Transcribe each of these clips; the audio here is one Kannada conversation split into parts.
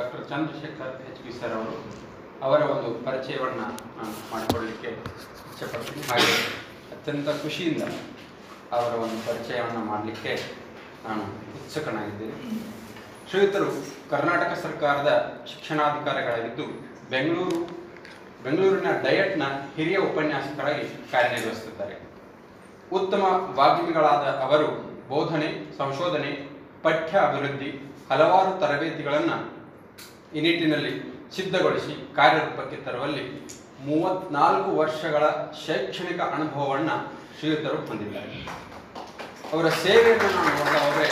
Doctor Chandrashekhar H P sir ಅವರು ಅವರ ಒಂದು ಪರಿಚಯವನ್ನು ನಾನು ಮಾಡಿಕೊಳ್ಳಲಿಕ್ಕೆ ಇಚ್ಛೆಪಡ್ತೀನಿ ಹಾಗೆ ಅತ್ಯಂತ ಖುಷಿಯಿಂದ ಅವರ ಒಂದು ಪರಿಚಯವನ್ನು ಮಾಡಲಿಕ್ಕೆ ನಾನು ಉತ್ಸುಕನಾಗಿದ್ದೇನೆ ಶ್ರೀಯುತರು ಕರ್ನಾಟಕ ಸರ್ಕಾರದ ಶಿಕ್ಷಣಾಧಿಕಾರಿಗಳಾಗಿದ್ದು ಬೆಂಗಳೂರು ಬೆಂಗಳೂರಿನ ಡಯಟ್ನ ಹಿರಿಯ ಉಪನ್ಯಾಸಕರಾಗಿ ಕಾರ್ಯನಿರ್ವಹಿಸುತ್ತಿದ್ದಾರೆ ಉತ್ತಮ ವಾಗ್ಮಿಗಳಾದ ಅವರು ಬೋಧನೆ ಸಂಶೋಧನೆ ಪಠ್ಯ ಅಭಿವೃದ್ಧಿ ಹಲವಾರು ತರಬೇತಿಗಳನ್ನು ಈ ನಿಟ್ಟಿನಲ್ಲಿ ಸಿದ್ಧಗೊಳಿಸಿ ಕಾರ್ಯರೂಪಕ್ಕೆ ತರುವಲ್ಲಿ ಮೂವತ್ನಾಲ್ಕು ವರ್ಷಗಳ ಶೈಕ್ಷಣಿಕ ಅನುಭವವನ್ನು ಶ್ರೀಯುತರು ಹೊಂದಿದ್ದಾರೆ ಅವರ ಸೇವೆಯನ್ನು ನಾವು ನೋಡ್ತಾ ಹೋದರೆ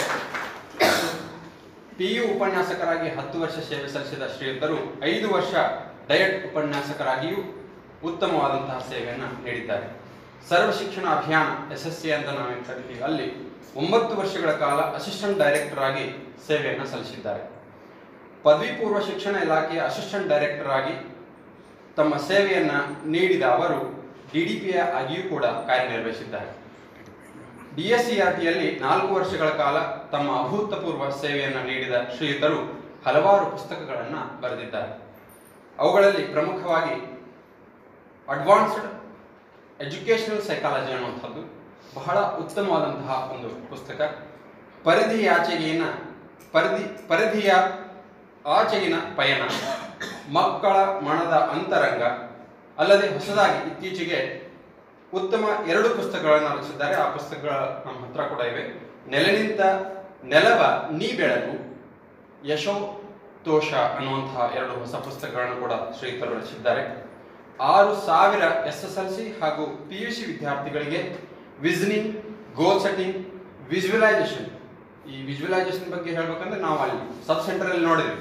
ಪಿ ಯು ಉಪನ್ಯಾಸಕರಾಗಿ ಹತ್ತು ವರ್ಷ ಸೇವೆ ಸಲ್ಲಿಸಿದ ಶ್ರೀಯುತರು ಐದು ವರ್ಷ ಡಯಟ್ ಉಪನ್ಯಾಸಕರಾಗಿಯೂ ಉತ್ತಮವಾದಂತಹ ಸೇವೆಯನ್ನು ನೀಡಿದ್ದಾರೆ ಸರ್ವ ಶಿಕ್ಷಣ ಅಭಿಯಾನ ಎಸ್ ಎಸ್ ಸಿ ಅಂತ ನಾವೇನು ಕರಿತೀವಿ ಅಲ್ಲಿ ಒಂಬತ್ತು ವರ್ಷಗಳ ಕಾಲ ಅಸಿಸ್ಟೆಂಟ್ ಡೈರೆಕ್ಟರ್ ಆಗಿ ಸೇವೆಯನ್ನು ಸಲ್ಲಿಸಿದ್ದಾರೆ ಪದವಿ ಪೂರ್ವ ಶಿಕ್ಷಣ ಇಲಾಖೆಯ ಅಸಿಸ್ಟೆಂಟ್ ಡೈರೆಕ್ಟರ್ ಆಗಿ ತಮ್ಮ ಸೇವೆಯನ್ನು ನೀಡಿದ ಅವರು ಡಿ ಡಿ ಪಿ ಆಗಿಯೂ ಕೂಡ ಕಾರ್ಯನಿರ್ವಹಿಸಿದ್ದಾರೆ ಡಿ ಎಸ್ ಸಿ ಆರ್ ಟಿಯಲ್ಲಿ ನಾಲ್ಕು ವರ್ಷಗಳ ಕಾಲ ತಮ್ಮ ಅಭೂತಪೂರ್ವ ಸೇವೆಯನ್ನು ನೀಡಿದ ಶ್ರೀಯುತರು ಹಲವಾರು ಪುಸ್ತಕಗಳನ್ನು ಬರೆದಿದ್ದಾರೆ ಅವುಗಳಲ್ಲಿ ಪ್ರಮುಖವಾಗಿ ಅಡ್ವಾನ್ಸ್ಡ್ ಎಜುಕೇಷನಲ್ ಸೈಕಾಲಜಿ ಅನ್ನುವಂಥದ್ದು ಬಹಳ ಉತ್ತಮವಾದಂತಹ ಒಂದು ಪುಸ್ತಕ ಪರಿಧಿಯಾಚೆಗಿನ ಪರಿಧಿ ಪರಿಧಿಯ ಆಚೆಗಿನ ಪಯಣ ಮಕ್ಕಳ ಮನದ ಅಂತರಂಗ ಅಲ್ಲದೆ ಹೊಸದಾಗಿ ಇತ್ತೀಚೆಗೆ ಉತ್ತಮ ಎರಡು ಪುಸ್ತಕಗಳನ್ನು ರಚಿಸಿದ್ದಾರೆ ಆ ಪುಸ್ತಕಗಳ ನಮ್ಮ ಹತ್ರ ಕೂಡ ಇವೆ ನೆಲೆನಿಂತ ನೆಲವ ನೀ ಬೆಳಕು ಯಶೋ ತೋಷ ಅನ್ನುವಂತಹ ಎರಡು ಹೊಸ ಪುಸ್ತಕಗಳನ್ನು ಕೂಡ ಶ್ರೀಯುತರು ರಚಿಸಿದ್ದಾರೆ ಆರು ಸಾವಿರ ಎಸ್ ಎಸ್ ಎಲ್ ಸಿ ಹಾಗೂ ಪಿ ಯು ಸಿ ವಿದ್ಯಾರ್ಥಿಗಳಿಗೆ ವಿಸ್ನಿಂಗ್ ಗೋಲ್ ಸೆಟ್ಟಿಂಗ್ ವಿಜುವಲೈಸೇಷನ್ ಈ ವಿಜುವಲೈಸೇಷನ್ ಬಗ್ಗೆ ಹೇಳ್ಬೇಕಂದ್ರೆ ನಾವು ಅಲ್ಲಿ ಸಬ್ ಸೆಂಟರ್ ಅಲ್ಲಿ ನೋಡಿದ್ವಿ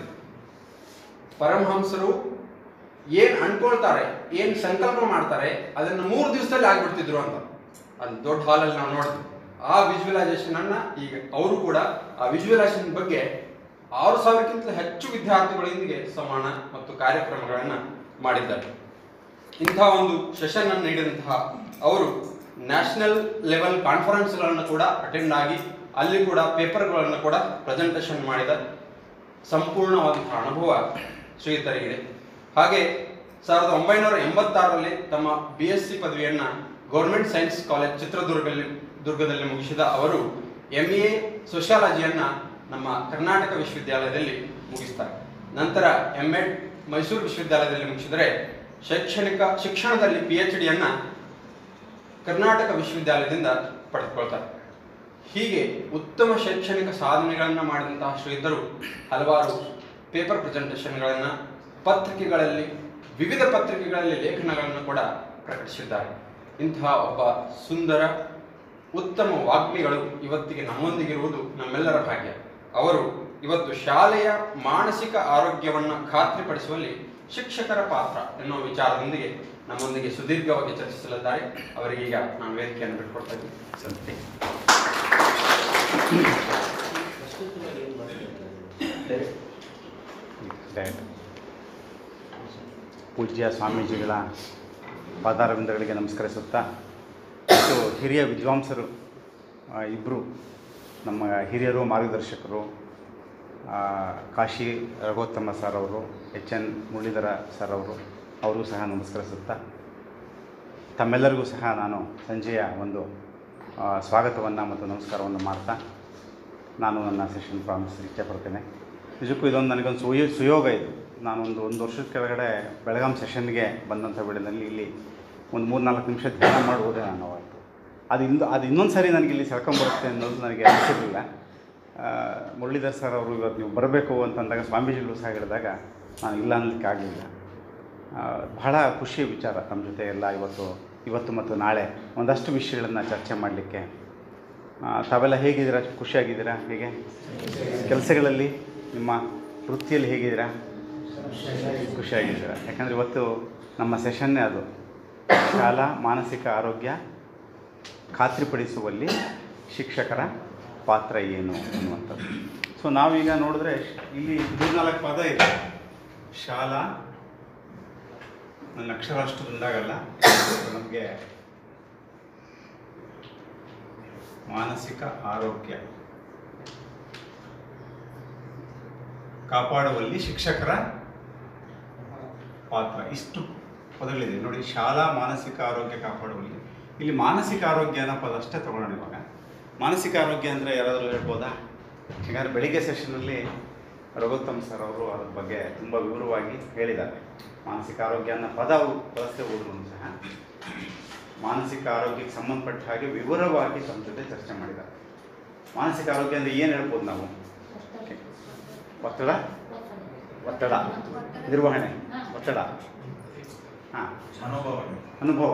ಪರಮಹಂಸರು ಏನ್ ಅನ್ಕೊಳ್ತಾರೆ ಏನ್ ಸಂಕಲ್ಪ ಮಾಡ್ತಾರೆ ಅದನ್ನ ಮೂರು ದಿವಸದಲ್ಲಿ ಆಗ್ಬಿಡ್ತಿದ್ರು ಅಂತ ಅಲ್ಲಿ ದೊಡ್ಡ ಹಾಲಲ್ಲಿ ನಾವು ನೋಡಿದ್ವಿ ಆ ವಿಜುವಲೈಸೇಷನ್ ಅನ್ನ ಈಗ ಅವರು ಕೂಡ ಆ ವಿಜುವಲೈಸೇಷನ್ ಬಗ್ಗೆ ಆರು ಸಾವಿರಕ್ಕಿಂತ ಹೆಚ್ಚು ವಿದ್ಯಾರ್ಥಿಗಳೊಂದಿಗೆ ಸಮಾನ ಮತ್ತು ಕಾರ್ಯಕ್ರಮಗಳನ್ನ ಮಾಡಿದ್ದಾರೆ ಇಂತಹ ಒಂದು ಸೆಷನ್ ಅನ್ನು ನೀಡಿದಂತಹ ಅವರು ನ್ಯಾಷನಲ್ ಲೆವೆಲ್ ಕಾನ್ಫರೆನ್ಸ್ಗಳನ್ನು ಕೂಡ ಅಟೆಂಡ್ ಆಗಿ ಅಲ್ಲಿ ಕೂಡ ಪೇಪರ್ಗಳನ್ನು ಕೂಡ ಪ್ರೆಸೆಂಟೇಷನ್ ಮಾಡಿದ ಸಂಪೂರ್ಣವಾದಂತಹ ಅನುಭವ ಶ್ರೀಯುತರಿಗಿದೆ ಹಾಗೆ ಸಾವಿರದ ಒಂಬೈನೂರ ಎಂಬತ್ತಾರರಲ್ಲಿ ತಮ್ಮ ಬಿ ಎಸ್ ಸಿ ಪದವಿಯನ್ನ ಗೌರ್ಮೆಂಟ್ ಸೈನ್ಸ್ ಕಾಲೇಜ್ ಚಿತ್ರದುರ್ಗದಲ್ಲಿ ದುರ್ಗದಲ್ಲಿ ಮುಗಿಸಿದ ಅವರು ಎಂ ಎ ಸೋಷಿಯಾಲಜಿಯನ್ನ ನಮ್ಮ ಕರ್ನಾಟಕ ವಿಶ್ವವಿದ್ಯಾಲಯದಲ್ಲಿ ಮುಗಿಸ್ತಾರೆ ನಂತರ ಎಂ ಎಡ್ ಮೈಸೂರು ವಿಶ್ವವಿದ್ಯಾಲಯದಲ್ಲಿ ಮುಗಿಸಿದರೆ ಶೈಕ್ಷಣಿಕ ಶಿಕ್ಷಣದಲ್ಲಿ ಪಿ ಎಚ್ ಡಿಯನ್ನ ಕರ್ನಾಟಕ ವಿಶ್ವವಿದ್ಯಾಲಯದಿಂದ ಪಡೆದುಕೊಳ್ತಾರೆ ಹೀಗೆ ಉತ್ತಮ ಶೈಕ್ಷಣಿಕ ಸಾಧನೆಗಳನ್ನು ಮಾಡಿದಂತಹ ಶ್ರೀಧರು ಹಲವಾರು ಪೇಪರ್ ಪ್ರೆಸೆಂಟೇಷನ್ಗಳನ್ನು ಪತ್ರಿಕೆಗಳಲ್ಲಿ ವಿವಿಧ ಪತ್ರಿಕೆಗಳಲ್ಲಿ ಲೇಖನಗಳನ್ನು ಕೂಡ ಪ್ರಕಟಿಸಿದ್ದಾರೆ ಇಂತಹ ಒಬ್ಬ ಸುಂದರ ಉತ್ತಮ ವಾಗ್ಮಿಗಳು ಇವತ್ತಿಗೆ ನಮ್ಮೊಂದಿಗಿರುವುದು ನಮ್ಮೆಲ್ಲರ ಭಾಗ್ಯ ಅವರು ಇವತ್ತು ಶಾಲೆಯ ಮಾನಸಿಕ ಆರೋಗ್ಯವನ್ನು ಖಾತ್ರಿಪಡಿಸುವಲ್ಲಿ ಶಿಕ್ಷಕರ ಪಾತ್ರ ಎನ್ನುವ ವಿಚಾರದೊಂದಿಗೆ ನಮ್ಮೊಂದಿಗೆ ಸುದೀರ್ಘವಾಗಿ ಚರ್ಚಿಸಲಿದ್ದಾರೆ ಅವರಿಗೀಗ ನಾನು ವೇದಿಕೆಯನ್ನು ಬಿಟ್ಕೊಡ್ತಾ ಇದ್ದೀನಿ ಸಂತೆ ಡಯಟ್ ಪೂಜ್ಯ ಸ್ವಾಮೀಜಿಗಳ ಪಾದಾರವಿಂದಗಳಿಗೆ ನಮಸ್ಕರಿಸುತ್ತಾ ಮತ್ತು ಹಿರಿಯ ವಿದ್ವಾಂಸರು ಇಬ್ಬರು ನಮ್ಮ ಹಿರಿಯರು ಮಾರ್ಗದರ್ಶಕರು ಆ, ಕಾಶಿ ರಘೋತ್ತಮ ಸರ್ ಅವರು ಎಚ್ ಎನ್ ಮುರಳೀಧರ ಸರ್ ಅವರು ಅವರು ಸಹ ನಮಸ್ಕರಿಸುತ್ತಾ ತಮ್ಮೆಲ್ಲರಿಗೂ ಸಹ ನಾನು ಸಂಜೆಯ ಒಂದು ಸ್ವಾಗತವನ್ನು ಮತ್ತು ನಮಸ್ಕಾರವನ್ನು ಮಾಡ್ತಾ ನಾನು ನನ್ನ ಸೆಷನ್ ಪ್ರಾರಂಭಿಸಲಿಕ್ಕೆ ಇಚ್ಛೆಪಡ್ತೇನೆ ನಿಜಕ್ಕೂ ಇದೊಂದು ನನಗೊಂದು ಸುಯೋ ಸುಯೋಗ ಇದು ನಾನೊಂದು ಒಂದು ವರ್ಷದ ಕೆಳಗಡೆ ಬೆಳಗಾಂ ಸೆಷನ್ಗೆ ಬಂದಂಥ ವೇಳೆಯಲ್ಲಿ ಇಲ್ಲಿ ಒಂದು ಮೂರು ನಾಲ್ಕು ನಿಮಿಷ ಧ್ಯಾನ ಮಾಡ್ಬೋದೇ ನಾನು ಅವತ್ತು ಅದು ಇಂದು ಅದು ಇನ್ನೊಂದು ಸಾರಿ ನನಗೆ ಇಲ್ಲಿ ಸೆಳ್ಕೊಂಬರುತ್ತೆ ಅನ್ನೋದು ನನಗೆ ಅನಿಸಿರಲಿಲ್ಲ ಮುರಳೀಧರ್ ಸರ್ ಅವರು ಇವತ್ತು ನೀವು ಬರಬೇಕು ಅಂತಂದಾಗ ಸ್ವಾಮೀಜಿಗಳು ಸಹ ಹೇಳಿದಾಗ ನಾನು ಇಲ್ಲ ಅನ್ನಲಿಕ್ಕೆ ಆಗಲಿಲ್ಲ ಆ, ಬಹಳ ಖುಷಿಯ ವಿಚಾರ ನಮ್ಮ ಜೊತೆ ಎಲ್ಲ ಇವತ್ತು ಇವತ್ತು ಮತ್ತು ನಾಳೆ ಒಂದಷ್ಟು ವಿಷಯಗಳನ್ನು ಚರ್ಚೆ ಮಾಡಲಿಕ್ಕೆ ತಾವೆಲ್ಲ ಹೇಗಿದ್ದೀರಾ ಖುಷಿಯಾಗಿದ್ದೀರಾ ಹೇಗೆ ಕೆಲಸಗಳಲ್ಲಿ ನಿಮ್ಮ ವೃತ್ತಿಯಲ್ಲಿ ಹೇಗಿದ್ದೀರಾ ಖುಷಿಯಾಗಿದ್ದೀರಾ ಯಾಕಂದರೆ ಇವತ್ತು ನಮ್ಮ ಸೆಷನ್ನೇ ಅದು ಶಾಲಾ ಮಾನಸಿಕ ಆರೋಗ್ಯ ಖಾತ್ರಿಪಡಿಸುವಲ್ಲಿ ಶಿಕ್ಷಕರ ಪಾತ್ರ ಏನು ಅನ್ನುವಂಥದ್ದು ಸೊ ನಾವೀಗ ನೋಡಿದ್ರೆ ಇಲ್ಲಿ ಮೂರ್ನಾಲ್ಕು ಪದ ಇದೆ ಶಾಲಾ ನನ್ನ ಅಕ್ಷರ ಅಷ್ಟು ಬಂದಾಗಲ್ಲ ನಮಗೆ ಮಾನಸಿಕ ಆರೋಗ್ಯ ಕಾಪಾಡುವಲ್ಲಿ ಶಿಕ್ಷಕರ ಪಾತ್ರ ಇಷ್ಟು ಪದಗಳಿದೆ ನೋಡಿ ಶಾಲಾ ಮಾನಸಿಕ ಆರೋಗ್ಯ ಕಾಪಾಡುವಲ್ಲಿ ಇಲ್ಲಿ ಮಾನಸಿಕ ಆರೋಗ್ಯ ಅನ್ನೋ ಪದ ಅಷ್ಟೇ ತಗೊಳ್ಳೋಣ ಇವಾಗ ಮಾನಸಿಕ ಆರೋಗ್ಯ ಅಂದರೆ ಯಾರಾದರೂ ಹೇಳ್ಬೋದಾ ಯಾಕಂದರೆ ಬೆಳಿಗ್ಗೆ ಸೆಷನಲ್ಲಿ ರಘುತ್ತಮ್ ಸರ್ ಅವರು ಅದ್ರ ಬಗ್ಗೆ ತುಂಬ ವಿವರವಾಗಿ ಹೇಳಿದ್ದಾರೆ ಮಾನಸಿಕ ಆರೋಗ್ಯ ಅನ್ನೋ ಪದ ಅವರು ಬಳಸದೆ ಹೋದ್ರು ಸಹ ಮಾನಸಿಕ ಆರೋಗ್ಯಕ್ಕೆ ಸಂಬಂಧಪಟ್ಟ ಹಾಗೆ ವಿವರವಾಗಿ ತಮ್ಮ ಜೊತೆ ಚರ್ಚೆ ಮಾಡಿದ್ದಾರೆ ಮಾನಸಿಕ ಆರೋಗ್ಯ ಅಂದರೆ ಏನು ಹೇಳ್ಬೋದು ನಾವು ಒತ್ತಡ ಒತ್ತಡ ನಿರ್ವಹಣೆ ಒತ್ತಡ ಹಾಂ ಅನುಭವ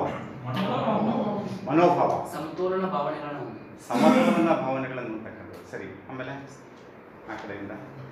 ಮನೋಭಾವ ಸಮತೋಲನ ಭಾವನೆಗಳನ್ನು ಸಮತೋಲನ ಭಾವನೆಗಳನ್ನು ಅಂತಕ್ಕಂಥದ್ದು ಸರಿ ಆಮೇಲೆ ಆ ಕಡೆಯಿಂದ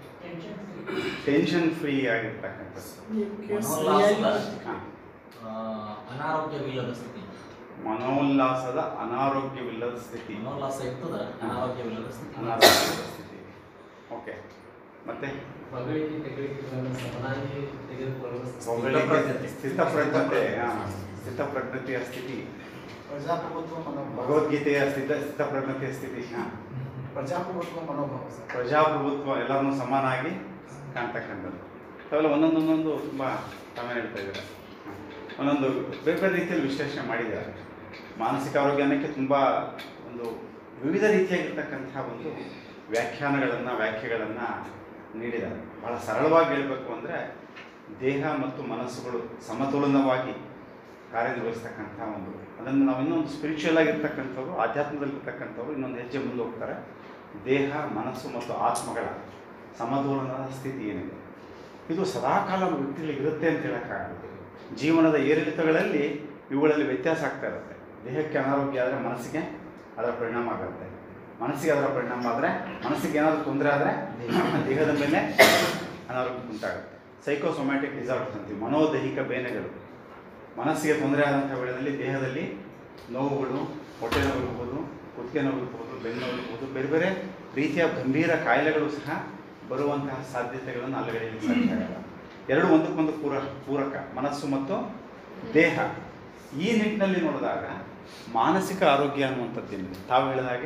ಟೆನ್ಷನ್ ಫ್ರೀ ಆಗಿರ್ತಕ್ಕಂಥದ್ದು ಹಾಂ ಆ, ಅನಾರೋಗ್ಯವಿಲ್ಲದ ಸ್ಥಿತಿ ಮನೋಲ್ಲಾಸದ ಅನಾರೋಗ್ಯವಿಲ್ಲದ ಸ್ಥಿತಿ ಮನೋಲ್ಲಾಸ ಇರ್ತದ ಅನಾರೋಗ್ಯವಿಲ್ಲದ ಸ್ಥಿತಿ ಅನಾರೋಗ್ಯವಿಲ್ಲದ ಸ್ಥಿತಿ ಓಕೆ ಮತ್ತೆ ಹೊಗಳಿಕೆ ತೆಗಳಿಕೆಗಳನ್ನು ಸಮನಾಗಿ ತೆಗೆದುಕೊಳ್ಳುವ ಹೊಗಳಿಕೆ ಸ್ಥಿತಪ್ರಜ್ಞತೆ ಹಾಂ, ಸ್ಥಿತಪ್ರಜ್ಞತೆಯ ಸ್ಥಿತಿ ಪ್ರಜಾಪ್ರಭುತ್ವ ಮನೋಭಾವ ಭಗವದ್ಗೀತೆಯ ಸ್ಥಿತ ಸ್ಥಿತಪ್ರಜ್ಞತೆಯ ಸ್ಥಿತಿ ಹಾಂ ಪ್ರಜಾಪ್ರಭುತ್ವ ಮನೋಭಾವ ಸರ್ ಪ್ರಜಾಪ್ರಭುತ್ವ ಎಲ್ಲರನ್ನೂ ಸಮಾನಾಗಿ ಕಾಣ್ತಕ್ಕಂಥದ್ದು ಅವೆಲ್ಲ ಒಂದೊಂದು ಒಂದೊಂದು ತುಂಬ ತಾವೇ ಹೇಳ್ತಾ ಇದ್ದಾರೆ ಹ. ಒಂದೊಂದು ಬೇರೆ ಬೇರೆ ರೀತಿಯಲ್ಲಿ ವಿಶ್ಲೇಷಣೆ ಮಾಡಿದ್ದಾರೆ ಮಾನಸಿಕ ಆರೋಗ್ಯ ಅನ್ನೋಕ್ಕೆ ತುಂಬ ಒಂದು ವಿವಿಧ ರೀತಿಯಾಗಿರ್ತಕ್ಕಂಥ ಒಂದು ವ್ಯಾಖ್ಯಾನಗಳನ್ನು ವ್ಯಾಖ್ಯೆಗಳನ್ನು ನೀಡಿದ್ದಾರೆ ಬಹಳ ಸರಳವಾಗಿ ಹೇಳಬೇಕು ಅಂದರೆ ದೇಹ ಮತ್ತು ಮನಸ್ಸುಗಳು ಸಮತೋಲನವಾಗಿ ಕಾರ್ಯನಿರ್ವಹಿಸ್ತಕ್ಕಂಥ ಒಂದು ಅದನ್ನು ನಾವು ಇನ್ನೊಂದು ಸ್ಪಿರಿಚುವಲ್ ಆಗಿರ್ತಕ್ಕಂಥವ್ರು ಆಧ್ಯಾತ್ಮದಲ್ಲಿರ್ತಕ್ಕಂಥವ್ರು ಇನ್ನೊಂದು ಹೆಜ್ಜೆ ಮುಂದೆ ಹೋಗ್ತಾರೆ ದೇಹ ಮನಸ್ಸು ಮತ್ತು ಆತ್ಮಗಳ ಸಮತೋಲನದ ಸ್ಥಿತಿ ಏನಿದೆ ಇದು ಸದಾಕಾಲ ವ್ಯಕ್ತಿಗಳಿಗೆ ಇರುತ್ತೆ ಅಂತ ಹೇಳೋಕ್ಕಾಗಲ್ಲ ಜೀವನದ ಏರಿಳಿತಗಳಲ್ಲಿ ಇವುಗಳಲ್ಲಿ ವ್ಯತ್ಯಾಸ ಆಗ್ತಾ ಇರುತ್ತೆ ದೇಹಕ್ಕೆ ಅನಾರೋಗ್ಯ ಆದರೆ ಮನಸ್ಸಿಗೆ ಅದರ ಪರಿಣಾಮ ಆಗುತ್ತೆ ಮನಸ್ಸಿಗೆ ಅದರ ಪರಿಣಾಮ ಆದರೆ ಮನಸ್ಸಿಗೆ ಏನಾದರೂ ತೊಂದರೆ ಆದರೆ ದೇಹದ ಮೇಲೆ ಅನಾರೋಗ್ಯ ಉಂಟಾಗುತ್ತೆ ಸೈಕೋಸೊಮ್ಯಾಟಿಕ್ ಡಿಸಾರ್ಡರ್ಸ್ ಅಂತೀವಿ ಮನೋದೈಹಿಕ ಬೇನೆಗಳು ಮನಸ್ಸಿಗೆ ತೊಂದರೆ ಆದಂಥ ವೇಳೆಯಲ್ಲಿ ದೇಹದಲ್ಲಿ ನೋವುಗಳು ಹೊಟ್ಟೆ ನೋವು ಇರ್ಬೋದು ಕುತ್ತಿಗೆ ನೋವು ಇರ್ಬೋದು ಬೆನ್ನು ನೋವು ಇರ್ಬೋದು ಬೇರೆ ಬೇರೆ ರೀತಿಯ ಗಂಭೀರ ಕಾಯಿಲೆಗಳು ಸಹ ಬರುವಂತಹ ಸಾಧ್ಯತೆಗಳನ್ನು ಅಲ್ಲಗಳೆಯಲಿಕ್ಕೆ ಸಾಧ್ಯ ಆಗಲ್ಲ ಎರಡು ಒಂದಕ್ಕೊಂದು ಪೂರ ಪೂರಕ ಮನಸ್ಸು ಮತ್ತು ದೇಹ ಈ ನಿಟ್ಟಿನಲ್ಲಿ ನೋಡಿದಾಗ ಮಾನಸಿಕ ಆರೋಗ್ಯ ಅನ್ನುವಂಥದ್ದೇನಿದೆ ತಾವು ಹೇಳಿದ ಹಾಗೆ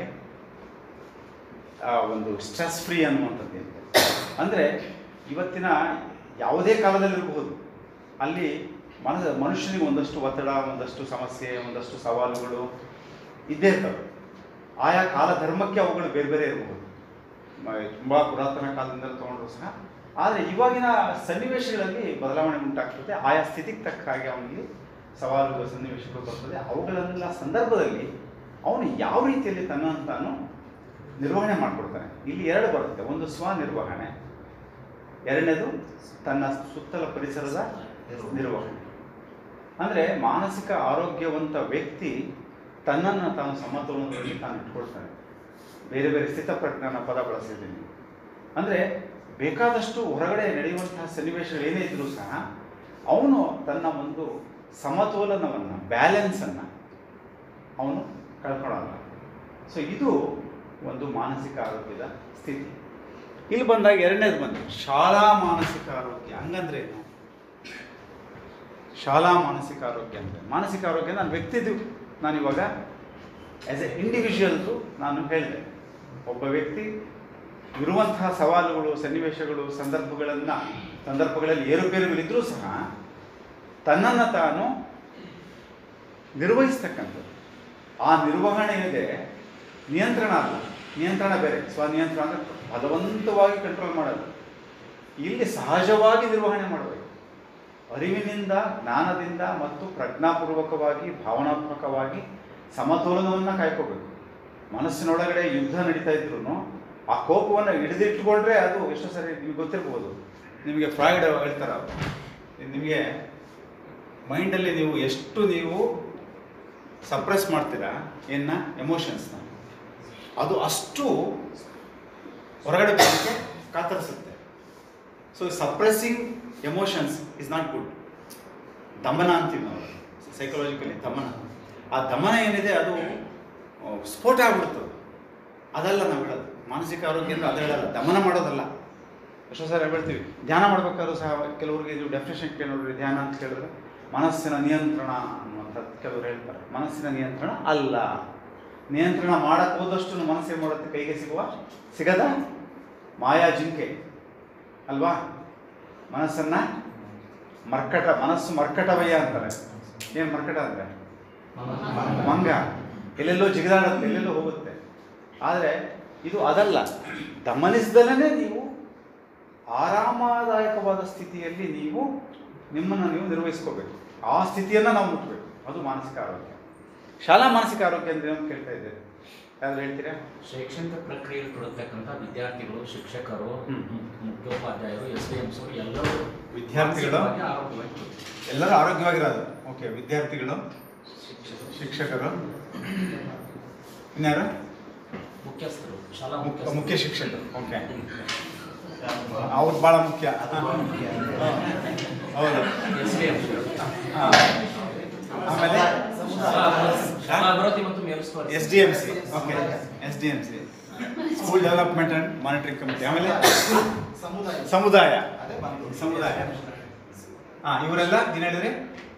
ಆ ಒಂದು ಸ್ಟ್ರೆಸ್ ಫ್ರೀ ಅನ್ನುವಂಥದ್ದೇನಿದೆ ಅಂದರೆ ಇವತ್ತಿನ ಯಾವುದೇ ಕಾಲದಲ್ಲಿರಬಹುದು ಅಲ್ಲಿ ಮನಸ್ ಮನುಷ್ಯನಿಗೆ ಒಂದಷ್ಟು ಒತ್ತಡ ಒಂದಷ್ಟು ಸಮಸ್ಯೆ ಒಂದಷ್ಟು ಸವಾಲುಗಳು ಇದ್ದೇ ಇರ್ತವೆ ಆಯಾ ಕಾಲ ಧರ್ಮಕ್ಕೆ ಅವುಗಳು ಬೇರೆ ಬೇರೆ ಇರಬಹುದು ತುಂಬ ಪುರಾತನ ಕಾಲದಿಂದ ತೊಗೊಂಡ್ರು ಸಹ ಆದರೆ ಇವಾಗಿನ ಸನ್ನಿವೇಶಗಳಲ್ಲಿ ಬದಲಾವಣೆ ಉಂಟಾಗ್ತದೆ ಆಯಾ ಸ್ಥಿತಿಗೆ ತಕ್ಕ ಹಾಗೆ ಅವನಿಗೆ ಸವಾಲುಗಳು ಸನ್ನಿವೇಶಗಳು ಬರ್ತದೆ ಅವುಗಳನ್ನೆಲ್ಲ ಸಂದರ್ಭದಲ್ಲಿ ಅವನು ಯಾವ ರೀತಿಯಲ್ಲಿ ತನ್ನನ್ನು ತಾನು ನಿರ್ವಹಣೆ ಮಾಡಿಕೊಡ್ತಾನೆ ಇಲ್ಲಿ ಎರಡು ಬರುತ್ತೆ ಒಂದು ಸ್ವನಿರ್ವಹಣೆ ಎರಡನೇದು ತನ್ನ ಸುತ್ತಲ ಪರಿಸರದ ನಿರ್ವಹಣೆ ಅಂದರೆ ಮಾನಸಿಕ ಆರೋಗ್ಯವಂತ ವ್ಯಕ್ತಿ ತನ್ನನ್ನು ತಾನು ಸಮತೋಲನದಲ್ಲಿ ತಾನು ಇಟ್ಕೊಳ್ತಾನೆ ಬೇರೆ ಬೇರೆ ಸ್ಥಿತಪ್ರಜ್ಞಾನ ಪದ ಬಳಸಿದ್ದೀನಿ ಅಂದರೆ ಬೇಕಾದಷ್ಟು ಹೊರಗಡೆ ನಡೆಯುವಂತಹ ಸನ್ನಿವೇಶಗಳು ಏನೇ ಇದ್ರೂ ಸಹ ಅವನು ತನ್ನ ಒಂದು ಸಮತೋಲನವನ್ನು ಬ್ಯಾಲೆನ್ಸನ್ನು ಅವನು ಕಳ್ಕೊಳ್ಳಲ್ಲ ಸೊ ಇದು ಒಂದು ಮಾನಸಿಕ ಆರೋಗ್ಯದ ಸ್ಥಿತಿ ಇಲ್ಲಿ ಬಂದಾಗ ಎರಡನೇದು ಬಂದು ಶಾಲಾ ಮಾನಸಿಕ ಆರೋಗ್ಯ ಹಂಗಂದ್ರೆ ಏನು ಶಾಲಾ ಮಾನಸಿಕ ಆರೋಗ್ಯ ಅಂದರೆ ಮಾನಸಿಕ ಆರೋಗ್ಯ ನಾನು ವ್ಯಕ್ತಿದು ನಾನಿವಾಗ ಆ್ಯಸ್ ಎ ಇಂಡಿವಿಜುವಲ್ದು ನಾನು ಹೇಳಿದೆ ಒಬ್ಬ ವ್ಯಕ್ತಿ ಇರುವಂತಹ ಸವಾಲುಗಳು ಸನ್ನಿವೇಶಗಳು ಸಂದರ್ಭಗಳನ್ನು ಸಂದರ್ಭಗಳಲ್ಲಿ ಏರುಪೇರುಗಳಿದ್ರೂ ಸಹ ತನ್ನನ್ನು ತಾನು ನಿರ್ವಹಿಸ್ತಕ್ಕಂಥದ್ದು ಆ ನಿರ್ವಹಣೆ ಇದೆ ನಿಯಂತ್ರಣ ಅಲ್ಲ ನಿಯಂತ್ರಣ ಬೇರೆ ಸ್ವನಿಯಂತ್ರಣ ಅಂದರೆ ಬಲವಂತವಾಗಿ ಕಂಟ್ರೋಲ್ ಮಾಡೋದು ಇಲ್ಲಿ ಸಹಜವಾಗಿ ನಿರ್ವಹಣೆ ಮಾಡಬೇಕು ಅರಿವಿನಿಂದ ಜ್ಞಾನದಿಂದ ಮತ್ತು ಪ್ರಜ್ಞಾಪೂರ್ವಕವಾಗಿ ಭಾವನಾತ್ಮಕವಾಗಿ ಸಮತೋಲನವನ್ನು ಕಾಯ್ಕೋಬೇಕು ಮನಸ್ಸಿನೊಳಗಡೆ ಯುದ್ಧ ನಡೀತಾ ಇದ್ರು ಆ ಕೋಪವನ್ನು ಹಿಡಿದಿಟ್ಕೊಂಡ್ರೆ ಅದು ಎಷ್ಟೋ ಸರಿ ನಿಮ್ಗೆ ಗೊತ್ತಿರ್ಬೋದು ನಿಮಗೆ ಫ್ರಾಯ್ಡ್ ಹೇಳ್ತಾರೆ ಅವರು ನಿಮಗೆ ಮೈಂಡಲ್ಲಿ ನೀವು ಎಷ್ಟು ನೀವು ಸಪ್ರೆಸ್ ಮಾಡ್ತೀರಾ ಏನ ಎಮೋಷನ್ಸ್ನ ಅದು ಅಷ್ಟು ಹೊರಗಡೆ ಬರೋಕ್ಕೆ ಕಾತರಿಸುತ್ತೆ so suppressing emotions is not good ದಮನ ಅಂತೀವಿ ನಾವು ಸೈಕಲಾಜಿಕಲಿ ದಮನ ಆ ದಮನ ಏನಿದೆ ಅದು ಆ, ಸ್ಫೋಟ ಆಗ್ಬಿಡ್ತದೆ ಅದಲ್ಲ ನಾವು ಹೇಳೋದು ಮಾನಸಿಕ ಆರೋಗ್ಯ ಅಂದ್ರೆ ಅದು ಹೇಳಲ್ಲ ದಮನ ಮಾಡೋದಲ್ಲ ಎಷ್ಟೋ ಸಾರಿ ಹೇಳ್ತೀವಿ ಧ್ಯಾನ ಮಾಡ್ಬೇಕಾದ್ರೂ ಸಹ ಕೆಲವ್ರಿಗೆ ಇದು ಡೆಫಿನೇಷನ್ ಕೇಳೋರು ಧ್ಯಾನ ಅಂತ ಕೇಳಿದ್ರೆ ಮನಸ್ಸಿನ ನಿಯಂತ್ರಣ ಅನ್ನುವಂಥದ್ದು ಕೆಲವರು ಹೇಳ್ತಾರೆ ಮನಸ್ಸಿನ ನಿಯಂತ್ರಣ ಅಲ್ಲ ನಿಯಂತ್ರಣ ಮಾಡಕ್ಕೆ ಹೋದಷ್ಟು ಮನಸ್ಸು ಏನು ಮಾಡುತ್ತೆ ಕೈಗೆ ಸಿಗುವ ಸಿಗದ ಮಾಯಾ ಜಿಂಕೆ ಅಲ್ವಾ ಮನಸ್ಸನ್ನು ಮರ್ಕಟ ಮನಸ್ಸು ಮರ್ಕಟವಯ್ಯ ಅಂತಾರೆ ಏನು ಮರ್ಕಟ ಅಂದರೆ ಮಂಗ ಎಲ್ಲೆಲ್ಲೋ ಜಿಗಿದಾಡುತ್ತೆ ಎಲ್ಲೆಲ್ಲೋ ಹೋಗುತ್ತೆ ಆದರೆ ಇದು ಅದಲ್ಲ ಗಮನಿಸ್ದಲೇ ನೀವು ಆರಾಮದಾಯಕವಾದ ಸ್ಥಿತಿಯಲ್ಲಿ ನೀವು ನಿಮ್ಮನ್ನು ನೀವು ನಿರ್ವಹಿಸ್ಕೋಬೇಕು ಆ ಸ್ಥಿತಿಯನ್ನು ನಾವು ಮುಟ್ಟಬೇಕು ಅದು ಮಾನಸಿಕ ಆರೋಗ್ಯ ಶಾಲಾ ಮಾನಸಿಕ ಆರೋಗ್ಯ ಅಂದ್ರೆ ಏನು ಕೇಳ್ತಾ ಇದ್ದೇವೆ ಯಾರು ಹೇಳ್ತೀರಾ ಶೈಕ್ಷಣಿಕ ಪ್ರಕ್ರಿಯೆಯಲ್ಲಿ ತೊಡಗತಕ್ಕಂಥ ವಿದ್ಯಾರ್ಥಿಗಳು ಶಿಕ್ಷಕರು ಹ್ಮ್. ಮುಖ್ಯೋಪಾಧ್ಯಾಯರು ಎಸ್ ಡಿ ಎಮ್ಸ್ ಎಲ್ಲರೂ ವಿದ್ಯಾರ್ಥಿಗಳು? ಮಾನಸಿಕವಾಗಿ ಆರೋಗ್ಯವಾಗಿ ಎಲ್ಲರೂ ಆರೋಗ್ಯವಾಗಿರೋದು ಓಕೆ ವಿದ್ಯಾರ್ಥಿಗಳು ಶಿಕ್ಷಕರು ಇನ್ಯಾರು ಮುಖ್ಯಸ್ಥರು ಶಾಲಾ ಮುಖ್ಯ ಮುಖ್ಯಸ್ಥರು ಮುಖ್ಯ ಶಿಕ್ಷಕರು ಓಕೆ ಅವ್ರು ಭಾಳ ಮುಖ್ಯ ಹೌದು ಎಸ್ ಡಿ ಎಮ್ಸ್ ಹಾಂ ಆಮೇಲೆ ಶಾಲಾ ಅಭಿವೃದ್ಧಿ ಮತ್ತು ಮೇಲ್ವಿಚಾರಣೆ S D M C okay S D M C school development and monitoring committee ಆಮೇಲೆ ಸಮುದಾಯ ಸಮುದಾಯ ಅದೇ ಬಂತು. ಸಮುದಾಯ ಹಾಂ ಇವರೆಲ್ಲ ಏನು ಹೇಳಿದ್ರಿ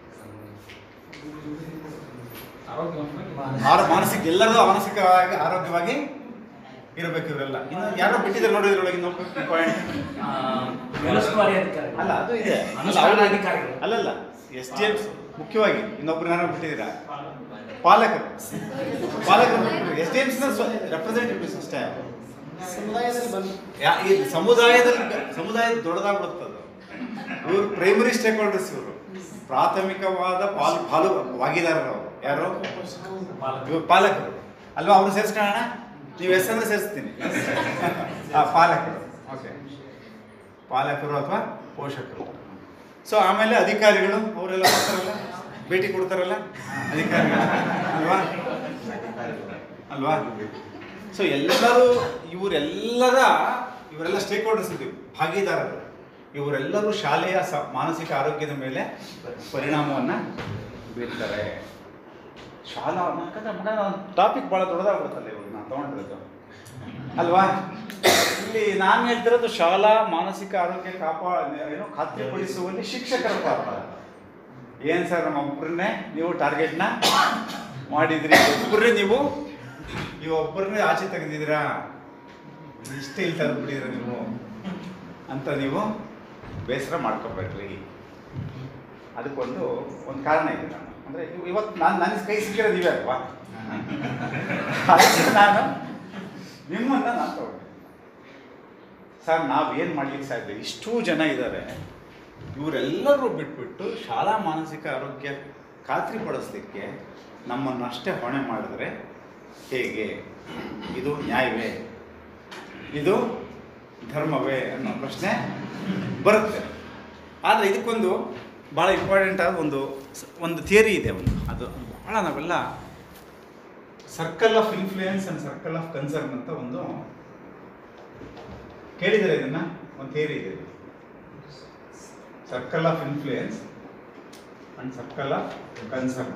ಆರೋಗ್ಯವಂತವಾಗಿ ಆರ ಮಾನಸಿಕ ಎಲ್ಲರದು ಮಾನಸಿಕವಾಗಿ ಆರೋಗ್ಯವಾಗಿ ಇರಬೇಕು ಇವರೆಲ್ಲ ಇನ್ನು ಯಾರೋ ಬಿಟ್ಟಿದ್ದಾರೆ ನೋಡಿ ಇದ್ರೊಳಗೆ ಇನ್ನೊಬ್ಬ point. ಆ, ಮೇಲ್ವಿಚಾರಣೆ ಅಧಿಕಾರಿಗಳು. ಅಲ್ಲ ಅದು ಇದೆ ಅನುಷ್ಠಾನ ಅಧಿಕಾರಿಗಳು ಅಲ್ಲಲ್ಲ ಎಸ್ ಡಿ ಎಂ ಮುಖ್ಯವಾಗಿ ಇನ್ನೊಬ್ರು ಯಾರೋ ಬಿಟ್ಟಿದ್ದೀರಾ ಪಾಲಕರು ಪಾಲಕರು ಎಸ್ ಡಿ ಎಮ್ಸ್ನ ರೆಪ್ರೆಸೆಂಟೇಟಿವ್ಸ್ ಅಷ್ಟೇ ಸಮುದಾಯದಲ್ಲಿ ಬಂದು ಯಾ- ಈ ಸಮುದಾಯದಲ್ಲಿ ಸಮುದಾಯ ದೊಡ್ಡದಾಗ್ಬಿಡುತ್ತದು ಇವರು ಪ್ರೈಮರಿ ಸ್ಟೇಕ್ ಹೋಲ್ಡರ್ಸ್ ಇವರು ಪ್ರಾಥಮಿಕವಾದ ಪಾಲ್ ಪಾಲು ಭಾಗಿದಾರರು ಅವರು ಯಾರು ಇವ್ರು ಪಾಲಕರು ಅಲ್ವಾ ಅವ್ರು ಸೇರಿಸ್ಕೊಳ್ಳೋಣ ನೀವು ಎಸ್ ಅಂದ್ರೆ ಸೇರಿಸ್ತೀನಿ ಆ, ಪಾಲಕರು ಓಕೆ ಪಾಲಕರು ಅಥವಾ ಪೋಷಕರು ಸೊ ಆಮೇಲೆ ಅಧಿಕಾರಿಗಳು ಅವರೆಲ್ಲ ಬರ್ತಾರಲ್ಲ ಭೇಟಿ ಕೊಡ್ತಾರಲ್ಲ ಅಧಿಕಾರಿಗಳು ಅಲ್ವಾ ಅಲ್ವಾ ಸೊ ಎಲ್ಲರೂ ಇವರೆಲ್ಲರ ಇವರೆಲ್ಲ ಸ್ಟೇಕ್ ಹೋಲ್ಡರ್ಸ್ ಇದ್ದೀವಿ ಭಾಗಿದಾರರು ಇವರೆಲ್ಲರೂ ಶಾಲೆಯ ಸ ಮಾನಸಿಕ ಆರೋಗ್ಯದ ಮೇಲೆ ಪರಿಣಾಮವನ್ನು ಬೀರ್ತಾರೆ ಶಾಲಾ ಯಾಕಂದ್ರೆ ಮಗ ಟಾಪಿಕ್ ಭಾಳ ದೊಡ್ಡದಾಗ್ಬಿಡುತ್ತಲ್ಲ ಇವಾಗ ನಾನು ತೊಗೊಂಡಿರೋದು ಅಲ್ವಾ ಇಲ್ಲಿ ನಾನು ಹೇಳ್ತಿರೋದು ಶಾಲಾ ಮಾನಸಿಕ ಆರೋಗ್ಯ ಕಾಪಾ ಏನು ಖಾತ್ರಿಪಡಿಸುವಲ್ಲಿ ಶಿಕ್ಷಕರ ಪಾತ್ರ ಏನು ಸರ್ ನಮ್ಮ ಒಬ್ಬರನ್ನೇ ನೀವು ಟಾರ್ಗೆಟ್ನ ಮಾಡಿದ್ರಿ ಒಬ್ಬರನ್ನೇ ನೀವು ನೀವು ಒಬ್ಬರನ್ನೇ ಆಚೆ ತೆಗೆದಿದ್ದೀರಾ ಇಷ್ಟೇ ಇಲ್ಲಿ ತೆಗೆದ್ಬಿಟ್ಟಿದ್ದೀರ ನೀವು ಅಂತ ನೀವು ಬೇಸರ ಮಾಡ್ಕೋಬೇಡ್ರಿ ಅದಕ್ಕೊಂದು ಒಂದು ಕಾರಣ ಇದೆ ನಾನು ಅಂದರೆ ಇವತ್ತು ನಾನು ನನ್ನ ಕೈ ಸಿಕ್ಕಿರೋದು ಇವೇ ಅಲ್ವಾ ಅದಕ್ಕೆ ನಾನು ನಿಮ್ಮನ್ನು ನಾನು ತಗೊಂಡೆ ಸರ್ ನಾವೇನು ಮಾಡ್ಲಿಕ್ಕೆ ಸಾಧ್ಯ ಇಷ್ಟೂ ಜನ ಇದ್ದಾರೆ ಇವರೆಲ್ಲರೂ ಬಿಟ್ಬಿಟ್ಟು ಶಾಲಾ ಮಾನಸಿಕ ಆರೋಗ್ಯ ಖಾತ್ರಿ ಪಡಿಸ್ಲಿಕ್ಕೆ ನಮ್ಮನ್ನು ಅಷ್ಟೇ ಹೊಣೆ ಮಾಡಿದ್ರೆ ಹೇಗೆ ಇದು ನ್ಯಾಯವೇ ಇದು ಧರ್ಮವೇ ಅನ್ನೋ ಪ್ರಶ್ನೆ ಬರುತ್ತೆ ಆದರೆ ಇದಕ್ಕೊಂದು ಭಾಳ ಇಂಪಾರ್ಟೆಂಟ್ ಆದ ಒಂದು ಸ- ಒಂದು ಥಿಯರಿ ಇದೆ ಒಂದು ಅದು ಭಾಳ ನಾವೆಲ್ಲ circle of influence and circle of concern ಅಂತ ಒಂದು ಕೇಳಿದರೆ ಇದನ್ನ ಒಂದು ಥಿಯರಿ ಇದೆ circle of influence and circle of concern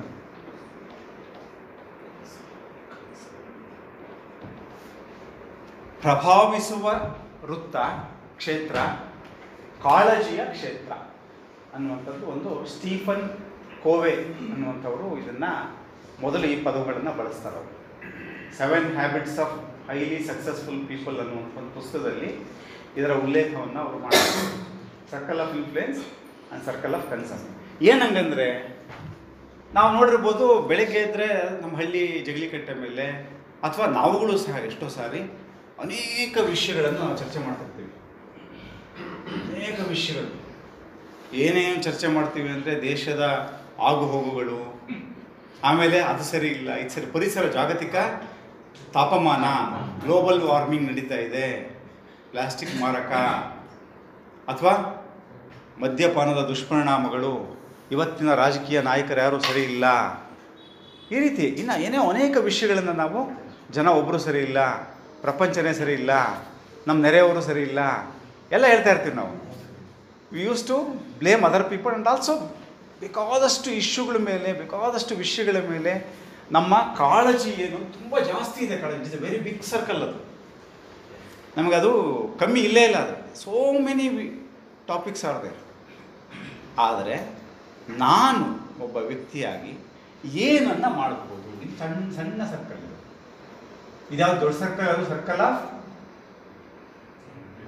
ಪ್ರಭಾವಿಸುವ ವೃತ್ತ ಕ್ಷೇತ್ರ ಕಾಳಜಿಯ ಕ್ಷೇತ್ರ ಅನ್ನುವಂಥದ್ದು ಒಂದು ಸ್ಟೀಫನ್ ಕೋವೆ ಅನ್ನುವಂಥವರು ಇದನ್ನು ಮೊದಲು ಈ ಪದಗಳನ್ನು ಬಳಸ್ತಾರೆ ಅವರು seven habits of highly successful people ಅನ್ನುವಂಥ ಒಂದು ಪುಸ್ತಕದಲ್ಲಿ ಇದರ ಉಲ್ಲೇಖವನ್ನು ಅವರು ಮಾಡ್ತಾರೆ circle of influence and circle of concern ಏನಂಗಂದ್ರೆ ನಾವು ನೋಡಿರ್ಬೋದು ಬೆಳಗ್ಗೆ ಎದ್ದರೆ ನಮ್ಮ ಹಳ್ಳಿ ಜಗಲಿಕಟ್ಟೆ ಮೇಲೆ ಅಥವಾ ನಾವುಗಳು ಸಹ ಎಷ್ಟೋ ಸಾರಿ ಅನೇಕ ವಿಷಯಗಳನ್ನು ನಾವು ಚರ್ಚೆ ಮಾಡ್ತಿರ್ತೀವಿ ಅನೇಕ ವಿಷಯಗಳು ಏನೇನು ಚರ್ಚೆ ಮಾಡ್ತೀವಿ ಅಂದರೆ ದೇಶದ ಆಗುಹೋಗುಗಳು ಆಮೇಲೆ ಅದು ಸರಿ ಇಲ್ಲ ಇದು ಸರಿ ಪರಿಸರ ಜಾಗತಿಕ ತಾಪಮಾನ ಗ್ಲೋಬಲ್ ವಾರ್ಮಿಂಗ್ ನಡೀತಾ ಇದೆ ಪ್ಲಾಸ್ಟಿಕ್ ಮಾರಕ ಅಥವಾ ಮದ್ಯಪಾನದ ದುಷ್ಪರಿಣಾಮಗಳು ಇವತ್ತಿನ ರಾಜಕೀಯ ನಾಯಕರು ಯಾರೂ ಸರಿ ಇಲ್ಲ ಈ ರೀತಿ ಇನ್ನು ಏನೇ ಅನೇಕ ವಿಷಯಗಳನ್ನು ನಾವು ಜನ ಒಬ್ಬರು ಸರಿ ಇಲ್ಲ ಪ್ರಪಂಚನೇ ಸರಿ ಇಲ್ಲ ನಮ್ಮ ನೆರೆಯವರು ಸರಿ ಇಲ್ಲ ಎಲ್ಲ ಹೇಳ್ತಾ ಇರ್ತೀವಿ ನಾವು we use to blame other people and also ಬೇಕಾದಷ್ಟು ಇಶ್ಯೂಗಳ ಮೇಲೆ ಬೇಕಾದಷ್ಟು ವಿಷಯಗಳ ಮೇಲೆ ನಮ್ಮ ಕಾಳಜಿ ಏನು ತುಂಬ ಜಾಸ್ತಿ ಇದೆ ಕಾಳಜಿ it's a very big circle ಅದು ನಮಗದು ಕಮ್ಮಿ ಇಲ್ಲೇ ಇಲ್ಲ ಅದು so many topics are there ಆದರೆ ನಾನು ಒಬ್ಬ ವ್ಯಕ್ತಿಯಾಗಿ ಏನನ್ನ ಮಾಡ್ಬೋದು ಇದು ಸಣ್ಣ ಸಣ್ಣ ಸರ್ಕಲ್ ಇದು ಇದ್ಯಾವ್ದು ದೊಡ್ಡ ಸರ್ಕಲ್ ಅದು ಸರ್ಕಲ್ ಆಫ್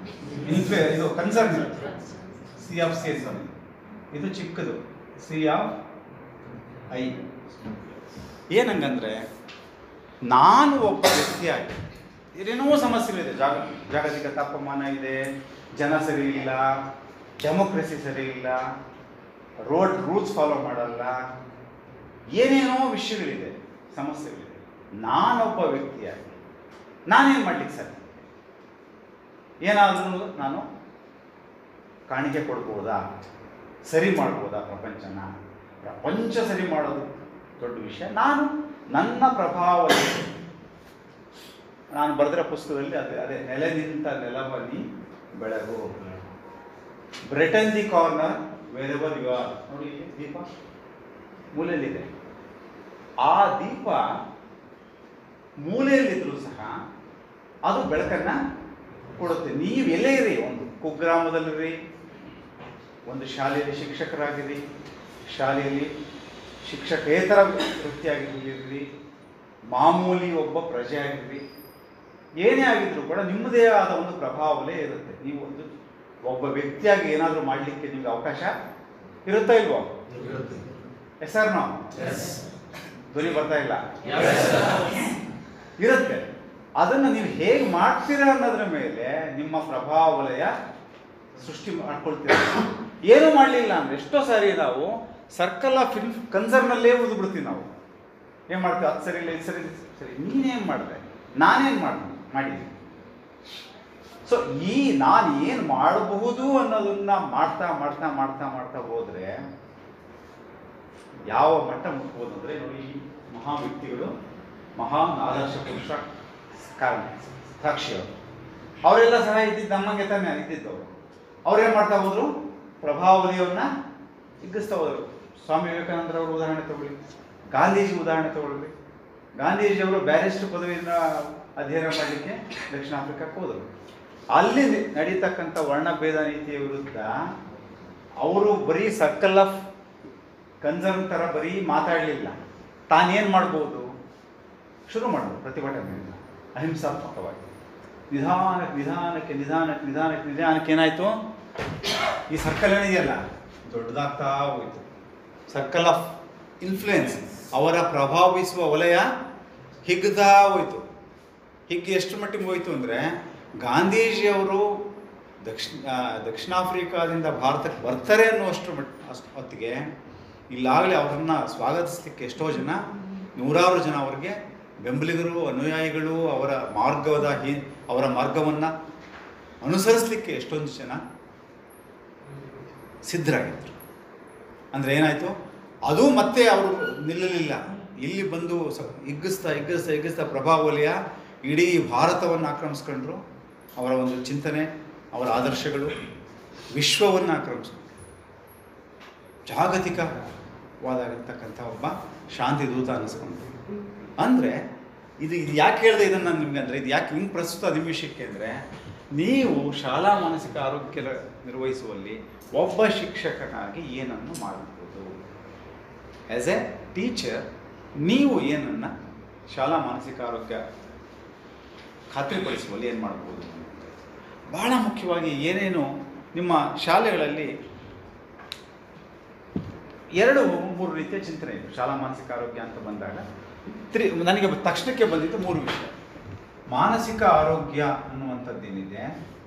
ಇನ್ಫ್ಲೇ ಇದು concern C of C S ಇದು ಚಿಕ್ಕದು ಸಿ ಆಫ್ ಐ ಏನಂಗಂದ್ರೆ ನಾನು ಒಬ್ಬ ವ್ಯಕ್ತಿಯಾಗಿ ಏನೇನೋ ಸಮಸ್ಯೆಗಳಿದೆ ಜಾಗ ಜಾಗತಿಕ ತಾಪಮಾನ ಇದೆ ಜನ ಸರಿ ಇಲ್ಲ ಡೆಮೋಕ್ರಸಿ ಸರಿ ಇಲ್ಲ ರೋಡ್ ರೂಲ್ಸ್ ಫಾಲೋ ಮಾಡಲ್ಲ ಏನೇನೋ ವಿಷಯಗಳಿದೆ ಸಮಸ್ಯೆಗಳಿದೆ ನಾನೊಬ್ಬ ವ್ಯಕ್ತಿಯಾಗಿ ನಾನೇನು ಮಾಡ್ಲಿಕ್ಕೆ ಸರ್ ಏನಾದರೂ ನಾನು ಕಾಣಿಕೆ ಕೊಡ್ಬೋದಾ ಸರಿ ಮಾಡ್ಬೋದಾ ಪ್ರಪಂಚನ ಪ್ರಪಂಚ ಸರಿ ಮಾಡೋದು ದೊಡ್ಡ ವಿಷಯ ನಾನು ನನ್ನ ಪ್ರಭಾವದಲ್ಲಿ ನಾನು ಬರೆದಿರೋ ಪುಸ್ತಕದಲ್ಲಿ ಅದೇ ಅದೇ ನೆಲೆ ನಿಂತ ನೆಲವಲ್ಲಿ ಬೆಳಗು brighten the corner wherever you are ನೋಡಿ ಇಲ್ಲಿ ದೀಪ ಮೂಲೆಯಲ್ಲಿದೆ ಆ ದೀಪ ಮೂಲೆಯಲ್ಲಿದ್ರೂ ಸಹ ಅದು ಬೆಳಕನ್ನ ಕೊಡುತ್ತೆ ನೀವು ಎಲ್ಲೇ ಇರಿ ಒಂದು ಕುಗ್ರಾಮದಲ್ಲಿರಿ ಒಂದು ಶಾಲೆಯಲ್ಲಿ ಶಿಕ್ಷಕರಾಗಿರಿ ಶಾಲೆಯಲ್ಲಿ ಶಿಕ್ಷಕೇತರ ವೃತ್ತಿಯಾಗಿರ್ಲಿ ಮಾಮೂಲಿ ಒಬ್ಬ ಪ್ರಜೆ ಆಗಿರ್ರಿ ಏನೇ ಆಗಿದ್ರು ಕೂಡ ನಿಮ್ಮದೇ ಆದ ಒಂದು ಪ್ರಭಾವಲೇ ಇರುತ್ತೆ ನೀವು ಒಂದು ಒಬ್ಬ ವ್ಯಕ್ತಿಯಾಗಿ ಏನಾದರೂ ಮಾಡಲಿಕ್ಕೆ ನಿಮ್ಗೆ ಅವಕಾಶ ಇರುತ್ತಾ ಇಲ್ವೋ ಎಸ್ ಆರ್ ನೋ ಧ್ವನಿ ಬರ್ತಾ ಇಲ್ಲ ಇರುತ್ತೆ ಅದನ್ನು ನೀವು ಹೇಗೆ ಮಾಡ್ತೀರಾ ಅನ್ನೋದ್ರ ಮೇಲೆ ನಿಮ್ಮ ಪ್ರಭಾವ ವಲಯ ಸೃಷ್ಟಿ ಮಾಡ್ಕೊಳ್ತೀರ ಏನು ಮಾಡಲಿಲ್ಲ ಅಂದ್ರೆ ಎಷ್ಟೋ ಸಾರಿ ನಾವು ಸರ್ಕಲ್ ಆಫ್ ಇನ್ ಕನ್ಸರ್ನಲ್ಲೇ ಉಳಿದು ಬಿಡ್ತೀವಿ ನಾವು ಏನು ಮಾಡ್ತೀವಿ ಅದು ಸರಿ ಇಲ್ಲ ಇದು ಸರಿ ಇದು ಸರಿ ನೀನೇನು ಮಾಡಿದೆ ನಾನೇನು ಮಾಡಿ ಮಾಡಿದ್ದೀನಿ ಸೊ ಈ ನಾನು ಏನು ಮಾಡಬಹುದು ಅನ್ನೋದನ್ನ ಮಾಡ್ತಾ ಮಾಡ್ತಾ ಮಾಡ್ತಾ ಮಾಡ್ತಾ ಹೋದ್ರೆ ಯಾವ ಮಟ್ಟ ಮುಟ್ಬೋದು ಅಂದ್ರೆ ನೋಡಿ ಈ ಮಹಾ ವ್ಯಕ್ತಿಗಳು ಮಹಾನ್ ಆದರ್ಶ ಪುರುಷ ಕಾರಣ ಸಾಕ್ಷಿಯವರು ಅವರೆಲ್ಲ ಸಹ ಇದ್ದಿದ್ದು ನಮ್ಮಂಗೆ ತಾನೇ ಇದ್ದಿದ್ದವರು ಅವ್ರೇನ್ ಮಾಡ್ತಾ ಹೋದ್ರು ಪ್ರಭಾವಲಿಯವನ್ನ ಹಿಗ್ಗಿಸ್ತಾ ಹೋದ್ರು ಸ್ವಾಮಿ ವಿವೇಕಾನಂದರವರು ಉದಾಹರಣೆ ತಗೊಳ್ಳಿ ಗಾಂಧೀಜಿ ಉದಾಹರಣೆ ತಗೊಳ್ಳಿ ಗಾಂಧೀಜಿಯವರು ಬ್ಯಾರಿಸ್ಟರ್ ಪದವಿಯಿಂದ ಅಧ್ಯಯನ ಮಾಡಲಿಕ್ಕೆ ದಕ್ಷಿಣ ಆಫ್ರಿಕಾಕ್ಕೆ ಹೋದರು ಅಲ್ಲಿ ನಡೀತಕ್ಕಂಥ ವರ್ಣಭೇದ ನೀತಿಯ ವಿರುದ್ಧ ಅವರು ಬರೀ ಸರ್ಕಲ್ ಆಫ್ ಕನ್ಸರ್ನ್ ಥರ ಬರೀ ಮಾತಾಡಲಿಲ್ಲ ತಾನೇನು ಮಾಡ್ಬೋದು ಶುರು ಮಾಡೋದು ಪ್ರತಿಭಟನೆಯಿಂದ ಅಹಿಂಸಾತ್ಮಕವಾಗಿ ನಿಧಾನಕ್ಕೆ ನಿಧಾನಕ್ಕೆ ನಿಧಾನಕ್ಕೆ ನಿಧಾನಕ್ಕೆ ನಿಧಾನಕ್ಕೆ ಏನಾಯಿತು ಈ ಸರ್ಕಲ್ ಏನಿದೆಯಲ್ಲ ದೊಡ್ಡದಾಗ್ತಾ ಹೋಯಿತು ಸರ್ಕಲ್ ಆಫ್ ಇನ್ಫ್ಲುಯೆನ್ಸ್ ಅವರ ಪ್ರಭಾವಿಸುವ ವಲಯ ಹಿಗ್ತಾ ಹೋಯಿತು ಹಿಗ್ಗಿ ಎಷ್ಟು ಮಟ್ಟಿಗೆ ಹೋಯಿತು ಅಂದರೆ ಗಾಂಧೀಜಿಯವರು ದಕ್ಷಿಣ ಆ, ದಕ್ಷಿಣ ಆಫ್ರಿಕಾದಿಂದ ಭಾರತಕ್ಕೆ ಬರ್ತಾರೆ ಅನ್ನುವಷ್ಟು ಮಟ್ ಅಷ್ಟು ಹೊತ್ತಿಗೆ ಇಲ್ಲಾಗಲೇ ಅವರನ್ನು ಸ್ವಾಗತಿಸಲಿಕ್ಕೆ ಎಷ್ಟೋ ಜನ ನೂರಾರು ಜನ ಅವರಿಗೆ ಬೆಂಬಲಿಗರು ಅನುಯಾಯಿಗಳು ಅವರ ಮಾರ್ಗದ ಹಿ ಅವರ ಮಾರ್ಗವನ್ನು ಅನುಸರಿಸಲಿಕ್ಕೆ ಎಷ್ಟೊಂದು ಜನ ಸಿದ್ಧರಾಗಿದ್ದರು ಅಂದರೆ ಏನಾಯಿತು ಅದು ಮತ್ತೆ ಅವರು ನಿಲ್ಲಲಿಲ್ಲ ಇಲ್ಲಿ ಬಂದು ಸ ಹಿಗ್ಗಿಸ್ತಾ ಹಿಗ್ಗಿಸ್ತಾ ಹಿಗ್ಗಿಸ್ತಾ ಪ್ರಭಾವ ವಲಯ ಇಡೀ ಭಾರತವನ್ನು ಆಕ್ರಮಿಸ್ಕೊಂಡ್ರು ಅವರ ಒಂದು ಚಿಂತನೆ ಅವರ ಆದರ್ಶಗಳು ವಿಶ್ವವನ್ನು ಆಕ್ರಮಿಸ್ಕೊಂಡ್ರು ಜಾಗತಿಕವಾದಾಗಿರ್ತಕ್ಕಂಥ ಒಬ್ಬ ಶಾಂತಿ ದೂತ ಅನ್ನಿಸ್ಕೊಂಡ್ರು ಅಂದರೆ ಇದು ಇದು ಯಾಕೆ ಹೇಳಿದೆ ಇದನ್ನು ನಾನು ನಿಮ್ಗೆ ಅಂದರೆ ಇದು ಯಾಕೆ ಹಿಂಗೆ ಪ್ರಸ್ತುತ ನಿಮಿಷಕ್ಕೆ ಅಂದರೆ ನೀವು ಶಾಲಾ ಮಾನಸಿಕ ಆರೋಗ್ಯ ನಿರ್ವಹಿಸುವಲ್ಲಿ ಒಬ್ಬ ಶಿಕ್ಷಕನಾಗಿ ಏನನ್ನು ಮಾಡಬಹುದು ಆ್ಯಸ್ ಎ ಟೀಚರ್ ನೀವು ಏನನ್ನು ಶಾಲಾ ಮಾನಸಿಕ ಆರೋಗ್ಯ ಖಾತ್ರಿಪಡಿಸುವಲ್ಲಿ ಏನು ಮಾಡ್ಬೋದು ಬಹಳ ಮುಖ್ಯವಾಗಿ ಏನೇನು ನಿಮ್ಮ ಶಾಲೆಗಳಲ್ಲಿ ಎರಡು ಮೂರು ರೀತಿಯ ಚಿಂತನೆ ಇದೆ ಶಾಲಾ ಮಾನಸಿಕ ಆರೋಗ್ಯ ಅಂತ ಬಂದಾಗ ತ್ರಿ ನನಗೆ ತಕ್ಷಣಕ್ಕೆ ಬಂದಿದ್ದು ಮೂರು ವಿಷಯ ಮಾನಸಿಕ ಆರೋಗ್ಯ ಅನ್ನುವಂಥದ್ದೇನಿದೆ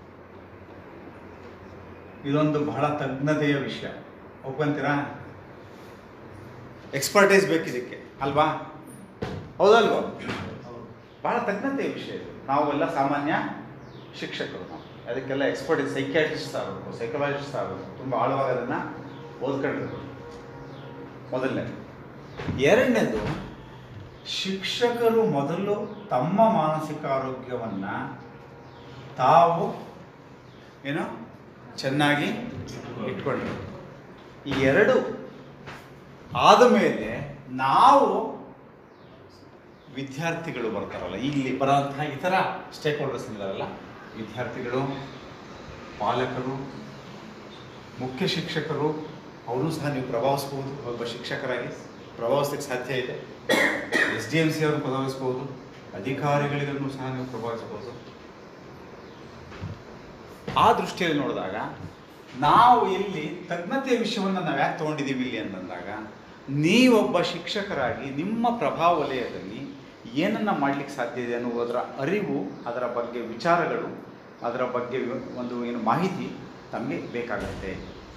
ಇದೊಂದು ಬಹಳ ತಜ್ಞತೆಯ ವಿಷಯ ಒಪ್ಕೊಂತೀರಾ ಎಕ್ಸ್ಪರ್ಟೈಸ್ ಬೇಕಿದಕ್ಕೆ ಅಲ್ವಾ ಹೌದಲ್ವಾ ಬಹಳ ತಜ್ಞತೆಯ ವಿಷಯ ಇದು ನಾವೆಲ್ಲ ಸಾಮಾನ್ಯ ಶಿಕ್ಷಕರು ನಾವು ಅದಕ್ಕೆಲ್ಲ ಎಕ್ಸ್ಪರ್ಟ್ ಸೈಕ್ಯಾಟ್ರಿಸ್ಟ್ ಆಗಬೇಕು ಸೈಕಲಾಜಿಸ್ಟ್ ಆಗಬೇಕು ತುಂಬ ಆಳವಾಗಿ ಅದನ್ನು ಓದ್ಕೊಂಡಿರ್ಬೇಕು ಮೊದಲನೇದು ಎರಡನೇದು ಶಿಕ್ಷಕರು ಮೊದಲು ತಮ್ಮ ಮಾನಸಿಕ ಆರೋಗ್ಯವನ್ನು ತಾವು ಏನು ಚೆನ್ನಾಗಿ ಇಟ್ಕೊಂಡ್ರು ಈ ಎರಡು ಆದ ಮೇಲೆ ನಾವು ವಿದ್ಯಾರ್ಥಿಗಳು ಬರ್ತಾರಲ್ಲ ಇಲ್ಲಿ ಬರೋಂತಹ ಇತರ ಸ್ಟೇಕ್ ಹೋಲ್ಡರ್ಸ್ ಇದ್ದಾರಲ್ಲ ವಿದ್ಯಾರ್ಥಿಗಳು ಪಾಲಕರು ಮುಖ್ಯ ಶಿಕ್ಷಕರು ಅವರು ಸಹ ನೀವು ಪ್ರಭಾವಿಸ್ಬೋದು ಒಬ್ಬ ಶಿಕ್ಷಕರಾಗಿ ಪ್ರಭಾವಿಸ್ಲಿಕ್ಕೆ ಸಾಧ್ಯ ಇದೆ ಎಸ್ ಡಿ ಎಮ್ ಸಿ ಅವರನ್ನು ಪ್ರಭಾವಿಸ್ಬೋದು ಅಧಿಕಾರಿಗಳಿಗೂ ಸಹ ನೀವು ಪ್ರಭಾವಿಸ್ಬೋದು ಆ ದೃಷ್ಟಿಯಲ್ಲಿ ನೋಡಿದಾಗ ನಾವು ಇಲ್ಲಿ ತಜ್ಞತೆಯ ವಿಷಯವನ್ನು ನಾವು ಯಾಕೆ ತೊಗೊಂಡಿದ್ದೀವಿ ಇಲ್ಲಿ ಅಂತಂದಾಗ ನೀವೊಬ್ಬ ಶಿಕ್ಷಕರಾಗಿ ನಿಮ್ಮ ಪ್ರಭಾವ ವಲಯದಲ್ಲಿ ಏನನ್ನು ಮಾಡಲಿಕ್ಕೆ ಸಾಧ್ಯ ಇದೆ ಅನ್ನುವುದರ ಅರಿವು ಅದರ ಬಗ್ಗೆ ವಿಚಾರಗಳು ಅದರ ಬಗ್ಗೆ ವಿ- ಒಂದು ಏನು ಮಾಹಿತಿ ತಮಗೆ ಬೇಕಾಗತ್ತೆ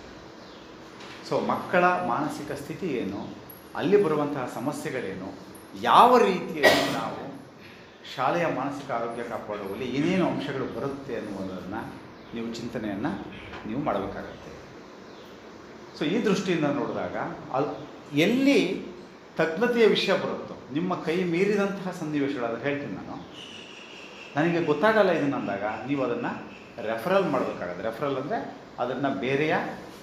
ಸೊ ಮಕ್ಕಳ ಮಾನಸಿಕ ಸ್ಥಿತಿ ಏನು ಅಲ್ಲಿ ಬರುವಂತಹ ಸಮಸ್ಯೆಗಳೇನು ಯಾವ ರೀತಿಯಲ್ಲಿ ನಾವು ಶಾಲೆಯ ಮಾನಸಿಕ ಆರೋಗ್ಯ ಕಾಪಾಡುವಲ್ಲಿ ಏನೇನು ಅಂಶಗಳು ಬರುತ್ತೆ ಅನ್ನುವುದನ್ನು ನೀವು ಚಿಂತನೆಯನ್ನು ನೀವು ಮಾಡಬೇಕಾಗತ್ತೆ ಸೊ ಈ ದೃಷ್ಟಿಯಿಂದ ನೋಡಿದಾಗ ಅದು ಎಲ್ಲಿ ತಜ್ಞತೆಯ ವಿಷಯ ಬರುತ್ತೋ ನಿಮ್ಮ ಕೈ ಮೀರಿದಂತಹ ಸನ್ನಿವೇಶಗಳು ಅದು ಹೇಳ್ತೀನಿ ನಾನು ನನಗೆ ಗೊತ್ತಾಗಲ್ಲ ಇದನ್ನ ಅಂದಾಗ ನೀವು ಅದನ್ನು ರೆಫರಲ್ ಮಾಡಬೇಕಾಗತ್ತೆ ರೆಫರಲ್ ಅಂದರೆ ಅದನ್ನು ಬೇರೆಯ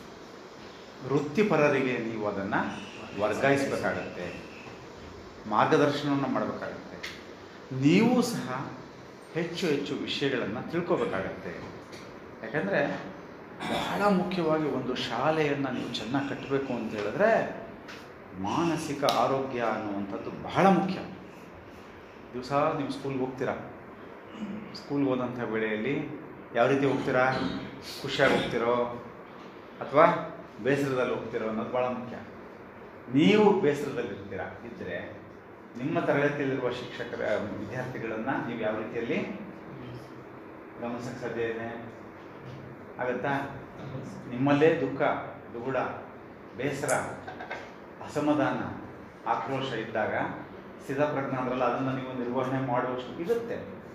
ವೃತ್ತಿಪರರಿಗೆ ನೀವು ಅದನ್ನು ವರ್ಗಾಯಿಸಬೇಕಾಗತ್ತೆ ಮಾರ್ಗದರ್ಶನವನ್ನು ಮಾಡಬೇಕಾಗತ್ತೆ ನೀವು ಸಹ ಹೆಚ್ಚು ಹೆಚ್ಚು ವಿಷಯಗಳನ್ನು ತಿಳ್ಕೊಬೇಕಾಗತ್ತೆ ಯಾಕಂದರೆ ಬಹಳ ಮುಖ್ಯವಾಗಿ ಒಂದು ಶಾಲೆಯನ್ನು ನೀವು ಚೆನ್ನಾಗಿ ಕಟ್ಟಬೇಕು ಅಂತ ಹೇಳಿದ್ರೆ ಮಾನಸಿಕ ಆರೋಗ್ಯ ಅನ್ನುವಂಥದ್ದು ಬಹಳ ಮುಖ್ಯ ದಿವಸ ನೀವು ಸ್ಕೂಲ್ಗೆ ಹೋಗ್ತೀರಾ ಸ್ಕೂಲ್ಗೆ ಹೋದಂಥ ವೇಳೆಯಲ್ಲಿ ಯಾವ ರೀತಿ ಹೋಗ್ತೀರಾ ಖುಷಿಯಾಗಿ ಹೋಗ್ತಿರೋ ಅಥವಾ ಬೇಸರದಲ್ಲಿ ಹೋಗ್ತಿರೋ ಅನ್ನೋದು ಭಾಳ ಮುಖ್ಯ ನೀವು ಬೇಸರದಲ್ಲಿರ್ತೀರಾ ಇದ್ದರೆ ನಿಮ್ಮ ತರಗತಿಯಲ್ಲಿರುವ ಶಿಕ್ಷಕರ ವಿದ್ಯಾರ್ಥಿಗಳನ್ನು ನೀವು ಯಾವ ರೀತಿಯಲ್ಲಿ ಗಮನಿಸಕ್ಕೆ ಸಾಧ್ಯ ಇದೆ ಆಗತ್ತಾ ನಿಮ್ಮಲ್ಲೇ ದುಃಖ ದುಗುಡ ಬೇಸರ ಅಸಮಾಧಾನ ಆಕ್ರೋಶ ಇದ್ದಾಗ ಸ್ಥಿತಪ್ರಜ್ಞ ಅಂದ್ರಲ್ಲ ಅದನ್ನು ನೀವು ನಿರ್ವಹಣೆ ಮಾಡುವಷ್ಟು ಇರುತ್ತೆ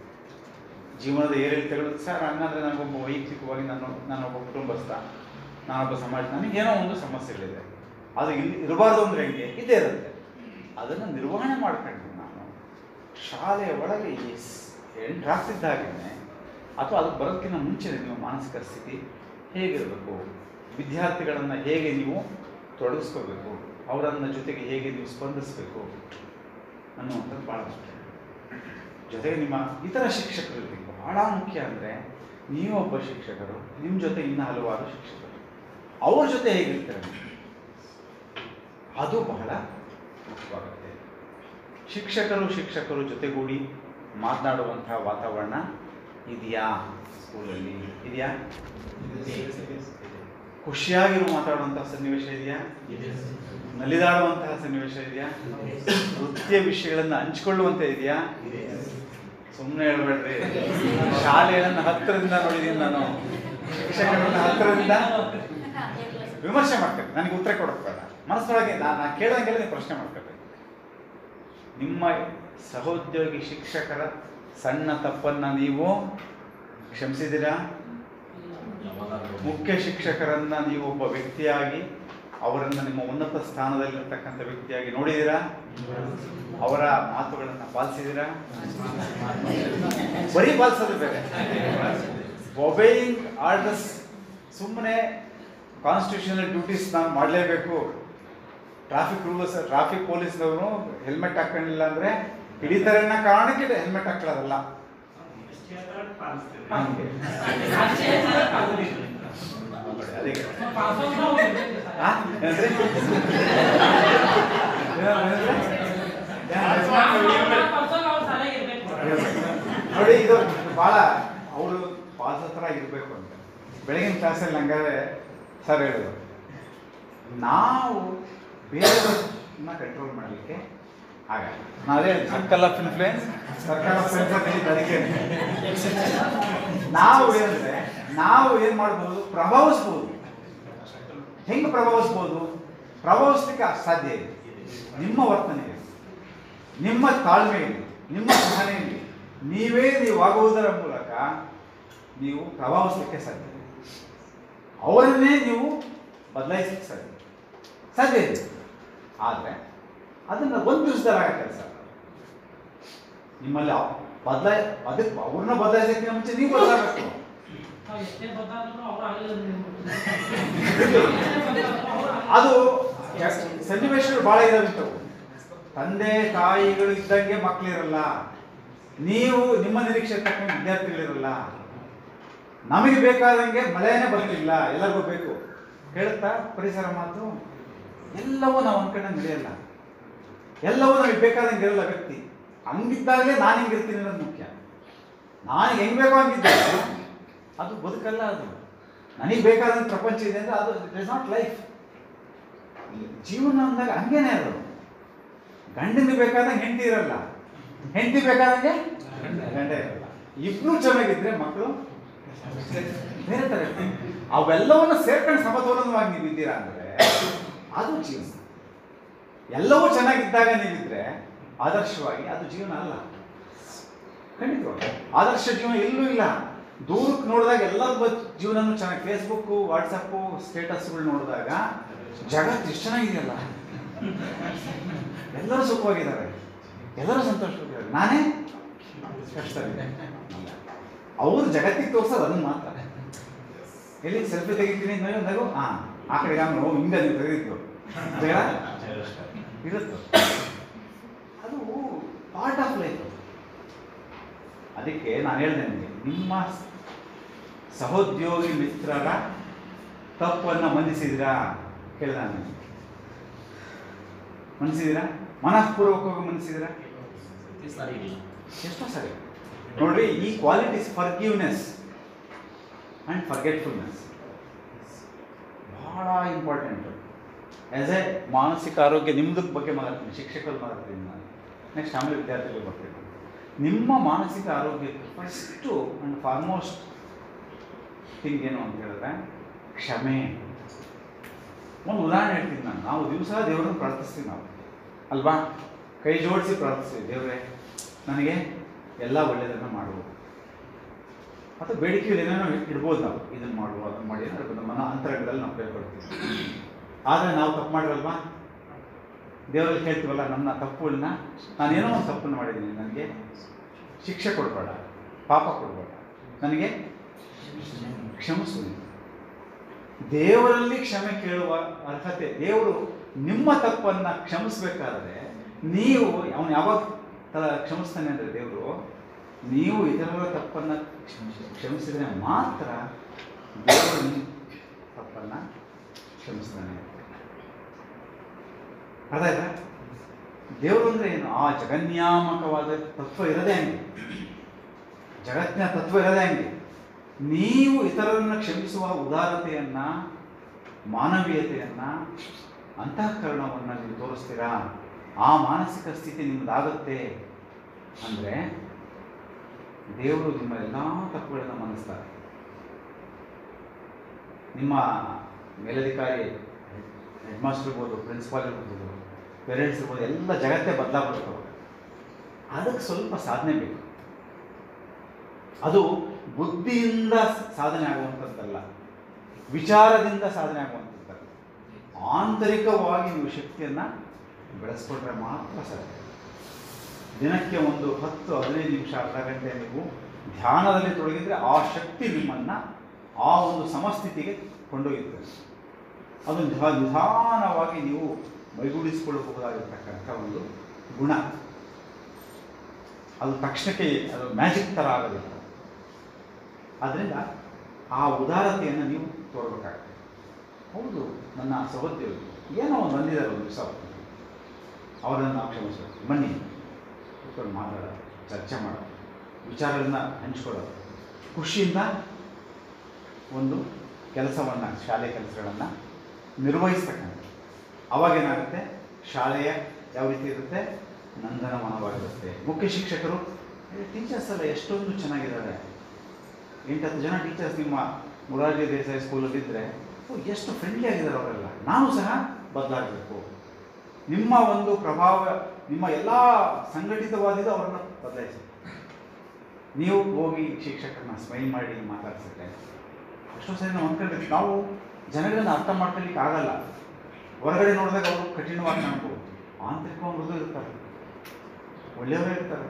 ಜೀವನದ ಏರಿಳಿತಗಳು ಸರ್ ಹಂಗಂದ್ರೆ ನನಗೊಬ್ಬ ವೈಯಕ್ತಿಕವಾಗಿ ನಾನು ನಾನೊಬ್ಬ ಕುಟುಂಬಸ್ಥ ನಾನೊಬ್ಬ ಸಮಾಜ ನನಗೇನೋ ಒಂದು ಸಮಸ್ಯೆಗಳಿದೆ ಅದು ಇಲ್ಲಿ ಇರಬಾರ್ದು ಅಂದರೆ ಹೆಂಗೆ ಇದ್ದೇ ಇರುತ್ತೆ ಅದನ್ನು ನಿರ್ವಹಣೆ ಮಾಡ್ಕೊಂಡು ನಾನು ಶಾಲೆಯ ಒಳಗೆ ಎಸ್ ಎಂಟ್ರಾಗ್ತಿದ್ದಾಗೇ ಅಥವಾ ಅದು ಬರೋದಕ್ಕಿಂತ ಮುಂಚೆನೇ ನಿಮ್ಮ ಮಾನಸಿಕ ಸ್ಥಿತಿ ಹೇಗಿರಬೇಕು ವಿದ್ಯಾರ್ಥಿಗಳನ್ನು ಹೇಗೆ ನೀವು ತೊಡಗಿಸ್ಕೋಬೇಕು ಅವರನ್ನ ಜೊತೆಗೆ ಹೇಗೆ ನೀವು ಸ್ಪಂದಿಸಬೇಕು ಅನ್ನುವಂಥದ್ದು ಭಾಳ ಮುಖ್ಯ ಜೊತೆಗೆ ನಿಮ್ಮ ಇತರ ಶಿಕ್ಷಕರಿಗೆ ಬಹಳ ಮುಖ್ಯ ಅಂದರೆ ನೀವೊಬ್ಬ ಶಿಕ್ಷಕರು ನಿಮ್ಮ ಜೊತೆ ಇನ್ನು ಹಲವಾರು ಶಿಕ್ಷಕರು ಅವ್ರ ಜೊತೆ ಹೇಗಿರ್ತಾರೆ ನೀವು? ಅದು ಬಹಳ ಮುಖ್ಯವಾಗುತ್ತೆ ಶಿಕ್ಷಕರು ಶಿಕ್ಷಕರು ಜೊತೆಗೂಡಿ ಮಾತನಾಡುವಂತಹ ವಾತಾವರಣ ಇದೆಯಾ ಸ್ಕೂಲಲ್ಲಿ ಇದೆಯಾ ಖುಷಿಯಾಗಿರೋ ಮಾತಾಡುವಂತಹ ಸನ್ನಿವೇಶ ಇದೆಯಾ ನಲಿದಾಡುವಂತಹ ಸನ್ನಿವೇಶ ಇದೆಯಾ ವೃತ್ತಿಯ ವಿಷಯಗಳನ್ನು ಹಂಚಿಕೊಳ್ಳುವಂತ ಇದೆಯಾ ಸುಮ್ಮನೆ ಹೇಳ್ಬೇಡ್ರಿ ಶಾಲೆಯನ್ನು ಹತ್ತಿರದಿಂದ ನೋಡಿದ್ದೀನಿ ನಾನು ಶಿಕ್ಷಕರನ್ನ ಹತ್ತಿರದಿಂದ ವಿಮರ್ಶೆ ಮಾಡ್ತೇನೆ ನನಗೆ ಉತ್ತರ ಕೊಡೋಕೆ ಬೇಡ ಮನಸ್ಸೊಳಗೆ ನಾನು ನಾನು ಕೇಳ್ದಂಗೆಲ್ಲ ನೀವು ಪ್ರಶ್ನೆ ಮಾಡ್ಕೋಬೇಕು ನಿಮ್ಮ ಸಹೋದ್ಯೋಗಿ ಶಿಕ್ಷಕರ ಸಣ್ಣ ತಪ್ಪನ್ನ ನೀವು ಕ್ಷಮಿಸಿದ್ದೀರಾ ಮುಖ್ಯ ಶಿಕ್ಷಕರನ್ನ ನೀವು ಒಬ್ಬ ವ್ಯಕ್ತಿಯಾಗಿ ಅವರನ್ನ ನಿಮ್ಮ ಉನ್ನತ ಸ್ಥಾನದಲ್ಲಿರ್ತಕ್ಕಂಥ ವ್ಯಕ್ತಿಯಾಗಿ ನೋಡಿದ್ದೀರಾ ಅವರ ಮಾತುಗಳನ್ನು ಪಾಲಿಸಿದ್ದೀರಾ ಬರೀ ಪಾಲಿಸೋದು ಬೇರೆ ಒಬೇಯಿಂಗ್ ಆರ್ಡರ್ಸ್ ಸುಮ್ಮನೆ ಕಾನ್ಸ್ಟಿಟ್ಯೂಷನಲ್ ಡ್ಯೂಟೀಸ್ ನಾನು ಮಾಡಲೇಬೇಕು ಟ್ರಾಫಿಕ್ ರೂಲ್ಸ್ ಟ್ರಾಫಿಕ್ ಪೊಲೀಸ್ನವರು ಹೆಲ್ಮೆಟ್ ಹಾಕೊಂಡಿಲ್ಲ ಅಂದ್ರೆ ಹಿಡಿತಾರೆ ಅನ್ನೋ ಕಾರಣಕ್ಕೆ ಹೆಲ್ಮೆಟ್ ಹಾಕೊಳ್ಳೋದಲ್ಲ ಹಂಗೆ. ನೋಡಿ, ಅದಕ್ಕೆ. ಆ? ಏನಂದ್ರಿ? ಏನಂದ್ರಿ? ನೋಡಿ ಇದು ಬಹಳ ಅವರು ಪಾಸ್ ಹತ್ರ ಇರಬೇಕು ಅಂತ ಬೆಳಗಿನ ಕ್ಲಾಸಲ್ಲಿ ಹಂಗಾದ್ರೆ ಸರ್ ಹೇಳಿದ್ರು ನಾವು ಬೇರೆಯವ್ರನ್ನ ಕಂಟ್ರೋಲ್ ಮಾಡಲಿಕ್ಕೆ ಆಗಲ್ಲ ನಾವೇ circle of influence circle of influence ಅದಕ್ಕೆ ನಾವು ಏನಂದ್ರೆ ನಾವು ಏನ್ ಮಾಡ್ಬೋದು ಪ್ರಭಾವಿಸ್ಬೋದು ಹೆಂಗೆ ಪ್ರಭಾವಿಸ್ಬೋದು ಪ್ರಭಾವಿಸ್ಲಿಕ್ಕೆ ಸಾಧ್ಯ ಇದೆ ನಿಮ್ಮ ವರ್ತನೆಯಲ್ಲಿ ನಿಮ್ಮ ತಾಳ್ಮೆಯಲ್ಲಿ ನಿಮ್ಮ ಸಹನೆಯಲ್ಲಿ ನೀವೇ ನೀವು ಆಗುವುದರ ಮೂಲಕ ನೀವು ಪ್ರಭಾವಿಸ್ಲಿಕ್ಕೆ ಸಾಧ್ಯ ಇದೆ ಅವರನ್ನೇ ನೀವು ಬದಲಾಯಿಸಲಿಕ್ಕೆ ಸಾಧ್ಯ ಸಾಧ್ಯ ಇದೆ ಆದರೆ ಅದನ್ನು ಒಂದು ದಿವಸದಲ್ಲಿ ಆಗೋ ಕೆಲಸ ನಿಮ್ಮಲ್ಲಿ ಬದಲಾಯ ಅದಕ್ಕೆ ಅವ್ರನ್ನ ಬದಲಾಯಿಸೋಕ್ಕಿಂತ ಮುಂಚೆ ನೀವು ಬದಲಾಗಬೇಕು ಅದು ಸನ್ನಿವೇಶಗಳು ಭಾಳ ಇದಾವೆ ಇಂಥವು. ತಂದೆ ತಾಯಿಗಳು ಇದ್ದಂಗೆ ಮಕ್ಕಳಿರಲ್ಲ ನೀವು ನಿಮ್ಮ ನಿರೀಕ್ಷೆ ತಕ್ಕಂಗೆ ವಿದ್ಯಾರ್ಥಿಗಳಿರಲ್ಲ ನಮಗೆ ಬೇಕಾದಂಗೆ ಮಳೆನೇ ಬರ್ತಿಲ್ಲ ಎಲ್ಲರಿಗೂ ಬೇಕು ಹೇಳುತ್ತಾ ಪರಿಸರ ಮಾತು ಎಲ್ಲವೂ ನಾವು ಅನ್ಕೊಂಡಂಗೆ ನಡೆಯಲ್ಲ ಎಲ್ಲವೂ ನಮಗೆ ಬೇಕಾದಂಗೆ ಇರಲ್ಲ ವ್ಯಕ್ತಿ ಹಂಗಿದ್ದಾಗಲೇ ನಾನು ಹಿಂಗಿರ್ತೀನಿ ಅನ್ನೋದು ಮುಖ್ಯ ನಾನು ಹೆಂಗ್ ಬೇಕೋ ಹಂಗಿದ್ದೆ ಅದು ಬದುಕಲ್ಲ ಅದು ನನಗೆ ಬೇಕಾದಂಥ ಪ್ರಪಂಚ ಇದೆ ಅಂದರೆ ಅದು ಇಟ್ ಇಸ್ ನಾಟ್ ಲೈಫ್ ಜೀವನ ಅಂದಾಗ ಹಂಗೇನೆ ಅದು ಗಂಡನಿಗೆ ಬೇಕಾದಂಗೆ ಹೆಂಡತಿ ಇರಲ್ಲ ಹೆಂಡತಿ ಬೇಕಾದಂಗೆ ಗಂಡ ಇರಲ್ಲ ಇಬ್ರು ಚೆನ್ನಾಗಿದ್ರೆ ಮಕ್ಕಳು ಬೇರೆ ಥರ ಇರ್ತಾರೆ. ಅವೆಲ್ಲವನ್ನು ಸೇರ್ಕೊಂಡು ಸಮತೋಲನವಾಗಿ ನೀವು ಇದ್ದೀರಾ ಅಂದರೆ ಅದು ಜೀವನ ಎಲ್ಲವೂ ಚೆನ್ನಾಗಿದ್ದಾಗ ನೀವಿದ್ರೆ ಆದರ್ಶವಾಗಿ ಅದು ಜೀವನ ಅಲ್ಲ ಖಂಡಿತವಾಗಿ ಆದರ್ಶ ಜೀವನ ಎಲ್ಲೂ ಇಲ್ಲ ದೂರಕ್ಕೆ ನೋಡಿದಾಗ ಎಲ್ಲ ಜೀವನನೂ ಚೆನ್ನಾಗಿ ಫೇಸ್ಬುಕ್ಕು ವಾಟ್ಸಪ್ಪು ಸ್ಟೇಟಸ್ಗಳು ನೋಡಿದಾಗ ಜಗತ್ತು ಎಷ್ಟು ಚೆನ್ನಾಗಿದೆಯಲ್ಲ ಎಲ್ಲರೂ ಸುಖವಾಗಿದ್ದಾರೆ ಎಲ್ಲರೂ ಸಂತೋಷವಾಗಿದ್ದಾರೆ ನಾನೇ ಕಷ್ಟವಿದೆ ಅವರು ಜಗತ್ತಿಗೆ ತೋರ್ಸೋದು ಅದನ್ನು ಮಾತ್ರ ಎಲ್ಲಿ ಸೆಲ್ಫಿ ತೆಗಿತೀನಿ ನಗು ನಗು ಹಾಂ ಆ ಕಡೆಗೆ ಆಮೇಲೆ ಹೋಗಿ ಹಿಂಗೆ ನೀವು ತೆಗೆದಿತ್ತು ಜಗಳ ಇರುತ್ತೆ ಅದು ಪಾರ್ಟ್ ಆಫ್ ಲೈಫ್ ಅದಕ್ಕೆ ನಾನು ಹೇಳಿದೆ ನಿಮಗೆ ನಿಮ್ಮ ಸಹೋದ್ಯೋಗಿ ಮಿತ್ರರ ತಪ್ಪನ್ನು ಮನ್ನಿಸಿದಿರಾ ಕೇಳಿದ ನಾನು ನಿಮಗೆ ಮನ್ನಿಸಿದಿರಾ ಮನಃಪೂರ್ವಕವಾಗಿ ಮನ್ನಿಸಿದಿರಾ ಸರಿ ಇಲ್ಲ ಎಷ್ಟೋ ಸರಿ ನೋಡ್ರಿ ಈ ಕ್ವಾಲಿಟೀಸ್ ಫರ್ಗಿವ್ನೆಸ್ ಆ್ಯಂಡ್ ಫರ್ಗೆಟ್ಫುಲ್ನೆಸ್ ಬಹಳ ಇಂಪಾರ್ಟೆಂಟು ಆ್ಯಸ್ ಎ ಮಾನಸಿಕ ಆರೋಗ್ಯ ನಿಮ್ಮದಕ್ಕೆ ಬಗ್ಗೆ ಮಾತಾಡ್ತೀನಿ ಶಿಕ್ಷಕರು ಮಾತಾಡ್ತೀನಿ ನಾನು ನೆಕ್ಸ್ಟ್ ಆಮೇಲೆ ವಿದ್ಯಾರ್ಥಿಗಳು ಬರ್ತೀನಿ ನಿಮ್ಮ ಮಾನಸಿಕ ಆರೋಗ್ಯಕ್ಕೆ ಫಸ್ಟು ಆ್ಯಂಡ್ ಫಾರ್ಮೋಸ್ಟ್ ಥಿಂಗ್ ಏನು ಅಂತ ಹೇಳಿದ್ರೆ ಕ್ಷಮೆ ಒಂದು ಉದಾಹರಣೆ ಹೇಳ್ತೀನಿ ನಾನು ನಾವು ದಿವಸ ದೇವರನ್ನು ಪ್ರಾರ್ಥಿಸ್ತೀವಿ ನಾವು ಅಲ್ವಾ ಕೈ ಜೋಡಿಸಿ ಪ್ರಾರ್ಥಿಸ್ತೀವಿ ದೇವರೇ ನನಗೆ ಎಲ್ಲ ಒಳ್ಳೆಯದನ್ನು ಮಾಡು ಅಥವಾ ಬೇಡಿಕೆಯಲ್ಲಿ ಏನೇನೋ ಇಡ್ಬೋದು ನಾವು ಇದನ್ನು ಮಾಡು ಅದನ್ನು ಮಾಡಿ ಏನಾದ್ರು ನಮ್ಮ ಅಂತರಗಳಲ್ಲಿ ನಾವು ಕೇಳ್ಕೊಳ್ತೀವಿ ಆದರೆ ನಾವು ತಪ್ಪು ಮಾಡಿರಲ್ವಾ ದೇವರಲ್ಲಿ ಕೇಳ್ತೀವಲ್ಲ ನನ್ನ ತಪ್ಪುಗಳನ್ನ ನಾನೇನೋ ಒಂದು ತಪ್ಪನ್ನು ಮಾಡಿದ್ದೀನಿ ನನಗೆ ಶಿಕ್ಷೆ ಕೊಡಬೇಡ ಪಾಪ ಕೊಡಬೇಡ ನನಗೆ ಕ್ಷಮಿಸು ನೀನು. ದೇವರಲ್ಲಿ ಕ್ಷಮೆ ಕೇಳುವ ಅರ್ಹತೆ ದೇವರು ನಿಮ್ಮ ತಪ್ಪನ್ನು ಕ್ಷಮಿಸ್ಬೇಕಾದ್ರೆ ನೀವು ಅವನು ಯಾವಾಗ ತ ಕ್ಷಮಿಸ್ತಾನೆ ಅಂದರೆ ದೇವರು ನೀವು ಇತರರ ತಪ್ಪನ್ನು ಕ್ಷಮಿಸಿದರೆ ಮಾತ್ರ ದೇವರು ನಿಮ್ಮ ತಪ್ಪನ್ನು ಕ್ಷಮಿಸ್ತಾನೆ ಅರ್ಥ ಆಯ್ತಾ ದೇವರು ಅಂದರೆ ಏನು ಆ ಜಗನ್ಯಾಮಕವಾದ ತತ್ವ ಇರದೇ ಹಂಗೆ ಜಗತ್ತಿನ ತತ್ವ ಇರದೇ ಹಂಗೆ ನೀವು ಇತರರನ್ನು ಕ್ಷಮಿಸುವ ಉದಾರತೆಯನ್ನ ಮಾನವೀಯತೆಯನ್ನ ಅಂತಃಕರಣವನ್ನು ನೀವು ತೋರಿಸ್ತೀರಾ ಆ ಮಾನಸಿಕ ಸ್ಥಿತಿ ನಿಮ್ಮದಾಗುತ್ತೆ ಅಂದರೆ ದೇವರು ನಿಮ್ಮ ಎಲ್ಲ ತಪ್ಪುಗಳನ್ನು ಮನ್ನಿಸ್ತಾರೆ ನಿಮ್ಮ ಮೇಲಧಿಕಾರಿ ಹೆಡ್ ಮಾಸ್ಟರ್ ಇರ್ಬೋದು ಪ್ರಿನ್ಸಿಪಾಲ್ ಇರ್ಬೋದು ಪೇರೆಂಟ್ಸ್ ಇರ್ಬೋದು ಎಲ್ಲ ಜಗತ್ತೇ ಬದಲಾಗ್ಬಿಡ್ತವೆ ಅದಕ್ಕೆ ಸ್ವಲ್ಪ ಸಾಧನೆ ಬೇಕು ಅದು ಬುದ್ಧಿಯಿಂದ ಸಾಧನೆ ಆಗುವಂಥದ್ದಲ್ಲ ವಿಚಾರದಿಂದ ಸಾಧನೆ ಆಗುವಂಥದ್ದಲ್ಲ ಆಂತರಿಕವಾಗಿ ನೀವು ಶಕ್ತಿಯನ್ನು ಬೆಳೆಸ್ಕೊಂಡ್ರೆ ಮಾತ್ರ ಸಾಧ್ಯ ದಿನಕ್ಕೆ ಒಂದು ಹತ್ತು ಹದಿನೈದು ನಿಮಿಷ ಅರ್ಧ ಗಂಟೆ ನೀವು ಧ್ಯಾನದಲ್ಲಿ ತೊಡಗಿದ್ರೆ ಆ ಶಕ್ತಿ ನಿಮ್ಮನ್ನು ಆ ಒಂದು ಸಮಸ್ಥಿತಿಗೆ ಕೊಂಡೊಯ್ಯುತ್ತದೆ ಅದು ನಿಧ ನಿಧಾನವಾಗಿ ನೀವು ಮೈಗೂಡಿಸಿಕೊಳ್ಳಬಹುದಾಗಿರ್ತಕ್ಕಂಥ ಒಂದು ಗುಣ ಅದು ತಕ್ಷಣಕ್ಕೆ ಅದು ಮ್ಯಾಜಿಕ್ ಥರ ಆಗೋದಿಲ್ಲ ಆದ್ದರಿಂದ ಆ ಉದಾರತೆಯನ್ನು ನೀವು ತೋರಬೇಕಾಗ್ತದೆ ಹೌದು ನನ್ನ ಸಹೋದ್ಯೋಗಿ ಏನೋ ಒಂದು ಬಂದಿದ್ದಾರೆ ಒಂದು ದಿವಸ ಅವರನ್ನು ನಾವು ಕ್ಷಮಿಸಬೇಕು ಬನ್ನಿ ಕೂತ್ಕೊಂಡು ಮಾತಾಡೋದು ಚರ್ಚೆ ಮಾಡೋದು ವಿಚಾರಗಳನ್ನ ಹಂಚ್ಕೊಳ್ಳೋದು ಖುಷಿಯಿಂದ ಒಂದು ಕೆಲಸವನ್ನು ಶಾಲೆ ಕೆಲಸಗಳನ್ನು ನಿರ್ವಹಿಸ್ತಕ್ಕಂಥ ಅವಾಗೇನಾಗುತ್ತೆ ಶಾಲೆಯ ಯಾವ ರೀತಿ ಇರುತ್ತೆ ನಂದನವನವಾಗಿರುತ್ತೆ ಮುಖ್ಯ ಶಿಕ್ಷಕರು ಟೀಚರ್ಸ್ ಎಲ್ಲ ಎಷ್ಟೊಂದು ಚೆನ್ನಾಗಿದ್ದಾರೆ ಎಂಟತ್ತು ಜನ ಟೀಚರ್ಸ್ ನಿಮ್ಮ ಮುರಾರ್ಜಿ ದೇಸಾಯಿ ಸ್ಕೂಲಲ್ಲಿ ಇದ್ದರೆ ಎಷ್ಟು ಫ್ರೆಂಡ್ಲಿ ಆಗಿದ್ದಾರೆ ಅವರೆಲ್ಲ ನಾನು ಸಹ ಬದಲಾಗಬೇಕು ನಿಮ್ಮ ಒಂದು ಪ್ರಭಾವ ನಿಮ್ಮ ಎಲ್ಲ ಸಂಘಟಿತವಾದಿದ್ದು ಅವರನ್ನು ಬದಲಾಯಿಸಿ ನೀವು ಹೋಗಿ ಶಿಕ್ಷಕರನ್ನ ಸ್ಮೈಲ್ ಮಾಡಿ ಮಾತಾಡ್ಸಿದ್ರೆ ಎಷ್ಟೋ ಸರಿ ನಾವು ಅಂದ್ಕೊಂಡಿರ್ತೀವಿ ನಾವು ಜನಗಳನ್ನ ಅರ್ಥ ಮಾಡ್ಕೊಳ್ಳಿಕ್ಕೆ ಆಗಲ್ಲ ಹೊರಗಡೆ ನೋಡಿದಾಗ ಅವರು ಕಠಿಣವಾಗಿ ಕಾಣ್ಬೋದು ಆಂತರಿಕವಾಗಿ ಮೃದು ಇರ್ತಾರೆ ಒಳ್ಳೆಯವರೇ ಇರ್ತಾರೆ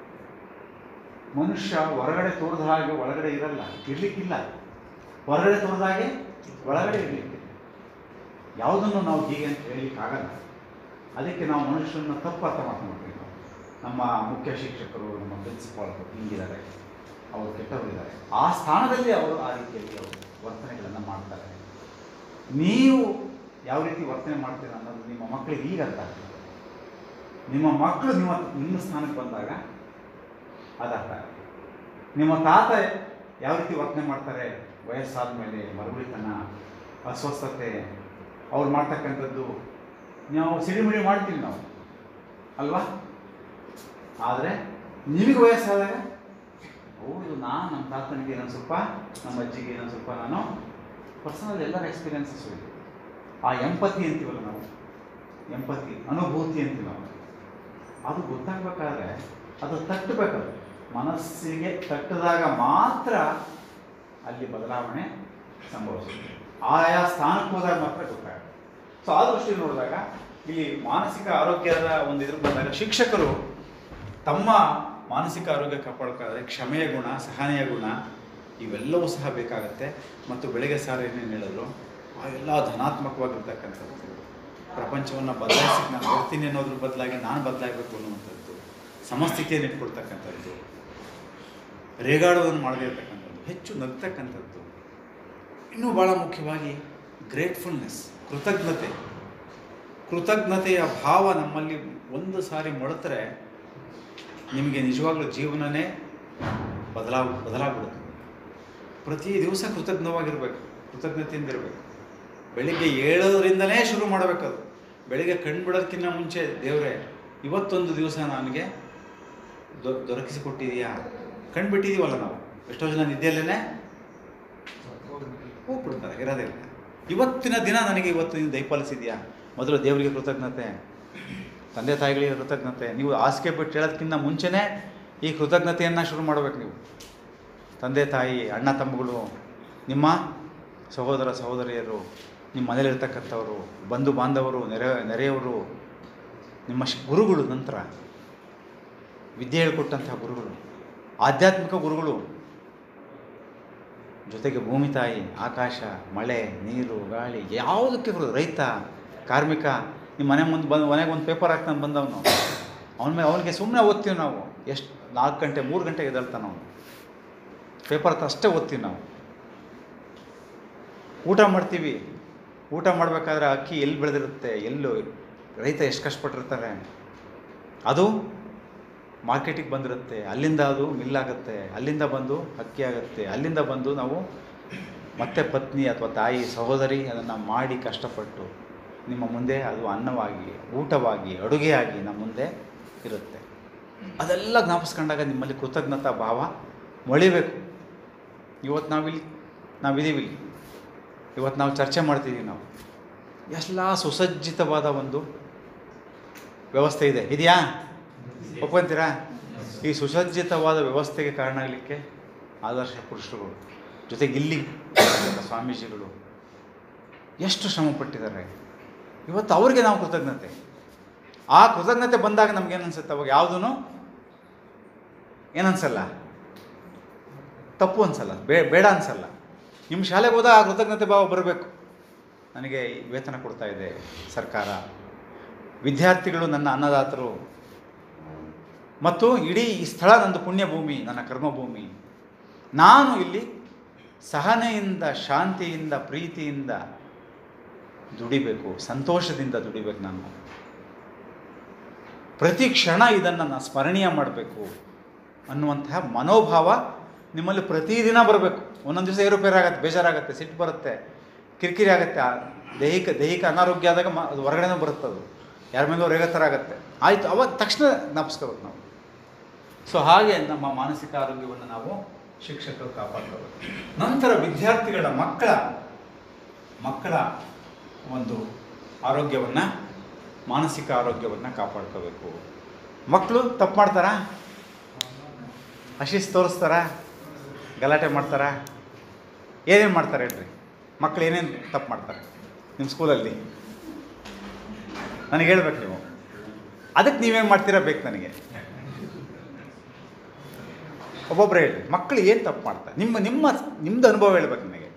ಮನುಷ್ಯ ಹೊರಗಡೆ ತೋರಿದ ಹಾಗೆ ಒಳಗಡೆ ಇರಲ್ಲ ಇರ್ಲಿಕ್ಕಿಲ್ಲ ಹೊರಗಡೆ ತೋರಿದ ಹಾಗೆ ಒಳಗಡೆ ಇರಲಿಕ್ಕೆ ಯಾವುದನ್ನು ನಾವು ಹೀಗೆ ಅಂತ ಹೇಳಲಿಕ್ಕಾಗಲ್ಲ ಅದಕ್ಕೆ ನಾವು ಮನುಷ್ಯರನ್ನ ತಪ್ಪು ಅರ್ಥ ಮಾಡ್ಕೊಂಡ್ಬಿಡ್ತೀವಿ ನಾವು ನಮ್ಮ ಮುಖ್ಯ ಶಿಕ್ಷಕರು ನಮ್ಮ ಪ್ರಿನ್ಸಿಪಾಲ್ ಹಿಂಗಿದ್ದಾರೆ ಅವರು ಕೆಟ್ಟವರಿದ್ದಾರೆ ಆ ಸ್ಥಾನದಲ್ಲಿ ಅವರು ಆ ರೀತಿಯಲ್ಲಿ ಅವರು ವರ್ತನೆಗಳನ್ನು ಮಾಡ್ತಾರೆ ನೀವು ಯಾವ ರೀತಿ ವರ್ತನೆ ಮಾಡ್ತೀರ ಅನ್ನೋದು ನಿಮ್ಮ ಮಕ್ಕಳಿಗೆ ಈಗ ಅರ್ಥ ಆಗ್ತದೆ ನಿಮ್ಮ ಮಕ್ಕಳು ನಿಮ್ಮ ನಿಮ್ಮ ಸ್ಥಾನಕ್ಕೆ ಬಂದಾಗ ಅದು ಅರ್ಥ ಆಗುತ್ತೆ ನಿಮ್ಮ ತಾತ ಯಾವ ರೀತಿ ವರ್ತನೆ ಮಾಡ್ತಾರೆ ವಯಸ್ಸಾದ ಮೇಲೆ ಮರುಗುಳಿತನ ಅಸ್ವಸ್ಥತೆ ಅವ್ರು ಮಾಡ್ತಕ್ಕಂಥದ್ದು ನಾವು ಸಿಡಿಮಿಡಿ ಮಾಡ್ತೀವಿ ನಾವು ಅಲ್ವಾ ಆದರೆ ನಿಮಗೆ ವಯಸ್ಸಾದಾಗ ಹೌದು ನಾನು ನಮ್ಮ ತಾತನಿಗೆ ಇನ್ನೊಂದು ಸ್ವಲ್ಪ ನಮ್ಮ ಅಜ್ಜಿಗೆ ಇನ್ನೊಂದು ಸ್ವಲ್ಪ ನಾನು ಪರ್ಸನಲ್ ಎಲ್ಲರ ಎಕ್ಸ್ಪೀರಿಯನ್ಸಸ್ ಇದೆ ಆ ಎಂಪತಿ ಅಂತೀವಲ್ಲ ನಾವು ಎಂಪತಿ ಅನುಭೂತಿ ಅಂತೀವಿ ನಾವು ಅದು ಗೊತ್ತಾಗಬೇಕಾದ್ರೆ ಅದು ತಟ್ಟಬೇಕದು ಮನಸ್ಸಿಗೆ ತಟ್ಟಿದಾಗ ಮಾತ್ರ ಅಲ್ಲಿ ಬದಲಾವಣೆ ಸಂಭವಿಸುತ್ತೆ ಆಯಾ ಸ್ಥಾನಕ್ಕೆ ಹೋದಾಗ ಮಾತ್ರ ಗೊತ್ತಾಗುತ್ತೆ ಸೊ ಆ ದೃಷ್ಟಿಯಲ್ಲಿ ನೋಡಿದಾಗ ಇಲ್ಲಿ ಮಾನಸಿಕ ಆರೋಗ್ಯದ ಒಂದು ಇದ್ರ ಬಂದಾಗ ಶಿಕ್ಷಕರು ತಮ್ಮ ಮಾನಸಿಕ ಆರೋಗ್ಯ ಕಾಪಾಡ್ಕೊಳ್ಳೋದ್ರೆ ಕ್ಷಮೆಯ ಗುಣ ಸಹನೆಯ ಗುಣ ಇವೆಲ್ಲವೂ ಸಹ ಬೇಕಾಗತ್ತೆ ಮತ್ತು ಬೆಳಗ್ಗೆ ಸಾರ್ ಏನೇನು ಹೇಳಿದ್ರು ಅವೆಲ್ಲ ಧನಾತ್ಮಕವಾಗಿರ್ತಕ್ಕಂಥದ್ದು ಪ್ರಪಂಚವನ್ನು ಬದಲಾಯಿಸಕ್ಕೆ ನಾನು ಬರ್ತೀನಿ ಅನ್ನೋದ್ರ ಬದಲಾಗಿ ನಾನು ಬದಲಾಗಬೇಕು ಅನ್ನುವಂಥದ್ದು ಸಮಸ್ಥಿತಿಯನ್ನು ಇಟ್ಕೊಳ್ತಕ್ಕಂಥದ್ದು ರೇಗಾಡೋದನ್ನು ಮಾಡದೇ ಇರತಕ್ಕಂಥದ್ದು ಹೆಚ್ಚು ನಗ್ತಕ್ಕಂಥದ್ದು ಇನ್ನೂ ಭಾಳ ಮುಖ್ಯವಾಗಿ ಗ್ರೇಟ್ಫುಲ್ನೆಸ್ ಕೃತಜ್ಞತೆ ಕೃತಜ್ಞತೆಯ ಭಾವ ನಮ್ಮಲ್ಲಿ ಒಂದು ಸಾರಿ ಮೊಳತರೆ ನಿಮಗೆ ನಿಜವಾಗ್ಲೂ ಜೀವನನೇ ಬದಲಾಗ ಬದಲಾಗ್ಬಿಡುತ್ತೆ ಪ್ರತಿ ದಿವಸ ಕೃತಜ್ಞವಾಗಿರ್ಬೇಕು ಕೃತಜ್ಞತೆಯಿಂದ ಇರಬೇಕು ಬೆಳಿಗ್ಗೆ ಏಳೋದ್ರಿಂದನೇ ಶುರು ಮಾಡಬೇಕದು ಬೆಳಿಗ್ಗೆ ಕಣ್ಣು ಬಿಡೋದಕ್ಕಿಂತ ಮುಂಚೆ ದೇವರೇ ಇವತ್ತೊಂದು ದಿವಸ ನನಗೆ ದೊ ದೊರಕಿಸಿಕೊಟ್ಟಿದೆಯಾ ಕಣ್ಣು ಬಿಟ್ಟಿದ್ದೀವಲ್ಲ ನಾವು ಎಷ್ಟೋ ಜನ ನಿದ್ದೆಯಲ್ಲೇ ಹೋಗ್ಬಿಡ್ತಾರೆ ಇರೋದೇ ಇಲ್ಲ ಇವತ್ತಿನ ದಿನ ನನಗೆ ಇವತ್ತು ನೀನು ದಯಪಾಲಿಸಿದ್ಯಾ ಮೊದಲು ದೇವರಿಗೆ ಕೃತಜ್ಞತೆ ತಂದೆ ತಾಯಿಗಳಿಗೆ ಕೃತಜ್ಞತೆ ನೀವು ಹಾಸಿಗೆ ಬಿಟ್ಟು ಹೇಳೋದಕ್ಕಿಂತ ಮುಂಚೆನೇ ಈ ಕೃತಜ್ಞತೆಯನ್ನು ಶುರು ಮಾಡಬೇಕು ನೀವು ತಂದೆ ತಾಯಿ ಅಣ್ಣ ತಮ್ಮಗಳು ನಿಮ್ಮ ಸಹೋದರ ಸಹೋದರಿಯರು ನಿಮ್ಮ ಮನೇಲಿರ್ತಕ್ಕಂಥವರು ಬಂಧು ಬಾಂಧವರು ನೆರೆ ನೆರೆಯವರು ನಿಮ್ಮ ಶ್ ಗುರುಗಳು ನಂತರ ವಿದ್ಯೆ ಹೇಳಿಕೊಟ್ಟಂತಹ ಗುರುಗಳು ಆಧ್ಯಾತ್ಮಿಕ ಗುರುಗಳು ಜೊತೆಗೆ ಭೂಮಿ ತಾಯಿ ಆಕಾಶ ಮಳೆ ನೀರು ಗಾಳಿ ಯಾವುದಕ್ಕೆ ಬರೋದು ರೈತ ಕಾರ್ಮಿಕ ನಿಮ್ಮ ಮನೆ ಮುಂದೆ ಬಂದು ಮನೆಗೆ ಒಂದು ಪೇಪರ್ ಹಾಕ್ತಾನೆ ಬಂದವನು ಅವನ ಮೇಲೆ ಅವನಿಗೆ ಸುಮ್ಮನೆ ಓದ್ತೀವಿ ನಾವು ಎಷ್ಟು ನಾಲ್ಕು ಗಂಟೆ ಮೂರು ಗಂಟೆಗೆ ಎದ್ದೇಳ್ತಾನೆ ಅವನು ಪೇಪರ್ ಹತ್ರ ಅಷ್ಟೇ ಓದ್ತೀವಿ ನಾವು ಊಟ ಮಾಡ್ತೀವಿ ಊಟ ಮಾಡಬೇಕಾದ್ರೆ ಅಕ್ಕಿ ಎಲ್ಲಿ ಬೆಳೆದಿರುತ್ತೆ ಎಲ್ಲು ರೈತ ಎಷ್ಟು ಕಷ್ಟಪಟ್ಟಿರ್ತಾರೆ ಅದು ಮಾರ್ಕೆಟಿಗೆ ಬಂದಿರುತ್ತೆ ಅಲ್ಲಿಂದ ಅದು ಮಿಲ್ಲಾಗುತ್ತೆ ಅಲ್ಲಿಂದ ಬಂದು ಅಕ್ಕಿ ಆಗುತ್ತೆ ಅಲ್ಲಿಂದ ಬಂದು ನಾವು ಮತ್ತೆ ಪತ್ನಿ ಅಥವಾ ತಾಯಿ ಸಹೋದರಿ ಅದನ್ನು ಮಾಡಿ ಕಷ್ಟಪಟ್ಟು ನಿಮ್ಮ ಮುಂದೆ ಅದು ಅನ್ನವಾಗಿ ಊಟವಾಗಿ ಅಡುಗೆಯಾಗಿ ನಮ್ಮ ಮುಂದೆ ಇರುತ್ತೆ ಅದೆಲ್ಲ ಜ್ಞಾಪಿಸ್ಕೊಂಡಾಗ ನಿಮ್ಮಲ್ಲಿ ಕೃತಜ್ಞತಾ ಭಾವ ಮೊಳಿಬೇಕು ಇವತ್ತು ನಾವಿಲ್ಲಿ ನಾವಿದ್ದೀವಿ ಇಲ್ಲಿ ಇವತ್ತು ನಾವು ಚರ್ಚೆ ಮಾಡ್ತಿದ್ದೀವಿ ನಾವು ಎಲ್ಲ ಸುಸಜ್ಜಿತವಾದ ಒಂದು ವ್ಯವಸ್ಥೆ ಇದೆ ಇದೆಯಾ ಒಪ್ಕೊಂತೀರಾ ಈ ಸುಸಜ್ಜಿತವಾದ ವ್ಯವಸ್ಥೆಗೆ ಕಾರಣ ಆಗಲಿಕ್ಕೆ ಆದರ್ಶ ಪುರುಷರುಗಳು ಜೊತೆಗೆ ಇಲ್ಲಿ ಇರ್ತಕ್ಕಂಥ ಸ್ವಾಮೀಜಿಗಳು ಎಷ್ಟು ಶ್ರಮ ಪಟ್ಟಿದ್ದಾರೆ ಇವತ್ತು ಅವ್ರಿಗೆ ನಾವು ಕೃತಜ್ಞತೆ ಆ ಕೃತಜ್ಞತೆ ಬಂದಾಗ ನಮ್ಗೇನು ಅನ್ಸುತ್ತೆ ಅವಾಗ ಯಾವುದೂ ಏನನ್ಸಲ್ಲ ತಪ್ಪು ಅನ್ಸಲ್ಲ ಬೇ ಬೇಡ ಅನ್ಸಲ್ಲ ನಿಮ್ಮ ಶಾಲೆಗೆ ಹೋದಾಗ ಆ ಕೃತಜ್ಞತೆ ಭಾವ ಬರಬೇಕು ನನಗೆ ಈ ವೇತನ ಕೊಡ್ತಾ ಇದೆ ಸರ್ಕಾರ ವಿದ್ಯಾರ್ಥಿಗಳು ನನ್ನ ಅನ್ನದಾತರು ಮತ್ತು ಇಡೀ ಈ ಸ್ಥಳ ನಂದು ಪುಣ್ಯಭೂಮಿ ನನ್ನ ಕರ್ಮಭೂಮಿ ನಾನು ಇಲ್ಲಿ ಸಹನೆಯಿಂದ ಶಾಂತಿಯಿಂದ ಪ್ರೀತಿಯಿಂದ ದುಡಿಬೇಕು ಸಂತೋಷದಿಂದ ದುಡಿಬೇಕು ನಾನು ಪ್ರತಿ ಕ್ಷಣ ಇದನ್ನು ನಾನು ಸ್ಮರಣೀಯ ಮಾಡಬೇಕು ಅನ್ನುವಂತಹ ಮನೋಭಾವ ನಿಮ್ಮಲ್ಲಿ ಪ್ರತಿದಿನ ಬರಬೇಕು ಒಂದೊಂದು ದಿವಸ ಏರುಪೇರಾಗತ್ತೆ ಬೇಜಾರಾಗತ್ತೆ ಸಿಟ್ಟು ಬರುತ್ತೆ ಕಿರಿಕಿರಿ ಆಗುತ್ತೆ ಆ ದೈಹಿಕ ದೈಹಿಕ ಅನಾರೋಗ್ಯ ಆದಾಗ ಮ ಅದು ಹೊರಗಡೆನೂ ಬರುತ್ತೆ ಅದು ಯಾರ ಮೇಲೂ ರೇಗತ್ತರ ಆಗುತ್ತೆ ಆಯಿತು ಅವಾಗ ತಕ್ಷಣ ಜ್ಞಾಪಿಸ್ಕೋಬೇಕು ನಾವು ಸೊ ಹಾಗೆ ನಮ್ಮ ಮಾನಸಿಕ ಆರೋಗ್ಯವನ್ನು ನಾವು ಶಿಕ್ಷಕರು ಕಾಪಾಡ್ಕೋಬೇಕು ನಂತರ ವಿದ್ಯಾರ್ಥಿಗಳ ಮಕ್ಕಳ ಮಕ್ಕಳ ಒಂದು ಆರೋಗ್ಯವನ್ನು ಮಾನಸಿಕ ಆರೋಗ್ಯವನ್ನು ಕಾಪಾಡ್ಕೋಬೇಕು ಮಕ್ಕಳು ತಪ್ಪು ಮಾಡ್ತಾರಾ ಅಶಿಸ್ ತೋರಿಸ್ತಾರಾ ಗಲಾಟೆ ಮಾಡ್ತಾರಾ ಏನೇನು ಮಾಡ್ತಾರೆ ಹೇಳ್ರಿ ಮಕ್ಕಳು ಏನೇನು ತಪ್ಪು ಮಾಡ್ತಾರೆ ನಿಮ್ಮ ಸ್ಕೂಲಲ್ಲಿ ನನಗೆ ಹೇಳ್ಬೇಕು ನೀವು ಅದಕ್ಕೆ ನೀವೇನು ಮಾಡ್ತೀರಾ ಬೇಕು ನನಗೆ ಒಬ್ಬೊಬ್ಬರು ಹೇಳಿ ಮಕ್ಕಳು ಏನು ತಪ್ಪು ಮಾಡ್ತಾರೆ ನಿಮ್ಮ ನಿಮ್ಮ ನಿಮ್ಮದು ಅನುಭವ ಹೇಳ್ಬೇಕು ನನಗೆ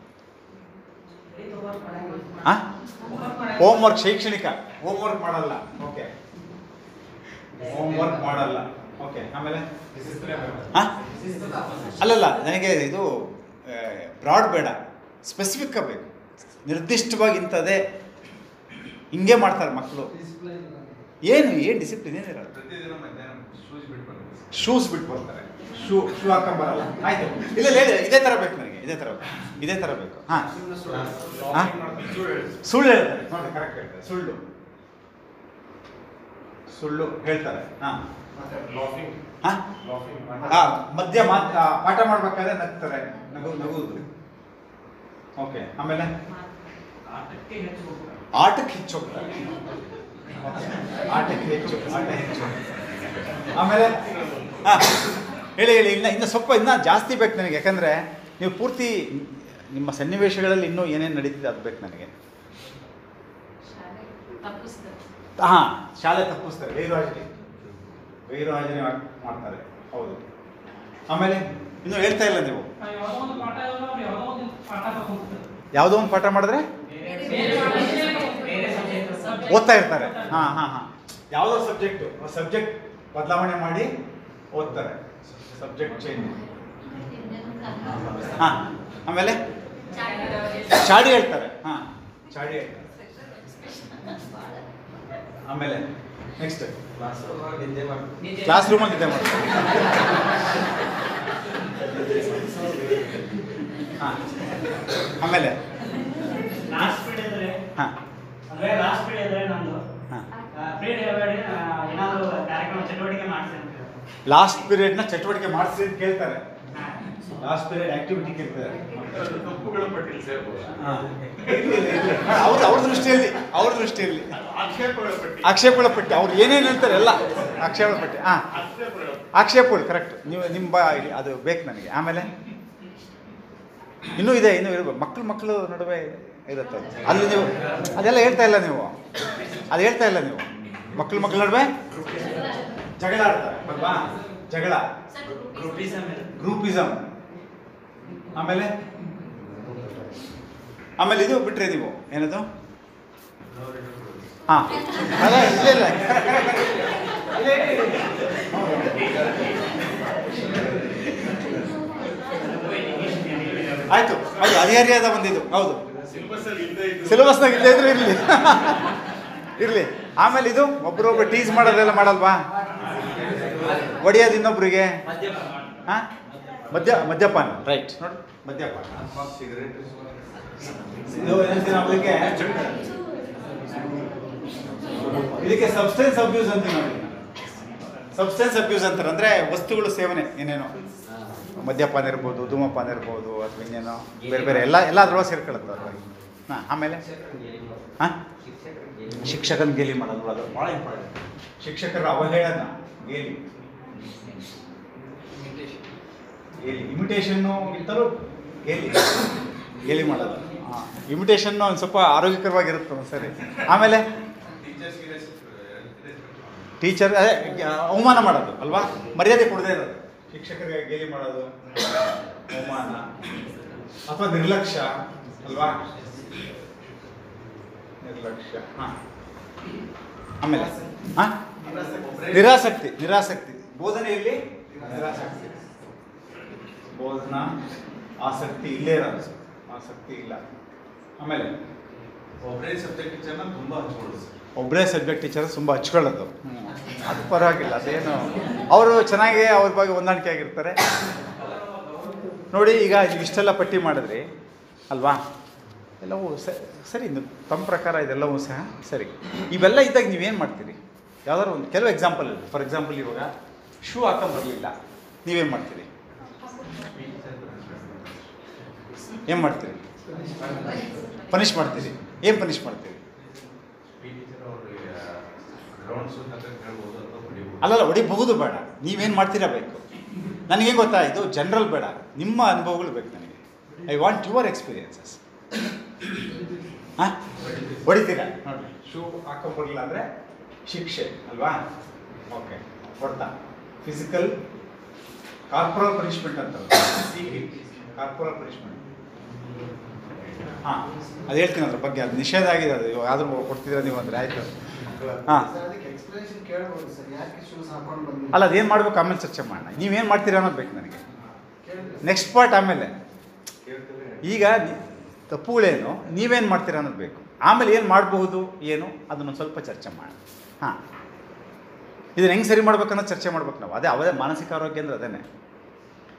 ಹಾಂ ಹೋಮ್ವರ್ಕ್ ಶೈಕ್ಷಣಿಕ ಹೋಮ್ವರ್ಕ್ ಮಾಡಲ್ಲ ಓಕೆ ಹೋಮ್ವರ್ಕ್ ಮಾಡಲ್ಲ ಓಕೆ ಆಮೇಲೆ ಹಾಂ ಅಲ್ಲಲ್ಲ ನನಗೆ ಇದು ಬ್ರಾಡ್ ಬೇಡ ಸ್ಪೆಸಿಫಿಕ್ ಬೇಕು ನಿರ್ದಿಷ್ಟವಾಗಿ ಇಂಥದ್ದೇ ಹಿಂಗೆ ಮಾಡ್ತಾರೆ ಮಕ್ಕಳು ಏನು ಏನು ಡಿಸಿಪ್ಲಿನ್ ಏನಿರಲ್ಲ ಪ್ರತಿದಿನ ಮಧ್ಯಾಹ್ನ ಶೂಸ್ ಬಿಟ್ಟು ಬರ್ಬೇಕು ಶೂಸ್ ಬಿಟ್ಟು ಬರ್ತಾರೆ ಶೂ ಶೂ ಹಾಕೊಂಬರಲ್ಲ ಆಯ್ತು ಇಲ್ಲ ಇಲ್ಲ ಇಲ್ಲ, ಇದೇ ಥರ ಬೇಕು ನನಗೆ ಇದೇ ಥರ ಬೇಕು ಇದೇ ಥರ ಬೇಕು ಹಾಂ ಹಾಂ ಸುಳ್ಳು ಹೇಳ್ತಾರೆ ನೋಡಿ ಕರೆಕ್ಟ್ ಹೇಳ್ತಾರೆ ಸುಳ್ಳು ಸುಳ್ಳು ಹೇಳ್ತಾರೆ ಹಾಂ ಹಾಂ ಹಾಂ ಮಧ್ಯ ಮಾತ್ ಆ, ಪಾಠ ಮಾಡ್ಬೇಕಾದ್ರೆ ನಗ್ತಾರೆ ನಗು ನಗುವುದು ಓಕೆ ಆಮೇಲೆ ಆಟಕ್ಕೆ ಹೆಚ್ಚು ಹೋಗ್ತಾರೆ. ಆಟಕ್ಕೆ ಹೆಚ್ಚು ಹೋಗ್ತಾರೆ ಆಟಕ್ಕೆ ಹೆಚ್ಚು ಆಟ ಹೆಚ್ಚು ಆಮೇಲೆ ಹಾಂ ಹೇಳಿ ಹೇಳಿ ಇನ್ನು ಇನ್ನು ಸ್ವಲ್ಪ ಇನ್ನೂ ಜಾಸ್ತಿ ಬೇಕು ನನಗೆ ಯಾಕಂದರೆ ನೀವು ಪೂರ್ತಿ ನಿಮ್ಮ ಸನ್ನಿವೇಶಗಳಲ್ಲಿ ಇನ್ನೂ ಏನೇನು ನಡೀತಿದೆ ಅದು ಬೇಕು ನನಗೆ ಹಾಂ ಶಾಲೆ ತಪ್ಪಿಸ್ತಾರೆ ಗೈರುಹಾಜರಿ ಗೈರುಹಾಜರಿ ಮಾಡ್- ಮಾಡ್ತಾರೆ ಹೌದು ಆಮೇಲೆ ಇನ್ನೂ ಹೇಳ್ತಾ ಇಲ್ಲ ನೀವು ಯಾವುದೋ ಒಂದು ಪಾಠ ಇರೋದು ಅವ್ರು ಯಾವುದೋ ಒಂದು ಪಾಠ ತಗೊಂಡ್ಬಿಡ್ತಾರೆ. ಯಾವುದೋ ಒಂದು ಪಾಠ ಮಾಡಿದ್ರೆ ಬೇರೆ subject ಓದ್ತಾ ಇರ್ತಾರೆ ಹಾಂ ಹಾಂ ಹಾಂ ಯಾವುದೋ ಸಬ್ಜೆಕ್ಟು ಸಬ್ಜೆಕ್ಟ್ ಬದಲಾವಣೆ ಮಾಡಿ ಓದ್ತಾರೆ ಸಬ್ಜೆಕ್ಟ್ ಚೇಂಜ್ ಹಾಂ ಆಮೇಲೆ ಚಾಡಿ ಹೇಳ್ತಾರೆ ಹಾಂ ಚಾಡಿ ಹೇಳ್ತಾರೆ ಆಮೇಲೆ ನೆಕ್ಸ್ಟ್ ಕ್ಲಾಸ್ ರೂಮಲ್ಲಿ ಇದೆ ಮಾಡ್ತಾರೆ ಹಾಂ ಆಮೇಲೆ ಲಾಸ್ಟ್ ಪೀರಿಯಡ್ ಇದ್ರೆ ಹಾಂ ಅಂದ್ರೆ ಲಾಸ್ಟ್ ಪೀರಿಯಡ್ ಇದ್ರೆ ನಂದು ಹಾಂ ಪೀರಿಯಡ್ ಹೇಳ್ಬೇಡಿ ಏನಾದ್ರು ಕಾರ್ಯಕ್ರಮ ಚಟುವಟಿಕೆ ಮಾಡಿಸಿ ಅಂತ ಲಾಸ್ಟ್ ಪೀರಿಯಡ್ನ ಚಟುವಟಿಕೆ ಮಾಡಿಸಿ ಅಂತ ಕೇಳ್ತಾರೆ ಲಾಸ್ಟ್ ಪೀರಿಯಡ್ ಆಕ್ಟಿವಿಟಿ ಕೇಳ್ತಾರೆ ತಪ್ಪುಗಳ ಪಟ್ಟಿಯಲ್ಲಿ ಸೇರ್ಬೋದು ಅವ್ರ ಅವ್ರ ದೃಷ್ಟಿಯಲ್ಲಿ ಅವ್ರ ದೃಷ್ಟಿಯಲ್ಲಿ ಆಕ್ಷೇಪಗಳ ಪಟ್ಟಿ ಆಕ್ಷೇಪಗಳ ಪಟ್ಟಿ ಅವ್ರು ಏನೇನು ಹೇಳ್ತಾರೆ ಎಲ್ಲ ಆಕ್ಷೇಪಗಳ ಪಟ್ಟಿ ಹಾಂ ಆಕ್ಷೇಪಗಳ ಆಕ್ಷೇಪಗಳು ಕರೆಕ್ಟ್ ನೀವು ನಿಮ್ಮ ಬಾ ಇಲ್ಲಿ ಅದು ಬೇಕು ನನಗೆ ಆಮೇಲೆ ಇನ್ನೂ ಇದೆ ಇನ್ನೂ ಇರ್ಬೇಕು ಮಕ್ಕಳು ಮಕ್ಕಳು ನಡುವೆ ಇರುತ್ತೆ ಅದು. ಅಲ್ಲಿ ನೀವು ಅದೆಲ್ಲ ಹೇಳ್ತಾ ಇಲ್ಲ ನೀವು ಅದು ಹೇಳ್ತಾ ಇಲ್ಲ ನೀವು ಮಕ್ಕಳು ಮಕ್ಕಳ ನಡುವೆ ಜಗಳ ಆಡ್ತಾರೆ ಅಲ್ವಾ ಜಗಳ ಗ್ರೂಪಿಸಮ್ ಗ್ರೂಪಿಸಮ್ ಆಮೇಲೆ ಆಮೇಲೆ ಇದು ಬಿಟ್ರೆ ನೀವು ಏನದು ಹಾಂ ಅಲ್ಲ ಇಲ್ಲ ಇಲ್ಲ ಇಲ್ಲೇ ಇಡಿ. ಆಯ್ತು ಹೌದು ಹರಿಹರಿಯಾದ ಬಂದಿದ್ದು ಹೌದು ಸಿಲೆಬಸ್ ಅಲ್ಲಿ ಇಲ್ಲದೆ ಇದ್ದು ಸಿಲೆಬಸ್ನಾಗ ಇಲ್ಲೇ ಇದ್ರೆ ಇರಲಿ ಇರಲಿ ಆಮೇಲೆ ಇದು ಒಬ್ರೊಬ್ರು ಟೀಸ್ ಮಾಡೋದೆಲ್ಲ ಮಾಡಲ್ವಾ ಒಡೆಯೋದು ಇನ್ನೊಬ್ರಿಗೆ ಹಾಂ ಮದ್ಯ ಮದ್ಯಪಾನ ರೈಟ್ ನೋಡಿ ಮದ್ಯಪಾನ ಇದು ಏನಂತೀವಿ ನಾವು ಇದಕ್ಕೆ ಇದಕ್ಕೆ ಸಬ್ಸ್ಟೆನ್ಸ್ ಅಬ್ಯೂಸ್ ಅಂತೀವಿ ನಾವು ಸಬ್ಸ್ಟೆನ್ಸ್ ಅಬ್ಯೂಸ್ ಅಂತಾರೆ ಅಂದರೆ ವಸ್ತುಗಳು ಸೇವನೆ ಏನೇನೋ ಮದ್ಯಪಾನ ಇರ್ಬೋದು ಧೂಮಪಾನ ಇರ್ಬೋದು ಅಥವಾ ಇನ್ನೇನೋ ಬೇರೆ ಬೇರೆ ಎಲ್ಲ ಎಲ್ಲ ಅದ್ರೊಳಗೆ ಸೇರ್ಕೊಳ್ಳುತ್ತೆ ಅದ್ರೊಳಗೆ ಹಾಂ ಆಮೇಲೆ ಹಾಂ ಶಿಕ್ಷಕನ ಗೇಲಿ ಮಾಡೋದು ಅದು ಭಾಳ ಇಂಪಾರ್ಟೆಂಟ್ ಶಿಕ್ಷಕರ ಅವಹೇಳನ ಗೇಲಿ ಗೇಲಿ ಇಮಿಟೇಷನ್ನು ಗಿಂತಲೂ ಗೇಲಿ ಗೇಲಿ ಮಾಡೋದು ಹಾಂ ಇಮಿಟೇಷನ್ನು ಒಂದು ಸ್ವಲ್ಪ ಆರೋಗ್ಯಕರವಾಗಿರುತ್ತೆ ಒಂದು ಸರಿ ಆಮೇಲೆ ಟೀಚರ್ ಅದೇ ಅವಮಾನ ಮಾಡೋದು ಅಲ್ವಾ ಮರ್ಯಾದೆ ಕೊಡದೇ ಇರೋದು ಶಿಕ್ಷಕರಿಗೆ ಗೇಲಿ ಮಾಡೋದು ಅವಮಾನ ಅಥವಾ ನಿರ್ಲಕ್ಷ್ಯ ಅಲ್ವಾ ನಿರ್ಲಕ್ಷ್ಯ ಹಾಂ ಆಮೇಲೆ ಹಾಂ ನಿರಾಸಕ್ತಿ ನಿರಾಸಕ್ತಿ ಬೋಧನೆಯಲ್ಲಿ ನಿರಾಸಕ್ತಿ ಬೋಧನಾ ಆಸಕ್ತಿ ಇಲ್ಲೇ ಇರೋದು ಆಸಕ್ತಿ ಇಲ್ಲ ಆಮೇಲೆ ಒಬ್ಬರೇ ಸಬ್ಜೆಕ್ಟ್ ಟೀಚರ್ನ ತುಂಬಾ ಹಚ್ಕೊಳ್ಳೋದು ಸರ್ ಒಬ್ಬರೇ ಸಬ್ಜೆಕ್ಟ್ ಟೀಚರ್ ತುಂಬ ಹಚ್ಕೊಳ್ಳೋದು ಅದು ಪರವಾಗಿಲ್ಲ ಅದೇನು ಅವರು ಚೆನ್ನಾಗಿ ಅವ್ರ ಬಗ್ಗೆ ಹೊಂದಾಣಿಕೆ ಆಗಿರ್ತಾರೆ ನೋಡಿ ಈಗ ಇಷ್ಟೆಲ್ಲ ಪಟ್ಟಿ ಮಾಡಿದ್ರಿ ಅಲ್ವಾ ಎಲ್ಲವೂ ಸ- ಸರಿ ನ- ತಮ್ಮ ಪ್ರಕಾರ ಇದೆಲ್ಲವೂ ಸಹ ಸರಿ ಇವೆಲ್ಲ ಇದ್ದಾಗ ನೀವೇನು ಮಾಡ್ತೀರಿ ಯಾವ್ದಾದ್ರು ಒಂದು ಕೆಲವು ಎಕ್ಸಾಂಪಲ್ ಫಾರ್ ಎಕ್ಸಾಂಪಲ್ ಇವಾಗ ಶೂ ಹಾಕೊಂಬರ್ಲಿಲ್ಲ ನೀವೇನು ಮಾಡ್ತೀರಿ ಏನು ಮಾಡ್ತೀರಿ ಪನಿಷ್ ಮಾಡ್ತೀರಿ ಏನು ಪನಿಷ್ ಮಾಡ್ತೀರಿ ಪಿ ಟೀಚರ್ ಅವ್ರಿಗೆ ಗ್ರೌಂಡ್ ಸುತ್ತ ಹೇಳ್ಬೋದು ಅಥವಾ ಹೊಡಿಬೋದು ಅಲ್ಲಲ್ಲ ಹೊಡಿಬಹುದು ಬೇಡ ನೀವೇನು ಮಾಡ್ತೀರಾ ಬೇಕು ನನಗೇನು ಗೊತ್ತಾ ಇದು ಜನರಲ್ ಬೇಡ ನಿಮ್ಮ ಅನುಭವಗಳು ಬೇಕು ನನಗೆ ಐ ವಾಂಟ್ ಯುವರ್ ಎಕ್ಸ್ಪೀರಿಯನ್ಸಸ್ ಹಾಂ ಹೊಡಿತೀರಾ ನೋಡಿ ಶೂ ಹಾಕೊಂಬರ್ಲಿಲ್ಲ ಅಂದರೆ ಶಿಕ್ಷೆ ಅಲ್ವಾ ಓಕೆ ಹೊಡ್ತಾ ಫಿಸಿಕಲ್ ಕಾರ್ಪೊರಲ್ ಪನಿಷ್ಮೆಂಟ್ ಅಂತ ಕಾರ್ಪೊರಲ್ ಪನಿಷ್ಮೆಂಟ್ ಹಾಂ ಅದು ಹೇಳ್ತೀನಿ ಅದ್ರ ಬಗ್ಗೆ ಅದು ನಿಷೇಧ ಆಗಿದೆ ಅದು ಆದರೂ ಕೊಡ್ತಿದ್ರೆ ನೀವು ಅಂದರೆ ಆಯಿತು ಹಾಂ ಸರ್ ಅದಕ್ಕೆ ಎಕ್ಸ್ಪ್ಲನೇಷನ್ ಕೇಳ್ಬೋದು ಸರ್ ಯಾಕೆ ಶೂಸ್ ಹಾಕೊಂಡು ಬಂದ್ರಿ ಅಲ್ಲ ಅದೇನು ಮಾಡ್ಬೇಕು ಆಮೇಲೆ ಚರ್ಚೆ ಮಾಡೋಣ ನೀವೇನು ಮಾಡ್ತೀರಾ ಅನ್ನೋದು ಬೇಕು ನನಗೆ ಕೇಳಿದ್ರೆ ನೆಕ್ಸ್ಟ್ ಪಾರ್ಟ್ ಆಮೇಲೆ ಈಗ ನಿ- ತಪ್ಪುಗಳೇನು ನೀವೇನು ಮಾಡ್ತೀರಾ ಅನ್ನೋದು ಬೇಕು ಆಮೇಲೆ ಏನು ಮಾಡಬಹುದು ಏನು ಅದನ್ನು ಸ್ವಲ್ಪ ಚರ್ಚೆ ಮಾಡೋಣ ಹಾಂ ಇದನ್ನ ಹೆಂಗೆ ಸರಿ ಮಾಡ್ಬೇಕು ಅನ್ನೋದು ಚರ್ಚೆ ಮಾಡ್ಬೇಕು ನಾವು ಅದೇ ಅವದೇ ಮಾನಸಿಕ ಆರೋಗ್ಯ ಅಂದ್ರೆ ಅದೇನೆ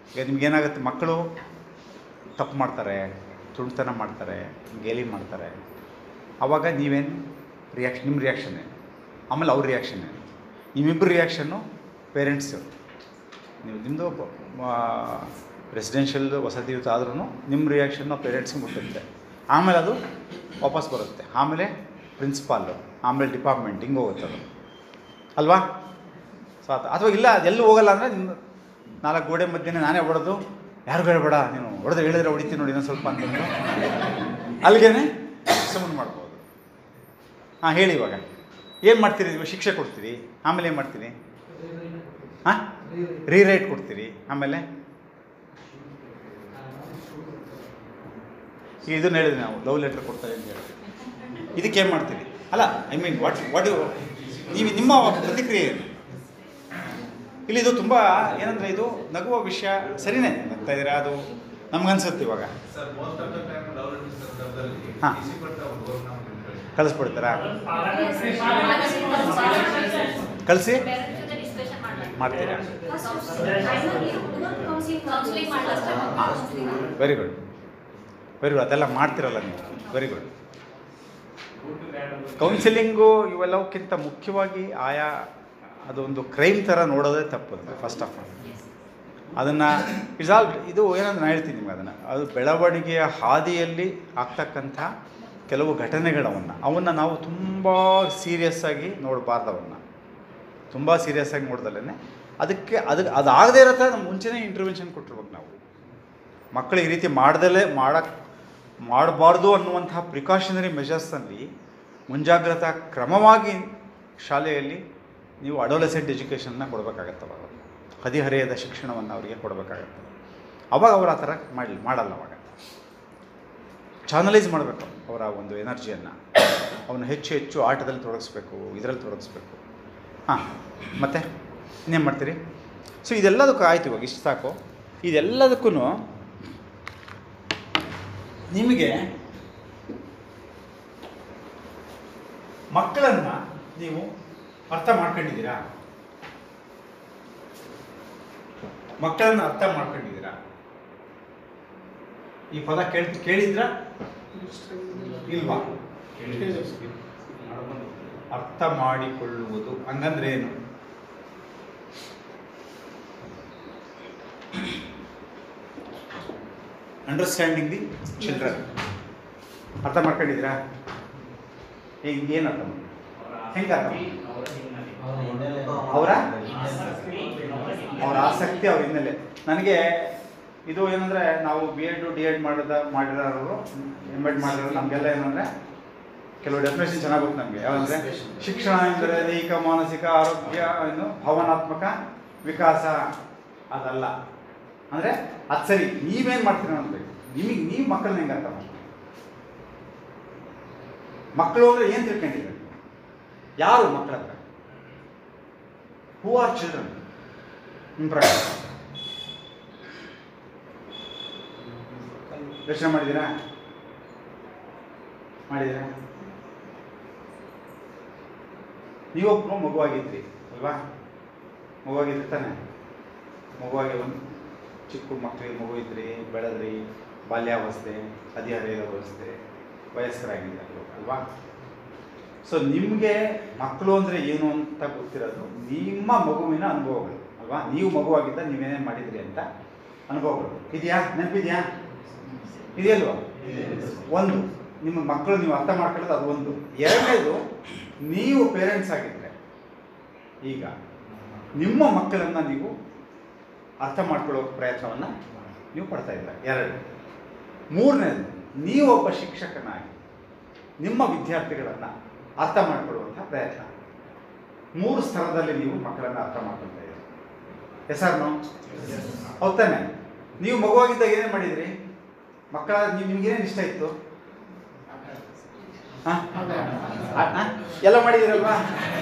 ಈಗ ನಿಮ್ಗೇನಾಗುತ್ತೆ ಮಕ್ಕಳು ತಪ್ಪು ಮಾಡ್ತಾರೆ ತುಂಟತನ ಮಾಡ್ತಾರೆ ಗೇಲಿ ಮಾಡ್ತಾರೆ ಆವಾಗ ನೀವೇನು ರಿಯಾಕ್ಷನ್ ನಿಮ್ಮ ರಿಯಾಕ್ಷನ್ ಏನು ಆಮೇಲೆ ಅವ್ರ ರಿಯಾಕ್ಷನ್ ಏನು ನಿಮ್ಮಿಬ್ಬರು ರಿಯಾಕ್ಷನ್ನು ಪೇರೆಂಟ್ಸು ನೀವು ನಿಮ್ಮದು ರೆಸಿಡೆನ್ಷಿಯಲ್ ವಸತಿ ಆದ್ರೂ ನಿಮ್ಮ ರಿಯಾಕ್ಷನ್ನು ಪೇರೆಂಟ್ಸ್ಗೆ ಮುಟ್ಟುತ್ತೆ ಆಮೇಲೆ ಅದು ವಾಪಸ್ ಬರುತ್ತೆ ಆಮೇಲೆ ಪ್ರಿನ್ಸಿಪಾಲು ಆಮೇಲೆ ಡಿಪಾರ್ಟ್ಮೆಂಟ್ ಹಿಂಗೆ ಹೋಗುತ್ತೆ ಅದು ಅಲ್ವಾ ಸೊ ಅದು ಅಥವಾ ಇಲ್ಲ ಅದೆಲ್ಲೂ ಹೋಗಲ್ಲ ಅಂದರೆ ನಿಮ್ಮ ನಾಲ್ಕು ಗೋಡೆ ಮಧ್ಯೆ ನಾನೇ ಹೊಡೆದು ಯಾರು ಹೇಳ್ಬೇಡ ನೀನು ಹೊಡೆದು ಹೇಳಿದ್ರೆ ಹೊಡಿತೀನಿ ನೋಡಿ ಇನ್ನೊಂದು ಸ್ವಲ್ಪ ಅಂತಂದು ಅಲ್ಲಿಗೇನೆ ಸುಮ್ಮನೆ ಮಾಡ್ಬೋದು ಹಾಂ ಹೇಳಿ ಇವಾಗ ಏನು ಮಾಡ್ತೀರಿ ನೀವು ಶಿಕ್ಷೆ ಕೊಡ್ತೀರಿ ಆಮೇಲೆ ಏನು ಮಾಡ್ತೀರಿ ಹಾಂ ರೀರೈಟ್ ಕೊಡ್ತೀರಿ ಆಮೇಲೆ ಈಗ ಇದನ್ನ ಹೇಳಿದ್ವಿ ನಾವು ಲವ್ ಲೆಟ್ರ್ ಕೊಡ್ತಾರೆ ಅಂತ ಹೇಳ್ತೀವಿ ಇದಕ್ಕೆ ಏನು ಮಾಡ್ತೀರಿ ಅಲ್ಲ ಐ ಮೀನ್ ವಾಟ್ ವಾಟ್ ನೀವು ನಿಮ್ಮ ಪ್ರತಿಕ್ರಿಯೆ ಏನು ಇಲ್ಲಿ ಇದು ತುಂಬ ಏನಂದರೆ ಇದು ನಗುವ ವಿಷಯ ಸರಿನೇ ನಗ್ತಾ ಇದ್ದೀರಾ ಅದು ನಮ್ಗನ್ಸುತ್ತೆ ಇವಾಗ sir most of the time love letter ಸಂದರ್ಭದಲ್ಲಿ ಹಾ. ಡಿಸಿ ಕೊಟ್ಟು ಅವ್ರು ಗೌರ್ಮೆಂಟ್ ಕಳಿಸ್ಬಿಡ್ತಾರಾ ಕಳಿಸಿ ಮಾಡ್ತೀರಾ ವೆರಿ ಗುಡ್ ವೆರಿ ಗುಡ್ ಅದೆಲ್ಲ ಮಾಡ್ತಿರಲ್ಲ ನೀವು ವೆರಿ ಗುಡ್ ಕೌನ್ಸಿಲಿಂಗು ಇವೆಲ್ಲವಕ್ಕಿಂತ ಮುಖ್ಯವಾಗಿ ಆಯಾ ಅದೊಂದು ಕ್ರೈಮ್ ಥರ ನೋಡೋದೇ ತಪ್ಪು ಫಸ್ಟ್ ಆಫ್ ಆಲ್ ಅದನ್ನು ಇಟ್ಸ್ ಆಲ್ ಇದು ಏನಂದ್ರೆ ನಾನು ಹೇಳ್ತೀನಿ ನಿಮ್ಗೆ ಅದನ್ನು ಅದು ಬೆಳವಣಿಗೆಯ ಹಾದಿಯಲ್ಲಿ ಆಗ್ತಕ್ಕಂಥ ಕೆಲವು ಘಟನೆಗಳವನ್ನು ಅವನ್ನು ನಾವು ತುಂಬ ಸೀರಿಯಸ್ ಆಗಿ ನೋಡಬಾರ್ದು ಅವನ್ನು ತುಂಬ ಸೀರಿಯಸ್ ಆಗಿ ನೋಡ್ದಲೇ ಅದಕ್ಕೆ ಅದಕ್ಕೆ ಅದಾಗದೇ ಇರೋ ಥರ ನಮ್ಮ ಮುಂಚೆನೇ ಇಂಟರ್ವೆನ್ಷನ್ ಕೊಟ್ಟಿರ್ಬೇಕು ನಾವು ಮಕ್ಕಳು ಈ ರೀತಿ ಮಾಡ್ದಲೇ ಮಾಡಕ್ಕೆ ಮಾಡಬಾರ್ದು ಅನ್ನುವಂತಹ ಪ್ರಿಕಾಷನರಿ ಮೆಷರ್ಸಲ್ಲಿ ಮುಂಜಾಗ್ರತಾ ಕ್ರಮವಾಗಿ ಶಾಲೆಯಲ್ಲಿ ನೀವು ಅಡೋಲೆಸೆಂಟ್ ಎಜುಕೇಷನ್ನ ಕೊಡಬೇಕಾಗತ್ತೆ ಅವಾಗ ಹದಿಹರೆಯದ ಶಿಕ್ಷಣವನ್ನು ಅವರಿಗೆ ಕೊಡಬೇಕಾಗತ್ತೆ ಅವಾಗ ಅವ್ರು ಆ ಥರ ಮಾಡಲಿ ಮಾಡಲ್ಲ ಅವಾಗ ಚಾನಲೈಸ್ ಮಾಡಬೇಕು ಅವರ ಒಂದು ಎನರ್ಜಿಯನ್ನು ಅವನು ಹೆಚ್ಚು ಹೆಚ್ಚು ಆಟದಲ್ಲಿ ತೊಡಗಿಸ್ಬೇಕು ಇದರಲ್ಲಿ ತೊಡಗಿಸ್ಬೇಕು ಹಾಂ ಮತ್ತೆ ಇನ್ನೇನು ಮಾಡ್ತೀರಿ ಸೊ ಇದೆಲ್ಲದಕ್ಕೂ ಆಯ್ತು ಇವಾಗ ಇಷ್ಟು ಸಾಕು ಇದೆಲ್ಲದಕ್ಕೂ ನಿಮಗೆ ಮಕ್ಕಳನ್ನು ನೀವು ಅರ್ಥ ಮಾಡ್ಕೊಂಡಿದ್ದೀರಾ ಮಕ್ಕಳನ್ನು ಅರ್ಥ ಮಾಡ್ಕೊಂಡಿದ್ದೀರಾ ಈ ಪದ ಕೇಳ್ ಕೇಳಿದ್ರ ಇಲ್ವಾ ಅರ್ಥ ಮಾಡಿಕೊಳ್ಳುವುದು ಹಂಗಂದ್ರೆ ಏನು ಅಂಡರ್ಸ್ಟ್ಯಾಂಡಿಂಗ್ ದಿ ಚಿಲ್ಡ್ರನ್ ಅರ್ಥ ಮಾಡ್ಕೊಂಡಿದ್ದೀರಾ ಹೆಂಗೆ ಏನು ಅರ್ಥ ಮಾಡಿ ಹೆಂಗೆ ಅರ್ಥ ಮಾಡಿ ಅವರ ಅವರ ಆಸಕ್ತಿ ಅವ್ರ ಹಿನ್ನೆಲೆ ನನಗೆ ಇದು ಏನಂದರೆ ನಾವು ಬಿ ಎಡ್ ಡಿ ಎಡ್ ಮಾಡಿದ ಮಾಡಿರೋರು ಎಮ್ ಎಡ್ ಮಾಡಿರೋರು ನಮಗೆಲ್ಲ ಏನಂದರೆ ಕೆಲವು ಡೆಫಿನೇಷನ್ ಚೆನ್ನಾಗಿ ಗೊತ್ತು ನಮಗೆ ಯಾವಂದರೆ ಶಿಕ್ಷಣ ಎಂದರೆ ದೈಹಿಕ ಮಾನಸಿಕ ಆರೋಗ್ಯ ಏನು ಭಾವನಾತ್ಮಕ ವಿಕಾಸ ಅದಲ್ಲ ಅಂದರೆ ಅದು ಸರಿ ನೀವೇನು ಮಾಡ್ತೀರ ಅನ್ಬೇಕು ನಿಮಗೆ ನೀವು ಮಕ್ಕಳನ್ನ ಹೆಂಗೆ ಅರ್ಥ ಮಾಡ್ತೀರಿ ಮಕ್ಕಳು ಅಂದರೆ ಏನು ತಿಳ್ಕೊಂಡಿದ್ದಾರೆ ಯಾರು ಮಕ್ಕಳ ಹತ್ರ ಹೂ ಆರ್ ಚಿಲ್ಡ್ರನ್ ನಿಮ್ಮ ಪ್ರಕಾರ ಯೋಚನೆ ಮಾಡಿದ್ದೀರಾ ಮಾಡಿದ್ದೀರಾ ನೀವೊಬ್ಬರು ಮಗುವಾಗಿದ್ರಿ ಅಲ್ವಾ ಮಗುವಾಗಿದ್ರಿ ತಾನೆ ಮಗುವಾಗಿ ಒಂದು ಚಿಕ್ಕ ಮಕ್ಕಳಿಗೆ ಮಗು ಇದ್ರಿ ಬೆಳೆದ್ರಿ ಬಾಲ್ಯಾವಸ್ಥೆ ಹದಿಹರೆಯದ ಅವಸ್ಥೆ ವಯಸ್ಕರಾಗಿದ್ದಾರೆ ಅಲ್ವಾ ಸೊ ನಿಮಗೆ ಮಕ್ಕಳು ಅಂದರೆ ಏನು ಅಂತ ಗೊತ್ತಿರೋದು ನಿಮ್ಮ ಮಗುವಿನ ಅನುಭವಗಳು ಅಲ್ವಾ ನೀವು ಮಗುವಾಗಿದ್ದ ನೀವೇನೇನು ಮಾಡಿದ್ರಿ ಅಂತ ಅನುಭವಗಳು ಇದೆಯಾ ನೆನಪಿದೆಯಾ ಇದೆಯಲ್ವಾ ಒಂದು ನಿಮ್ಮ ಮಕ್ಕಳು ನೀವು ಅರ್ಥ ಮಾಡ್ಕೊಳ್ಳೋದು ಅದು ಒಂದು ಎರಡನೇದು ನೀವು ಪೇರೆಂಟ್ಸ್ ಆಗಿದ್ದರೆ ಈಗ ನಿಮ್ಮ ಮಕ್ಕಳನ್ನು ನೀವು ಅರ್ಥ ಮಾಡ್ಕೊಳ್ಳೋ ಪ್ರಯತ್ನವನ್ನು ನೀವು ಪಡ್ತಾ ಇದ್ದೀರ ಎರಡು ಮೂರನೇದು ನೀವೊಬ್ಬ ಶಿಕ್ಷಕನಾಗಿ ನಿಮ್ಮ ವಿದ್ಯಾರ್ಥಿಗಳನ್ನು ಅರ್ಥ ಮಾಡಿಕೊಳ್ಳುವಂಥ ಪ್ರಯತ್ನ ಮೂರು ಸ್ತರದಲ್ಲಿ ನೀವು ಮಕ್ಕಳನ್ನು ಅರ್ಥ ಮಾಡ್ಕೊಳ್ತಾ ಇದ್ದೀರಿ ಹೆಸರ್ನು ಹೌದ್ ತಾನೆ ನೀವು ಮಗುವಾಗಿದ್ದಾಗ ಏನೇನು ಮಾಡಿದ್ರಿ ಮಕ್ಕಳ ನೀವು ನಿಮ್ಗೇನೇನು ಇಷ್ಟ ಇತ್ತು ಹ? ಆ- ಆ? ಎಲ್ಲ ಮಾಡಿದಿರಲ್ವಾ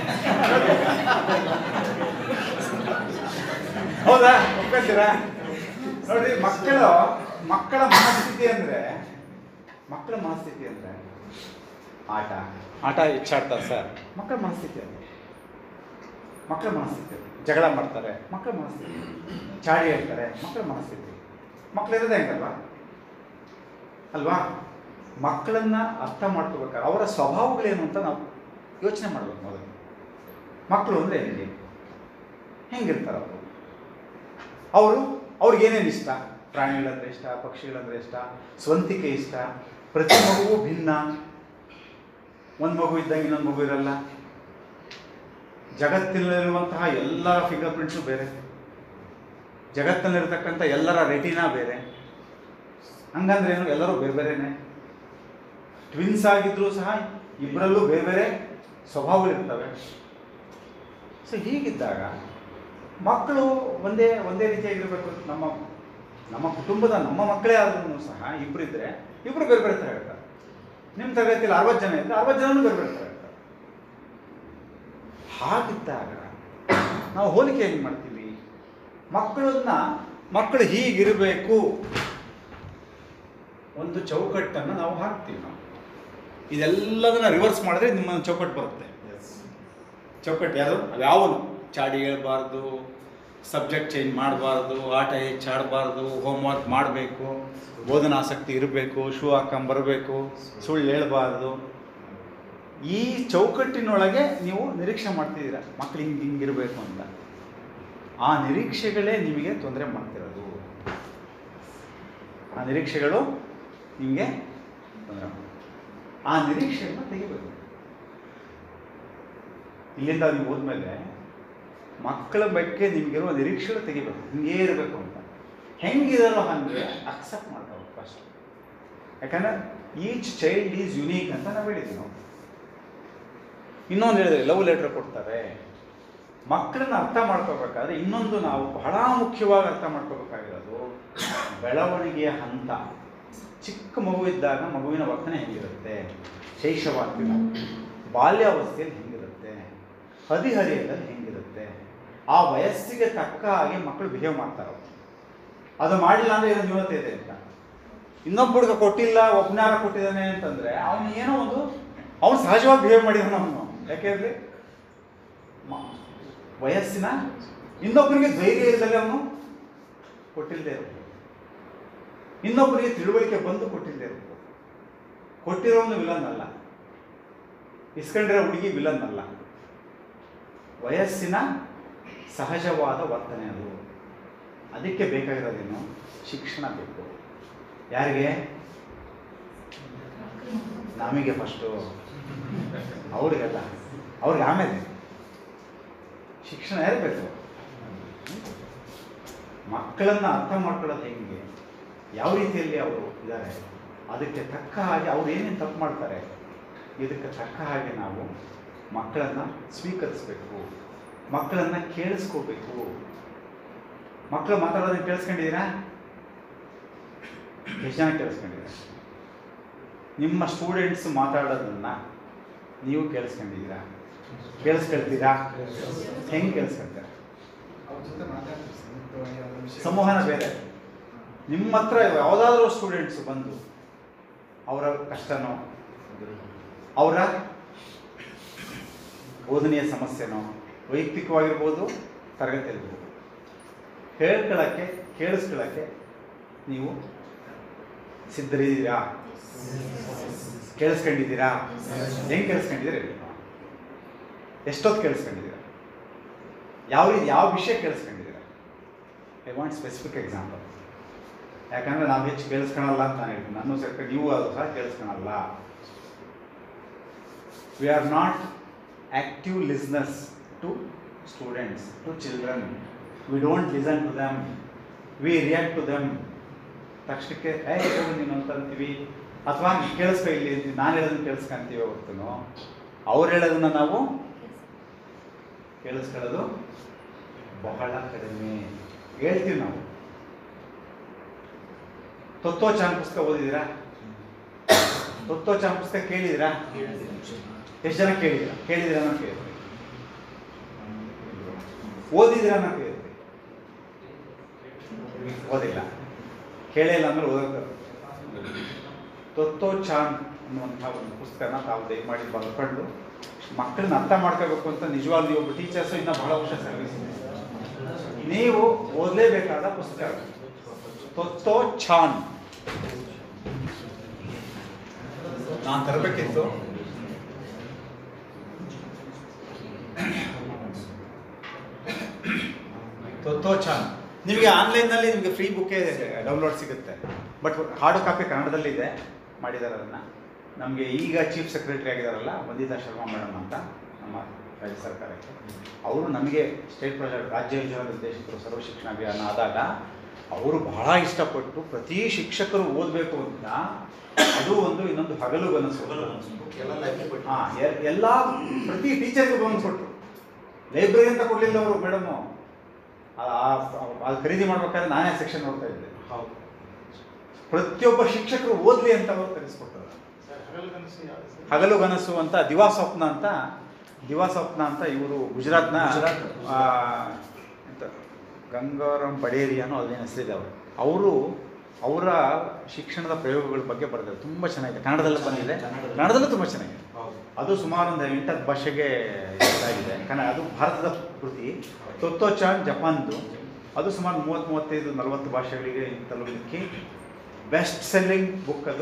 ಹೌದಾ ಒಪ್ಕೊತೀರಾ ನೋಡ್ರಿ ಮಕ್ಕಳು ಮಕ್ಕಳ ಮನಸ್ಥಿತಿ ಅಂದ್ರೆ ಮಕ್ಕಳ ಮನಸ್ಥಿತಿ ಅಂದ್ರೆ ಆಟ ಆಟ ಹೆಚ್ಚಾಡ್ತಾರೆ ಸರ್ ಮಕ್ಕಳ ಮನಸ್ಥಿತಿ ಅದು ಮಕ್ಕಳ ಮನಸ್ಥಿತಿ ಅದು ಜಗಳ ಮಾಡ್ತಾರೆ ಮಕ್ಕಳ ಮನಸ್ಥಿತಿ ಚಾಡಿ ಹೇಳ್ತಾರೆ ಮಕ್ಕಳ ಮನಸ್ಥಿತಿ ಮಕ್ಕಳು ಇರೋದೇ ಹೆಂಗಲ್ವಾ ಅಲ್ವಾ ಮಕ್ಕಳನ್ನ ಅರ್ಥ ಮಾಡ್ಕೋಬೇಕಾದ್ರೆ ಅವರ ಸ್ವಭಾವಗಳೇನು ಅಂತ ನಾವು ಯೋಚನೆ ಮಾಡ್ಬೇಕು ಮೊದಲು ಮಕ್ಕಳು ಅಂದರೆ ಹೆಂಗೆ ಹೆಂಗಿರ್ತಾರೆ ಅವರು ಅವರು ಅವ್ರಿಗೇನೇನು ಇಷ್ಟ ಪ್ರಾಣಿಗಳಂದ್ರೆ ಇಷ್ಟ ಪಕ್ಷಿಗಳಂದ್ರೆ ಇಷ್ಟ ಸ್ವಂತಿಕೆ ಇಷ್ಟ ಪ್ರತಿ ಮಗುವು ಭಿನ್ನ ಒಂದು ಮಗು ಇದ್ದಂಗೆ ಇನ್ನೊಂದು ಮಗು ಇರಲ್ಲ ಜಗತ್ತಿನಲ್ಲಿರುವಂತಹ ಎಲ್ಲ ಫಿಂಗರ್ ಪ್ರಿಂಟ್ಸು ಬೇರೆ ಜಗತ್ತಿನಲ್ಲಿರ್ತಕ್ಕಂಥ ಎಲ್ಲರ ರೆಟಿನಾ ಬೇರೆ ಹಂಗಂದ್ರೆ ಏನು ಎಲ್ಲರೂ ಬೇರೆ ಬೇರೆನೆ ಟ್ವಿನ್ಸ್ ಆಗಿದ್ರೂ ಸಹ ಇಬ್ಬರಲ್ಲೂ ಬೇರೆ ಬೇರೆ ಸ್ವಭಾವಗಳಿರ್ತವೆ ಸೊ ಹೀಗಿದ್ದಾಗ ಮಕ್ಕಳು ಒಂದೇ ಒಂದೇ ರೀತಿಯಾಗಿರಬೇಕು ನಮ್ಮ ನಮ್ಮ ಕುಟುಂಬದ ನಮ್ಮ ಮಕ್ಕಳೇ ಆದ್ರೂ ಸಹ ಇಬ್ಬರಿದ್ರೆ ಇಬ್ಬರು ಬೇರೆ ಬೇರೆ ಥರ ಇರ್ತಾರೆ ನಿಮ್ಮ ತರಗತಿಯಲ್ಲಿ ಅರವತ್ತು ಜನ ಇದ್ದರೆ ಅರವತ್ತು ಜನನೂ ಬೇರೆ ಬೇರೆ ಥರ ಇರ್ತಾರೆ ಹಾಗಿದ್ದಾಗ ನಾವು ಹೋಲಿಕೆ ಹೆಂಗೆ ಮಾಡ್ತೀವಿ ಮಕ್ಕಳನ್ನ ಮಕ್ಕಳು ಹೀಗಿರಬೇಕು ಒಂದು ಚೌಕಟ್ಟನ್ನು ನಾವು ಹಾಕ್ತೀವಿ ನಾವು ಇದೆಲ್ಲದನ್ನ ರಿವರ್ಸ್ ಮಾಡಿದ್ರೆ ನಿಮ್ಮ ಚೌಕಟ್ಟು ಬರುತ್ತೆ ಚೌಕಟ್ಟು ಯಾವುದು ಯಾವನು ಚಾಡಿ ಹೇಳ್ಬಾರ್ದು ಸಬ್ಜೆಕ್ಟ್ ಚೇಂಜ್ ಮಾಡಬಾರ್ದು ಆಟ ಹೆಚ್ಚು ಆಡಬಾರ್ದು ಹೋಮ್ವರ್ಕ್ ಮಾಡಬೇಕು ಬೋಧನಾಸಕ್ತಿ ಇರಬೇಕು ಶೂ ಹಾಕೊಂಬರ್ಬೇಕು ಸುಳ್ಳು ಹೇಳ್ಬಾರ್ದು ಈ ಚೌಕಟ್ಟಿನೊಳಗೆ ನೀವು ನಿರೀಕ್ಷೆ ಮಾಡ್ತಿದ್ದೀರಾ ಮಕ್ಳು ಹಿಂಗೆ ಹಿಂಗಿರಬೇಕು ಅಂತ ಆ ನಿರೀಕ್ಷೆಗಳೇ ನಿಮಗೆ ತೊಂದರೆ ಮಾಡ್ತಿರೋದು ಆ ನಿರೀಕ್ಷೆಗಳು ನಿಮಗೆ ತೊಂದರೆ ಮಾಡ್ತಿರೋದು. ಆ ನಿರೀಕ್ಷೆಯನ್ನು ತೆಗಿಬೇಕು ಇಲ್ಲಿಂದ ನೀವು ಹೋದ್ಮೇಲೆ ಮಕ್ಕಳ ಬಗ್ಗೆ ನಿಮಗಿರುವ ನಿರೀಕ್ಷೆಗಳು ತೆಗಿಬೇಕು ಹಿಂಗೇ ಇರಬೇಕು ಅಂತ ಹೆಂಗಿದಾರೋ ಹಾಗೆ ಅಕ್ಸೆಪ್ಟ್ ಮಾಡ್ಕೋಬೇಕು ಫಸ್ಟ್ ಯಾಕಂದ್ರೆ ಈಚ್ ಚೈಲ್ಡ್ ಈಸ್ ಯುನೀಕ್ ಅಂತ ನಾವು ಹೇಳಿದ್ವಿ ನಾವು ಇನ್ನೊಂದು ಹೇಳಿದ್ರೆ ಲವ್ ಲೆಟರ್ ಕೊಡ್ತಾರೆ ಮಕ್ಕಳನ್ನ ಅರ್ಥ ಮಾಡ್ಕೋಬೇಕಾದ್ರೆ ಇನ್ನೊಂದು ನಾವು ಬಹಳ ಮುಖ್ಯವಾಗಿ ಅರ್ಥ ಮಾಡ್ಕೋಬೇಕಾಗಿರೋದು ಬೆಳವಣಿಗೆಯ ಹಂತ ಚಿಕ್ಕ ಮಗು ಇದ್ದಾಗ ಮಗುವಿನ ವರ್ತನೆ ಹೆಂಗಿರುತ್ತೆ ಶೈಶವಾಗ್ತಿಲ್ಲ ಬಾಲ್ಯಾವಸ್ಥೆಯಲ್ಲಿ ಹೆಂಗಿರುತ್ತೆ ಹದಿಹರಿಯದಲ್ಲಿ ಹೆಂಗಿರುತ್ತೆ ಆ ವಯಸ್ಸಿಗೆ ತಕ್ಕ ಹಾಗೆ ಮಕ್ಕಳು ಬಿಹೇವ್ ಮಾಡ್ತಾರೆ ಅವ್ರು. ಅದು ಮಾಡಿಲ್ಲ ಅಂದ್ರೆ ಏನೋ ನ್ಯೂನತೆ ಇದೆ ಅಂತ ಇನ್ನೊಬ್ಬ ಹುಡುಗ ಕೊಟ್ಟಿಲ್ಲ ಒಬ್ಬನಾರ ಕೊಟ್ಟಿದ್ದಾನೆ ಅಂತಂದ್ರೆ ಅವನು ಏನೋ ಒಂದು ಅವನು ಸಹಜವಾಗಿ ಬಿಹೇವ್ ಮಾಡಿದಾನ ಅವನು ಯಾಕೆಂದ್ರೆ ಮ- ವಯಸ್ಸಿನ ಇನ್ನೊಬ್ಬನಿಗೆ ಧೈರ್ಯ ಇಲ್ಲದೆ ಅವನು ಕೊಟ್ಟಿಲ್ಲದೆ ಇರ್ಬೋದು ಇನ್ನೊಬ್ಬರಿಗೆ ತಿಳುವಳಿಕೆ ಬಂದು ಕೊಟ್ಟಿಲ್ಲದೆ ಇರ್ಬೋದು ಕೊಟ್ಟಿರೋನು ವಿಲನ್ ಅಲ್ಲ ಇಸ್ಕೊಂಡಿರೋ ಹುಡುಗಿ ವಿಲನ್ ಅಲ್ಲ ವಯಸ್ಸಿನ ಸಹಜವಾದ ವರ್ತನೆ ಅದು ಅದಕ್ಕೆ ಬೇಕಾಗಿರೋದೇನು ಶಿಕ್ಷಣ ಬೇಕು ಯಾರಿಗೆ ನಮಗೆ ಫಸ್ಟು ಅವ್ರಿಗಲ್ಲ ಅವ್ರಿಗೆ ಆಮೇಲೆ ಶಿಕ್ಷಣ ಯಾರು ಬೇಕು ಮಕ್ಕಳನ್ನ ಅರ್ಥ ಮಾಡ್ಕೊಳ್ಳೋದು ಹೆಂಗೆ ಯಾವ ರೀತಿಯಲ್ಲಿ ಅವರು ಇದ್ದಾರೆ ಅದಕ್ಕೆ ತಕ್ಕ ಹಾಗೆ ಅವ್ರು ಏನೇನು ತಪ್ಪು ಮಾಡ್ತಾರೆ ಇದಕ್ಕೆ ತಕ್ಕ ಹಾಗೆ ನಾವು ಮಕ್ಕಳನ್ನು ಸ್ವೀಕರಿಸಬೇಕು ಮಕ್ಕಳನ್ನು ಕೇಳಿಸ್ಕೋಬೇಕು ಮಕ್ಕಳು ಮಾತಾಡೋದನ್ನ ಕೇಳಿಸ್ಕೊಂಡಿದ್ದೀರಾ ಎಷ್ಟು ಜನ ಕೇಳಿಸ್ಕೊಂಡಿದ್ದೀರಾ ನಿಮ್ಮ ಸ್ಟೂಡೆಂಟ್ಸ್ ಮಾತಾಡೋದನ್ನ ನೀವು ಕೇಳಿಸ್ಕೊಂಡಿದ್ದೀರಾ ಕೇಳಿಸ್ಕೊಳ್ತೀರಾ ಹೆಂಗೆ ಕೇಳಿಸ್ಕೊಳ್ತೀರಾ ಅವ್ರ ಜೊತೆ ಮಾತಾಡ್ತೀವಿ ಸಂಯುಕ್ತವಾಗಿ ಅದರ ವಿಷಯ ಸಂವಹನ ಬೇರೆ ನಿಮ್ಮ ಹತ್ರ ಯಾವುದಾದ್ರೂ ಸ್ಟೂಡೆಂಟ್ಸ್ ಬಂದು ಅವರ ಕಷ್ಟನೋ ಅವರ ಬೋಧನೆಯ ಸಮಸ್ಯೆನೋ ವೈಯಕ್ತಿಕವಾಗಿರ್ಬೋದು ತರಗತಿಯಲ್ಲಿರ್ಬೋದು ಹೇಳ್ಕೊಳ್ಳೋಕ್ಕೆ ಕೇಳಿಸ್ಕೊಳ್ಳೋಕ್ಕೆ ನೀವು ಸಿದ್ಧರಿದ್ದೀರಾ ಕೇಳಿಸ್ಕೊಂಡಿದ್ದೀರಾ ಹೆಂಗೆ ಕೇಳಿಸ್ಕೊಂಡಿದ್ದೀರಾ ಹೇಳಿ ಎಷ್ಟೊತ್ತು ಕೇಳಿಸ್ಕೊಂಡಿದ್ದೀರಾ ಯಾವ ರೀತಿ ಯಾವ ವಿಷಯ ಕೇಳಿಸ್ಕೊಂಡಿದ್ದೀರಾ ಐ ವಾಂಟ್ ಸ್ಪೆಸಿಫಿಕ್ ಎಕ್ಸಾಂಪಲ್ ಯಾಕಂದರೆ ನಾವು ಹೆಚ್ಚು ಕೇಳಿಸ್ಕೊಳಲ್ಲ ಅಂತ ನಾನು ಹೇಳ್ತೀನಿ ನನ್ನ ಸರ್ಕಾರ ನೀವು ಅದು ಸಹ ಕೇಳಿಸ್ಕೊಳಲ್ಲ we are not active listeners to students to children we don't listen to them we react to them ತಕ್ಷಣಕ್ಕೆ ಏ ಹೋಗು ನೀನು ಅಂತ ಅಂತೀವಿ ಅಥವಾ ಕೇಳಿಸ್ಕೊ ಇಲ್ಲಿ ಅಂತೀವಿ ನಾನು ಹೇಳೋದನ್ನ ಕೇಳಿಸ್ಕೊಂತೀವಿ ಹೊರತು ಅವ್ರು ಹೇಳೋದನ್ನ ನಾವು ಕೇಳಿಸ್ಕೊಳ್ಳೋದು ಬಹಳ ಕಡಿಮೆ ಹೇಳ್ತೀವಿ ನಾವು ತತ್ವಚಾನ್ ಪುಸ್ತಕ ಓದಿದ್ದೀರಾ ತತ್ವಚಾನ್ ಪುಸ್ತಕ ಕೇಳಿದ್ದೀರಾ ಎಷ್ಟು ಜನ ಕೇಳಿದ್ದೀರಾ ಕೇಳಿದ್ದೀರಾ ಅನ್ನೋ ಕೇಳಿದ್ರಿ ಓದಿದ್ದೀರಾ ಅನ್ನೋ ಕೇಳಿದ್ರಿ ಓದಿಲ್ಲ ಕೇಳೇ ಇಲ್ಲ ಅಂದ್ರೆ ಓದೋದು ತತ್ವಚಾನ್ ಅನ್ನುವಂಥ ಒಂದು ಪುಸ್ತಕನ ತಾವು ದಯಮಾಡಿ ಬರ್ಕೊಂಡು ಮಕ್ಕಳನ್ನ ಅರ್ಥ ಮಾಡ್ಕೋಬೇಕು ಅಂತ ನಿಜವಾಗ್ಲೂ ಒಬ್ಬ ಟೀಚರ್ಸು ಇನ್ನೂ ಬಹಳ ವರ್ಷ ಸರ್ವಿಸ್ ಇದೆ ನೀವು ಓದಲೇಬೇಕಾದ ಪುಸ್ತಕ ತೊತ್ತೋ ಛಾನ್ ನಾನು ತರಬೇಕಿತ್ತು ತೊತ್ತೋ ಛಾನ್ ನಿಮಗೆ ಆನ್ಲೈನ್ನಲ್ಲಿ ನಿಮಗೆ ಫ್ರೀ ಬುಕ್ಕೇ ಡೌನ್ಲೋಡ್ ಸಿಗುತ್ತೆ ಬಟ್ ಹಾರ್ಡ್ ಕಾಪಿ ಕನ್ನಡದಲ್ಲಿದೆ ಮಾಡಿದ್ದಾರೆ ಅದನ್ನು ನಮಗೆ ಈಗ ಚೀಫ್ ಸೆಕ್ರೆಟರಿ ಆಗಿದ್ದಾರಲ್ಲ ವಂದಿತಾ ಶರ್ಮಾ ಮೇಡಮ್ ಅಂತ ನಮ್ಮ ರಾಜ್ಯ ಸರ್ಕಾರಕ್ಕೆ ಅವರು ನಮಗೆ ಸ್ಟೇಟ್ ಪ್ರಾಜೆಕ್ಟ್ ರಾಜ್ಯ ಯೋಜನಾ ನಿರ್ದೇಶಕರು ಸರ್ವ ಶಿಕ್ಷಣ ಅಭಿಯಾನ ಆದಾಗ ಅವರು ಬಹಳ ಇಷ್ಟಪಟ್ಟು ಪ್ರತಿ ಶಿಕ್ಷಕರು ಓದಬೇಕು ಅಂತ ಅದು ಒಂದು ಇನ್ನೊಂದು ಹಗಲು ಕನಸು ಹಾಂ ಎಲ್ಲ ಪ್ರತಿ ಟೀಚರ್ಗೆ ಬಂದು ಕೊಟ್ಟರು ಲೈಬ್ರರಿ ಅಂತ ಕೊಡಲಿಲ್ಲ ಅವರು ಮೇಡಮು ಅದು ಖರೀದಿ ಮಾಡ್ಬೇಕಾದ್ರೆ ನಾನೇ ಸೆಕ್ಷನ್ ನೋಡ್ತಾ ಇದ್ದೆ ಪ್ರತಿಯೊಬ್ಬ ಶಿಕ್ಷಕರು ಓದ್ಲಿ ಅಂತ ಅವರು ಕಲಿಸ್ಕೊಟ್ಟರು ಹಗಲು ಕನಸು ಅಂತ ದಿವಾ ಸ್ವಪ್ನ ಅಂತ ದಿವಾ ಸ್ವಪ್ನ ಅಂತ ಇವರು ಗುಜರಾತ್ನ ಆ, ಎಂತ ಗಂಗಾರಾಮ್ ಪಡೇರಿ ಅನ್ನೋ ಅದೇನು ಹೆಸರಿದೆ ಅವರು ಅವರು ಅವರ ಶಿಕ್ಷಣದ ಪ್ರಯೋಗಗಳ ಬಗ್ಗೆ ಬರೆದಿದ್ದಾರೆ ತುಂಬ ಚೆನ್ನಾಗಿದೆ ಕನ್ನಡದಲ್ಲೂ ಬಂದಿದೆ ಕನ್ನಡದಲ್ಲೂ ತುಂಬ ಚೆನ್ನಾಗಿದೆ ಅದು ಸುಮಾರು ಒಂದು ಎಂಟತ್ತು ಭಾಷೆಗೆ ಇದಾಗಿದೆ ಕನ್ನಡ ಅದು ಭಾರತದ ಕೃತಿ ತೊತ್ತೋಚಾನ್ ಜಪಾನ್ದು ಅದು ಸುಮಾರು ಮೂವತ್ತು ಮೂವತ್ತೈದು ನಲವತ್ತು ಭಾಷೆಗಳಿಗೆ ತಲುಪಲಿಕ್ಕೆ ಬೆಸ್ಟ್ ಸೆಲ್ಲಿಂಗ್ ಬುಕ್ ಅದು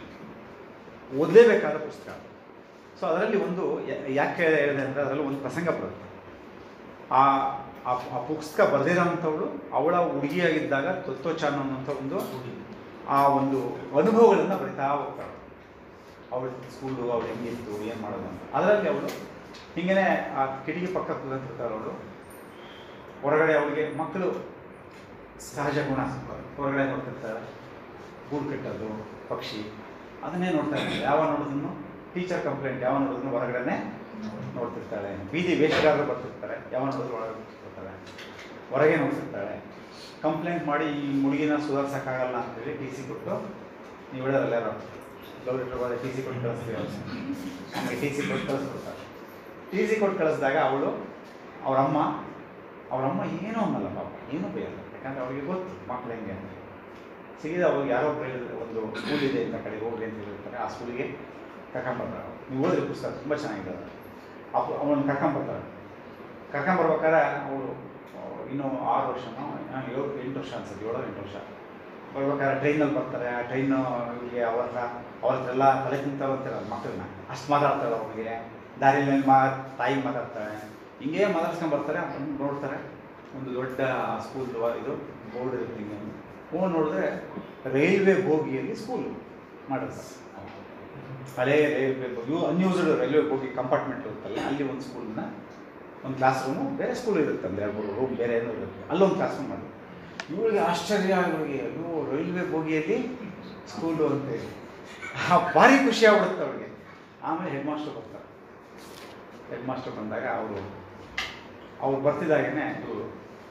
ಓದಲೇಬೇಕಾದ ಪುಸ್ತಕ ಸೊ ಅದರಲ್ಲಿ ಒಂದು ಯಾ- ಯಾಕೆ ಹೇಳಿದೆ ಅಂದರೆ ಅದರಲ್ಲಿ ಒಂದು ಪ್ರಸಂಗ ಬರುತ್ತೆ ಆ ಆ ಆ ಪುಸ್ತಕ ಬರೆದಿರೋಂಥವಳು ಅವಳ ಹುಡುಗಿಯಾಗಿದ್ದಾಗ ತೊತ್ತೋಚಾನ್ ಅನ್ನೋಂಥ ಒಂದು ಆ ಒಂದು ಅನುಭವಗಳನ್ನು ಬರಿತಾ ಹೋಗ್ತಾಳೆ ಅವಳ ಸ್ಕೂಲು ಅವಳು ಹೆಂಗಿತ್ತು ಏನು ಮಾಡೋದು ಅಂತ ಅದರಲ್ಲಿ ಅವಳು ಹಿಂಗೇ ಆ ಕಿಟಕಿ ಪಕ್ಕ ಕೂತಿರ್ತಾಳೆ ಅವಳು ಹೊರಗಡೆ ಅವಳಿಗೆ ಮಕ್ಕಳು ಸಹಜ ಗುಣ ಹೊರಗಡೆ ನೋಡ್ತಿರ್ತಾಳೆ ಗೂಡು ಕಟ್ಟೋದು ಪಕ್ಷಿ ಅದನ್ನೇ ನೋಡ್ತಾ ಇರ್ತಾಳೆ ಯಾವ ನೋಡೋದನ್ನು ಟೀಚರ್ ಕಂಪ್ಲೇಂಟ್ ಯಾವ ನೋಡೋದನ್ನು ಹೊರಗಡೆ ನೋಡ್ತಿರ್ತಾಳೆ ಬೀದಿ ವೇಷಗಾರರು ಬರ್ತಿರ್ತಾರೆ ಯಾವ ನೋಡಿದ್ರು ಒಳಗೆ ಬರ್ತಿರ್ತಾಳೆ ಹೊರಗೆ ನೋಡ್ತಿರ್ತಾಳೆ ಕಂಪ್ಲೇಂಟ್ ಮಾಡಿ ಈ ಮುಳುಗಿನ ಸುಧಾರ್ಸೋಕ್ಕಾಗಲ್ಲ ಅಂತೇಳಿ ಟಿ ಸಿ ಕೊಟ್ಟು ನೀವು ಹೇಳೋರಲ್ಲ ಯಾರೋ ಲವ್ ಲೆಟರ್ ಬರೋದು ಟಿ ಸಿ ಕೊಟ್ಟು ಕಳಿಸ್ತೀವಿ ನಮಗೆ ಟಿ ಸಿ ಕೊಟ್ಟು ಕಳಿಸ್ಕೊಡ್ತಾರೆ ಟಿ ಸಿ ಕೊಟ್ಟು ಕಳಿಸಿದಾಗ ಅವಳು ಅವರಮ್ಮ ಅವರಮ್ಮ ಏನೂ ಅನ್ನಲ್ಲ ಪಾಪ ಏನೂ ಬೇಯಲ್ಲ ಯಾಕಂದರೆ ಅವಳಿಗೆ ಗೊತ್ತು ಮಕ್ಳು ಹೆಂಗೆ ಅಂತ ಸಿಗಿದ ಅವ್ರಿಗೆ ಯಾರೋ ಒಬ್ರು ಹೇಳಿದ್ರು ಒಂದು ಸ್ಕೂಲ್ ಇದೆ ಅಂತ ಕಡೆ ಹೋಗ್ರಿ ಅಂತ ಹೇಳಿರ್ತಾರೆ ಆ ಸ್ಕೂಲಿಗೆ ಕರ್ಕೊಂಬರ್ತಾರೆ ನೀವು ಓದ್ರಿ ಪುಸ್ತಕ ತುಂಬ ಚೆನ್ನಾಗಿದೆ ಅದು ಅಪ್ಪ ಅವನು ಕರ್ಕೊಂಬರ್ತಾರೆ ಕರ್ಕೊಂಬರ್ಬೇಕಾದ್ರೆ ಅವಳು ಇನ್ನೂ ಆರು ವರ್ಷನೋ ಆ, ಏಳು ಎಂಟು ವರ್ಷ ಅನ್ಸುತ್ತೆ ಏಳು ಎಂಟು ವರ್ಷ ಬರ್ಬೇಕಾದ್ರೆ ಟ್ರೈನಲ್ಲಿ ಬರ್ತಾರೆ ಆ ಟ್ರೈನು ಇವರಿಗೆ ಅವ್ರ ಹತ್ರ ಅವ್ರ ಹತ್ರ ಎಲ್ಲ ತಲೆ ತಿಂತಾವಂತಾರೆ ಮಕ್ಕಳನ್ನ ಅಷ್ಟು ಮಾತಾಡ್ತಾಳೆ ಅವನಿಗೆ ದಾರಿಯಲ್ಲಿ ಮಾ ತಾಯಿ ಮಾತಾಡ್ತಾಳೆ ಹಿಂಗೆ ಮಾತಾಡ್ಸ್ಕೊಂಡ್ ಬರ್ತಾರೆ ಬಂದು ನೋಡ್ತಾರೆ ಒಂದು ದೊಡ್ಡ ಸ್ಕೂಲ್ ಇದು ಬೋರ್ಡ್ ಇರುತ್ತೆ ಹಿಂಗೆ ಫೋನ್ ನೋಡಿದ್ರೆ ರೈಲ್ವೆ ಬೋಗಿಯಲ್ಲಿ ಸ್ಕೂಲ್ ಮಾಡಿರ್ತಾರೆ ಹಳೇ ರೈಲ್ವೆ ಯೂ ಅನ್ಯೂಸ್ಡ್ ರೈಲ್ವೆ ಬೋಗಿ ಕಂಪಾರ್ಟ್ಮೆಂಟ್ ಇರುತ್ತಲ್ಲ ಅಲ್ಲಿ ಒಂದು ಸ್ಕೂಲ್ನ ಒಂದು ಕ್ಲಾಸ್ ರೂಮು ಬೇರೆ ಸ್ಕೂಲ್ ಇರುತ್ತೆ ಅಂದ್ರೆ ಎರಡು ಮೂರು ರೂಮ್ ಬೇರೆ ಏನೋ ಇರುತ್ತೆ ಅಲ್ಲೊಂದು ಕ್ಲಾಸ್ ರೂಮ್ ಮಾಡಿ ಇವಳಿಗೆ ಆಶ್ಚರ್ಯ ಇವಳಿಗೆ ಅಯ್ಯೋ ರೈಲ್ವೆ ಬೋಗಿಯಲ್ಲಿ ಸ್ಕೂಲು ಅಂತೇಳಿ ಆ, ಭಾರಿ ಖುಷಿ ಆಗ್ಬಿಡುತ್ತೆ ಅವಳಿಗೆ ಆಮೇಲೆ ಹೆಡ್ ಮಾಸ್ಟರ್ ಬರ್ತಾರೆ ಹೆಡ್ ಮಾಸ್ಟರ್ ಬಂದಾಗ ಅವರು ಅವ್ರು ಬರ್ತಿದ್ದಾಗೇ ಇವರು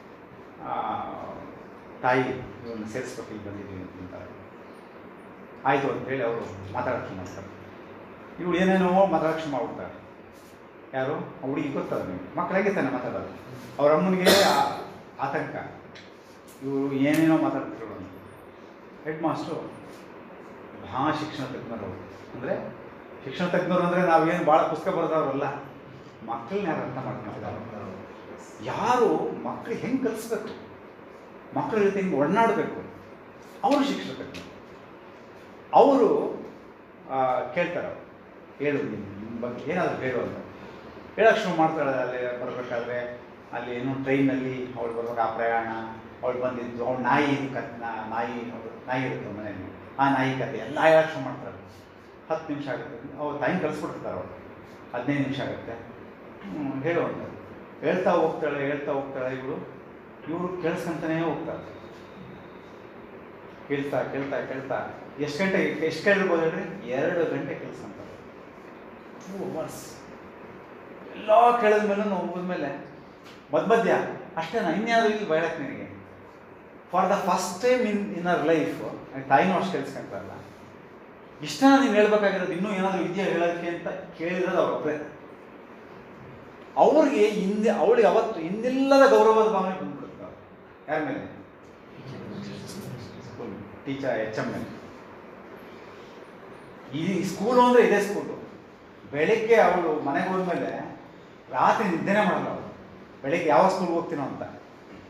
ತಾಯಿ ಇವ್ರನ್ನ ಸೇರಿಸ್ಬೇಕು ಇಲ್ಲಿ ಬಂದಿದ್ದೀವಿ ಅಂತಾರೆ ಆಯಿತು ಅಂತೇಳಿ ಅವರು ಮಾತಾಡಕ್ಕೆ ಮಾಡ್ತಾರೆ ಇವಳು ಏನೇನೋ ಮಾತಾಡಕ್ಕೆ ಮಾಡ್ಬಿಡ್ತಾರೆ ಯಾರು ಆ ಹುಡುಗಿ ಗೊತ್ತದ ನೀವು ಮಕ್ಕಳಾಗೆ ತಾನೆ ಮಾತಾಡೋದು ಅವ್ರ ಅಮ್ಮನಿಗೆ ಆ- ಆತಂಕ ಇವರು ಏನೇನೋ ಮಾತಾಡ್ತಿರೋಳು ಅಂತ ಹೆಡ್ ಮಾಸ್ಟ್ರು ಮಹಾ ಶಿಕ್ಷಣ ತಜ್ಞರು ಅಂದರೆ ಶಿಕ್ಷಣ ತಜ್ಞರು ಅಂದರೆ ನಾವೇನು ಭಾಳ ಪುಸ್ತಕ ಬರೆದವ್ರಲ್ಲ ಮಕ್ಕಳನ್ನ ಯಾರು ಅರ್ಥ ಮಾಡ್ಕೊಂಡಿದ್ದಾರೆ ಯಾರು ಮಕ್ಕಳಿಗೆ ಹೆಂಗೆ ಕಲಿಸ್ಬೇಕು ಮಕ್ಕಳ ಜೊತೆ ಹಿಂಗೆ ಒಡನಾಡಬೇಕು ಅವರು ಶಿಕ್ಷಣ ತಜ್ಞರು ಅವರು ಕೇಳ್ತಾರೆ ಅವ್ರು. ಹೇಳು ನಿಮ್ಮ ನಿಮ್ಮ ಬಗ್ಗೆ ಏನಾದರೂ ಹೇಳು ಅಂತ ಹೇಳಕ್ಕೆ ಶುರು ಮಾಡ್ತಾಳೆ ಅಲ್ಲಿ ಬರಬೇಕಾದ್ರೆ ಅಲ್ಲಿ ಏನೋ ಟ್ರೈನಲ್ಲಿ ಅವಳು ಬರುವಾಗ ಆ ಪ್ರಯಾಣ ಅವಳು ಬಂದಿದ್ದು ಅವಳು ನಾಯಿ ಕತ್ ನಾ- ನಾಯಿ ಅವ್ಳು ನಾಯಿ ಇರುತ್ತೆ ಅವ್ಳ ಮನೆಯಲ್ಲಿ ಆ ನಾಯಿ ಕತೆ ಎಲ್ಲ ಹೇಳಕ್ಕೆ ಶುರು ಮಾಡ್ತಾಳೆ ಹತ್ತು ನಿಮಿಷ ಆಗುತ್ತೆ ಅವ್ರು ಟೈಮ್ ಕಳಿಸ್ಬಿಡ್ತಾರೆ ಅವಳು ಹದಿನೈದು ನಿಮಿಷ ಆಗುತ್ತೆ ಹ್ಮ್, ಹೇಳು ಅಂತ ಹೇಳ್ತಾ ಹೋಗ್ತಾಳೆ ಹೇಳ್ತಾ ಹೋಗ್ತಾಳೆ ಇವಳು ಇವರು ಕೇಳಿಸ್ಕೊಂತಾನೇ ಹೋಗ್ತಾರೆ ಕೇಳ್ತಾ ಕೇಳ್ತಾ ಕೇಳ್ತಾ ಎಷ್ಟು ಗಂಟೆ ಎಷ್ಟು ಕೇಳಿರ್ಬೋದು ಹೇಳ್ರಿ ಎರಡು ಗಂಟೆ ಕೇಳಿಸ್ಕೊಂತಾರೆ ಟೂ ಅವರ್ಸ್ ಎಲ್ಲ ಕೇಳಿದ್ಮೇಲೆ ನಾವು ಹೋದ್ಮೇಲೆ ಮಧ್ಯ ಮಧ್ಯ ಅಷ್ಟೇನಾ ಇನ್ಯಾವುದು ಇಲ್ಲಿ ಬಯಳಕ್ಕೆ ನಿನಗೆ for the first time in in our life ತಾಯಿನೂ ಅಷ್ಟು ಕೇಳಿಸ್ಕೊಂತಾರಲ್ಲ ಇಷ್ಟನ ನೀವು ಹೇಳ್ಬೇಕಾಗಿರೋದು ಇನ್ನೂ ಏನಾದರೂ ಇದೆಯಾ ಹೇಳೋಕ್ಕೆ ಅಂತ ಕೇಳಿರೋದು ಅವ್ರ ಒಬ್ಬರೇ ಅವ್ರಿಗೆ ಹಿಂದೆ ಅವಳಿಗೆ ಅವತ್ತು ಹಿಂದಿಲ್ಲದ ಗೌರವದ ಭಾವನೆ ಬಂದ್ಬಿಡುತ್ತೆ ಯಾರ ಮೇಲೆ ಸ್ಕೂಲ್ ಟೀಚರ್ ಎಚ್ ಎಮ್ ಮೇಲೆ ಈ ಸ್ಕೂಲು ಅಂದರೆ ಇದೇ ಸ್ಕೂಲು ಬೆಳಿಗ್ಗೆ ಅವಳು ಮನೆಗೆ ಹೋದ್ಮೇಲೆ ರಾತ್ರಿ ನಿದ್ದೆನೇ ಮಾಡಲ್ಲ ಅವಳು ಬೆಳಿಗ್ಗೆ ಯಾವ ಸ್ಕೂಲ್ಗೆ ಹೋಗ್ತೀನೋ ಅಂತ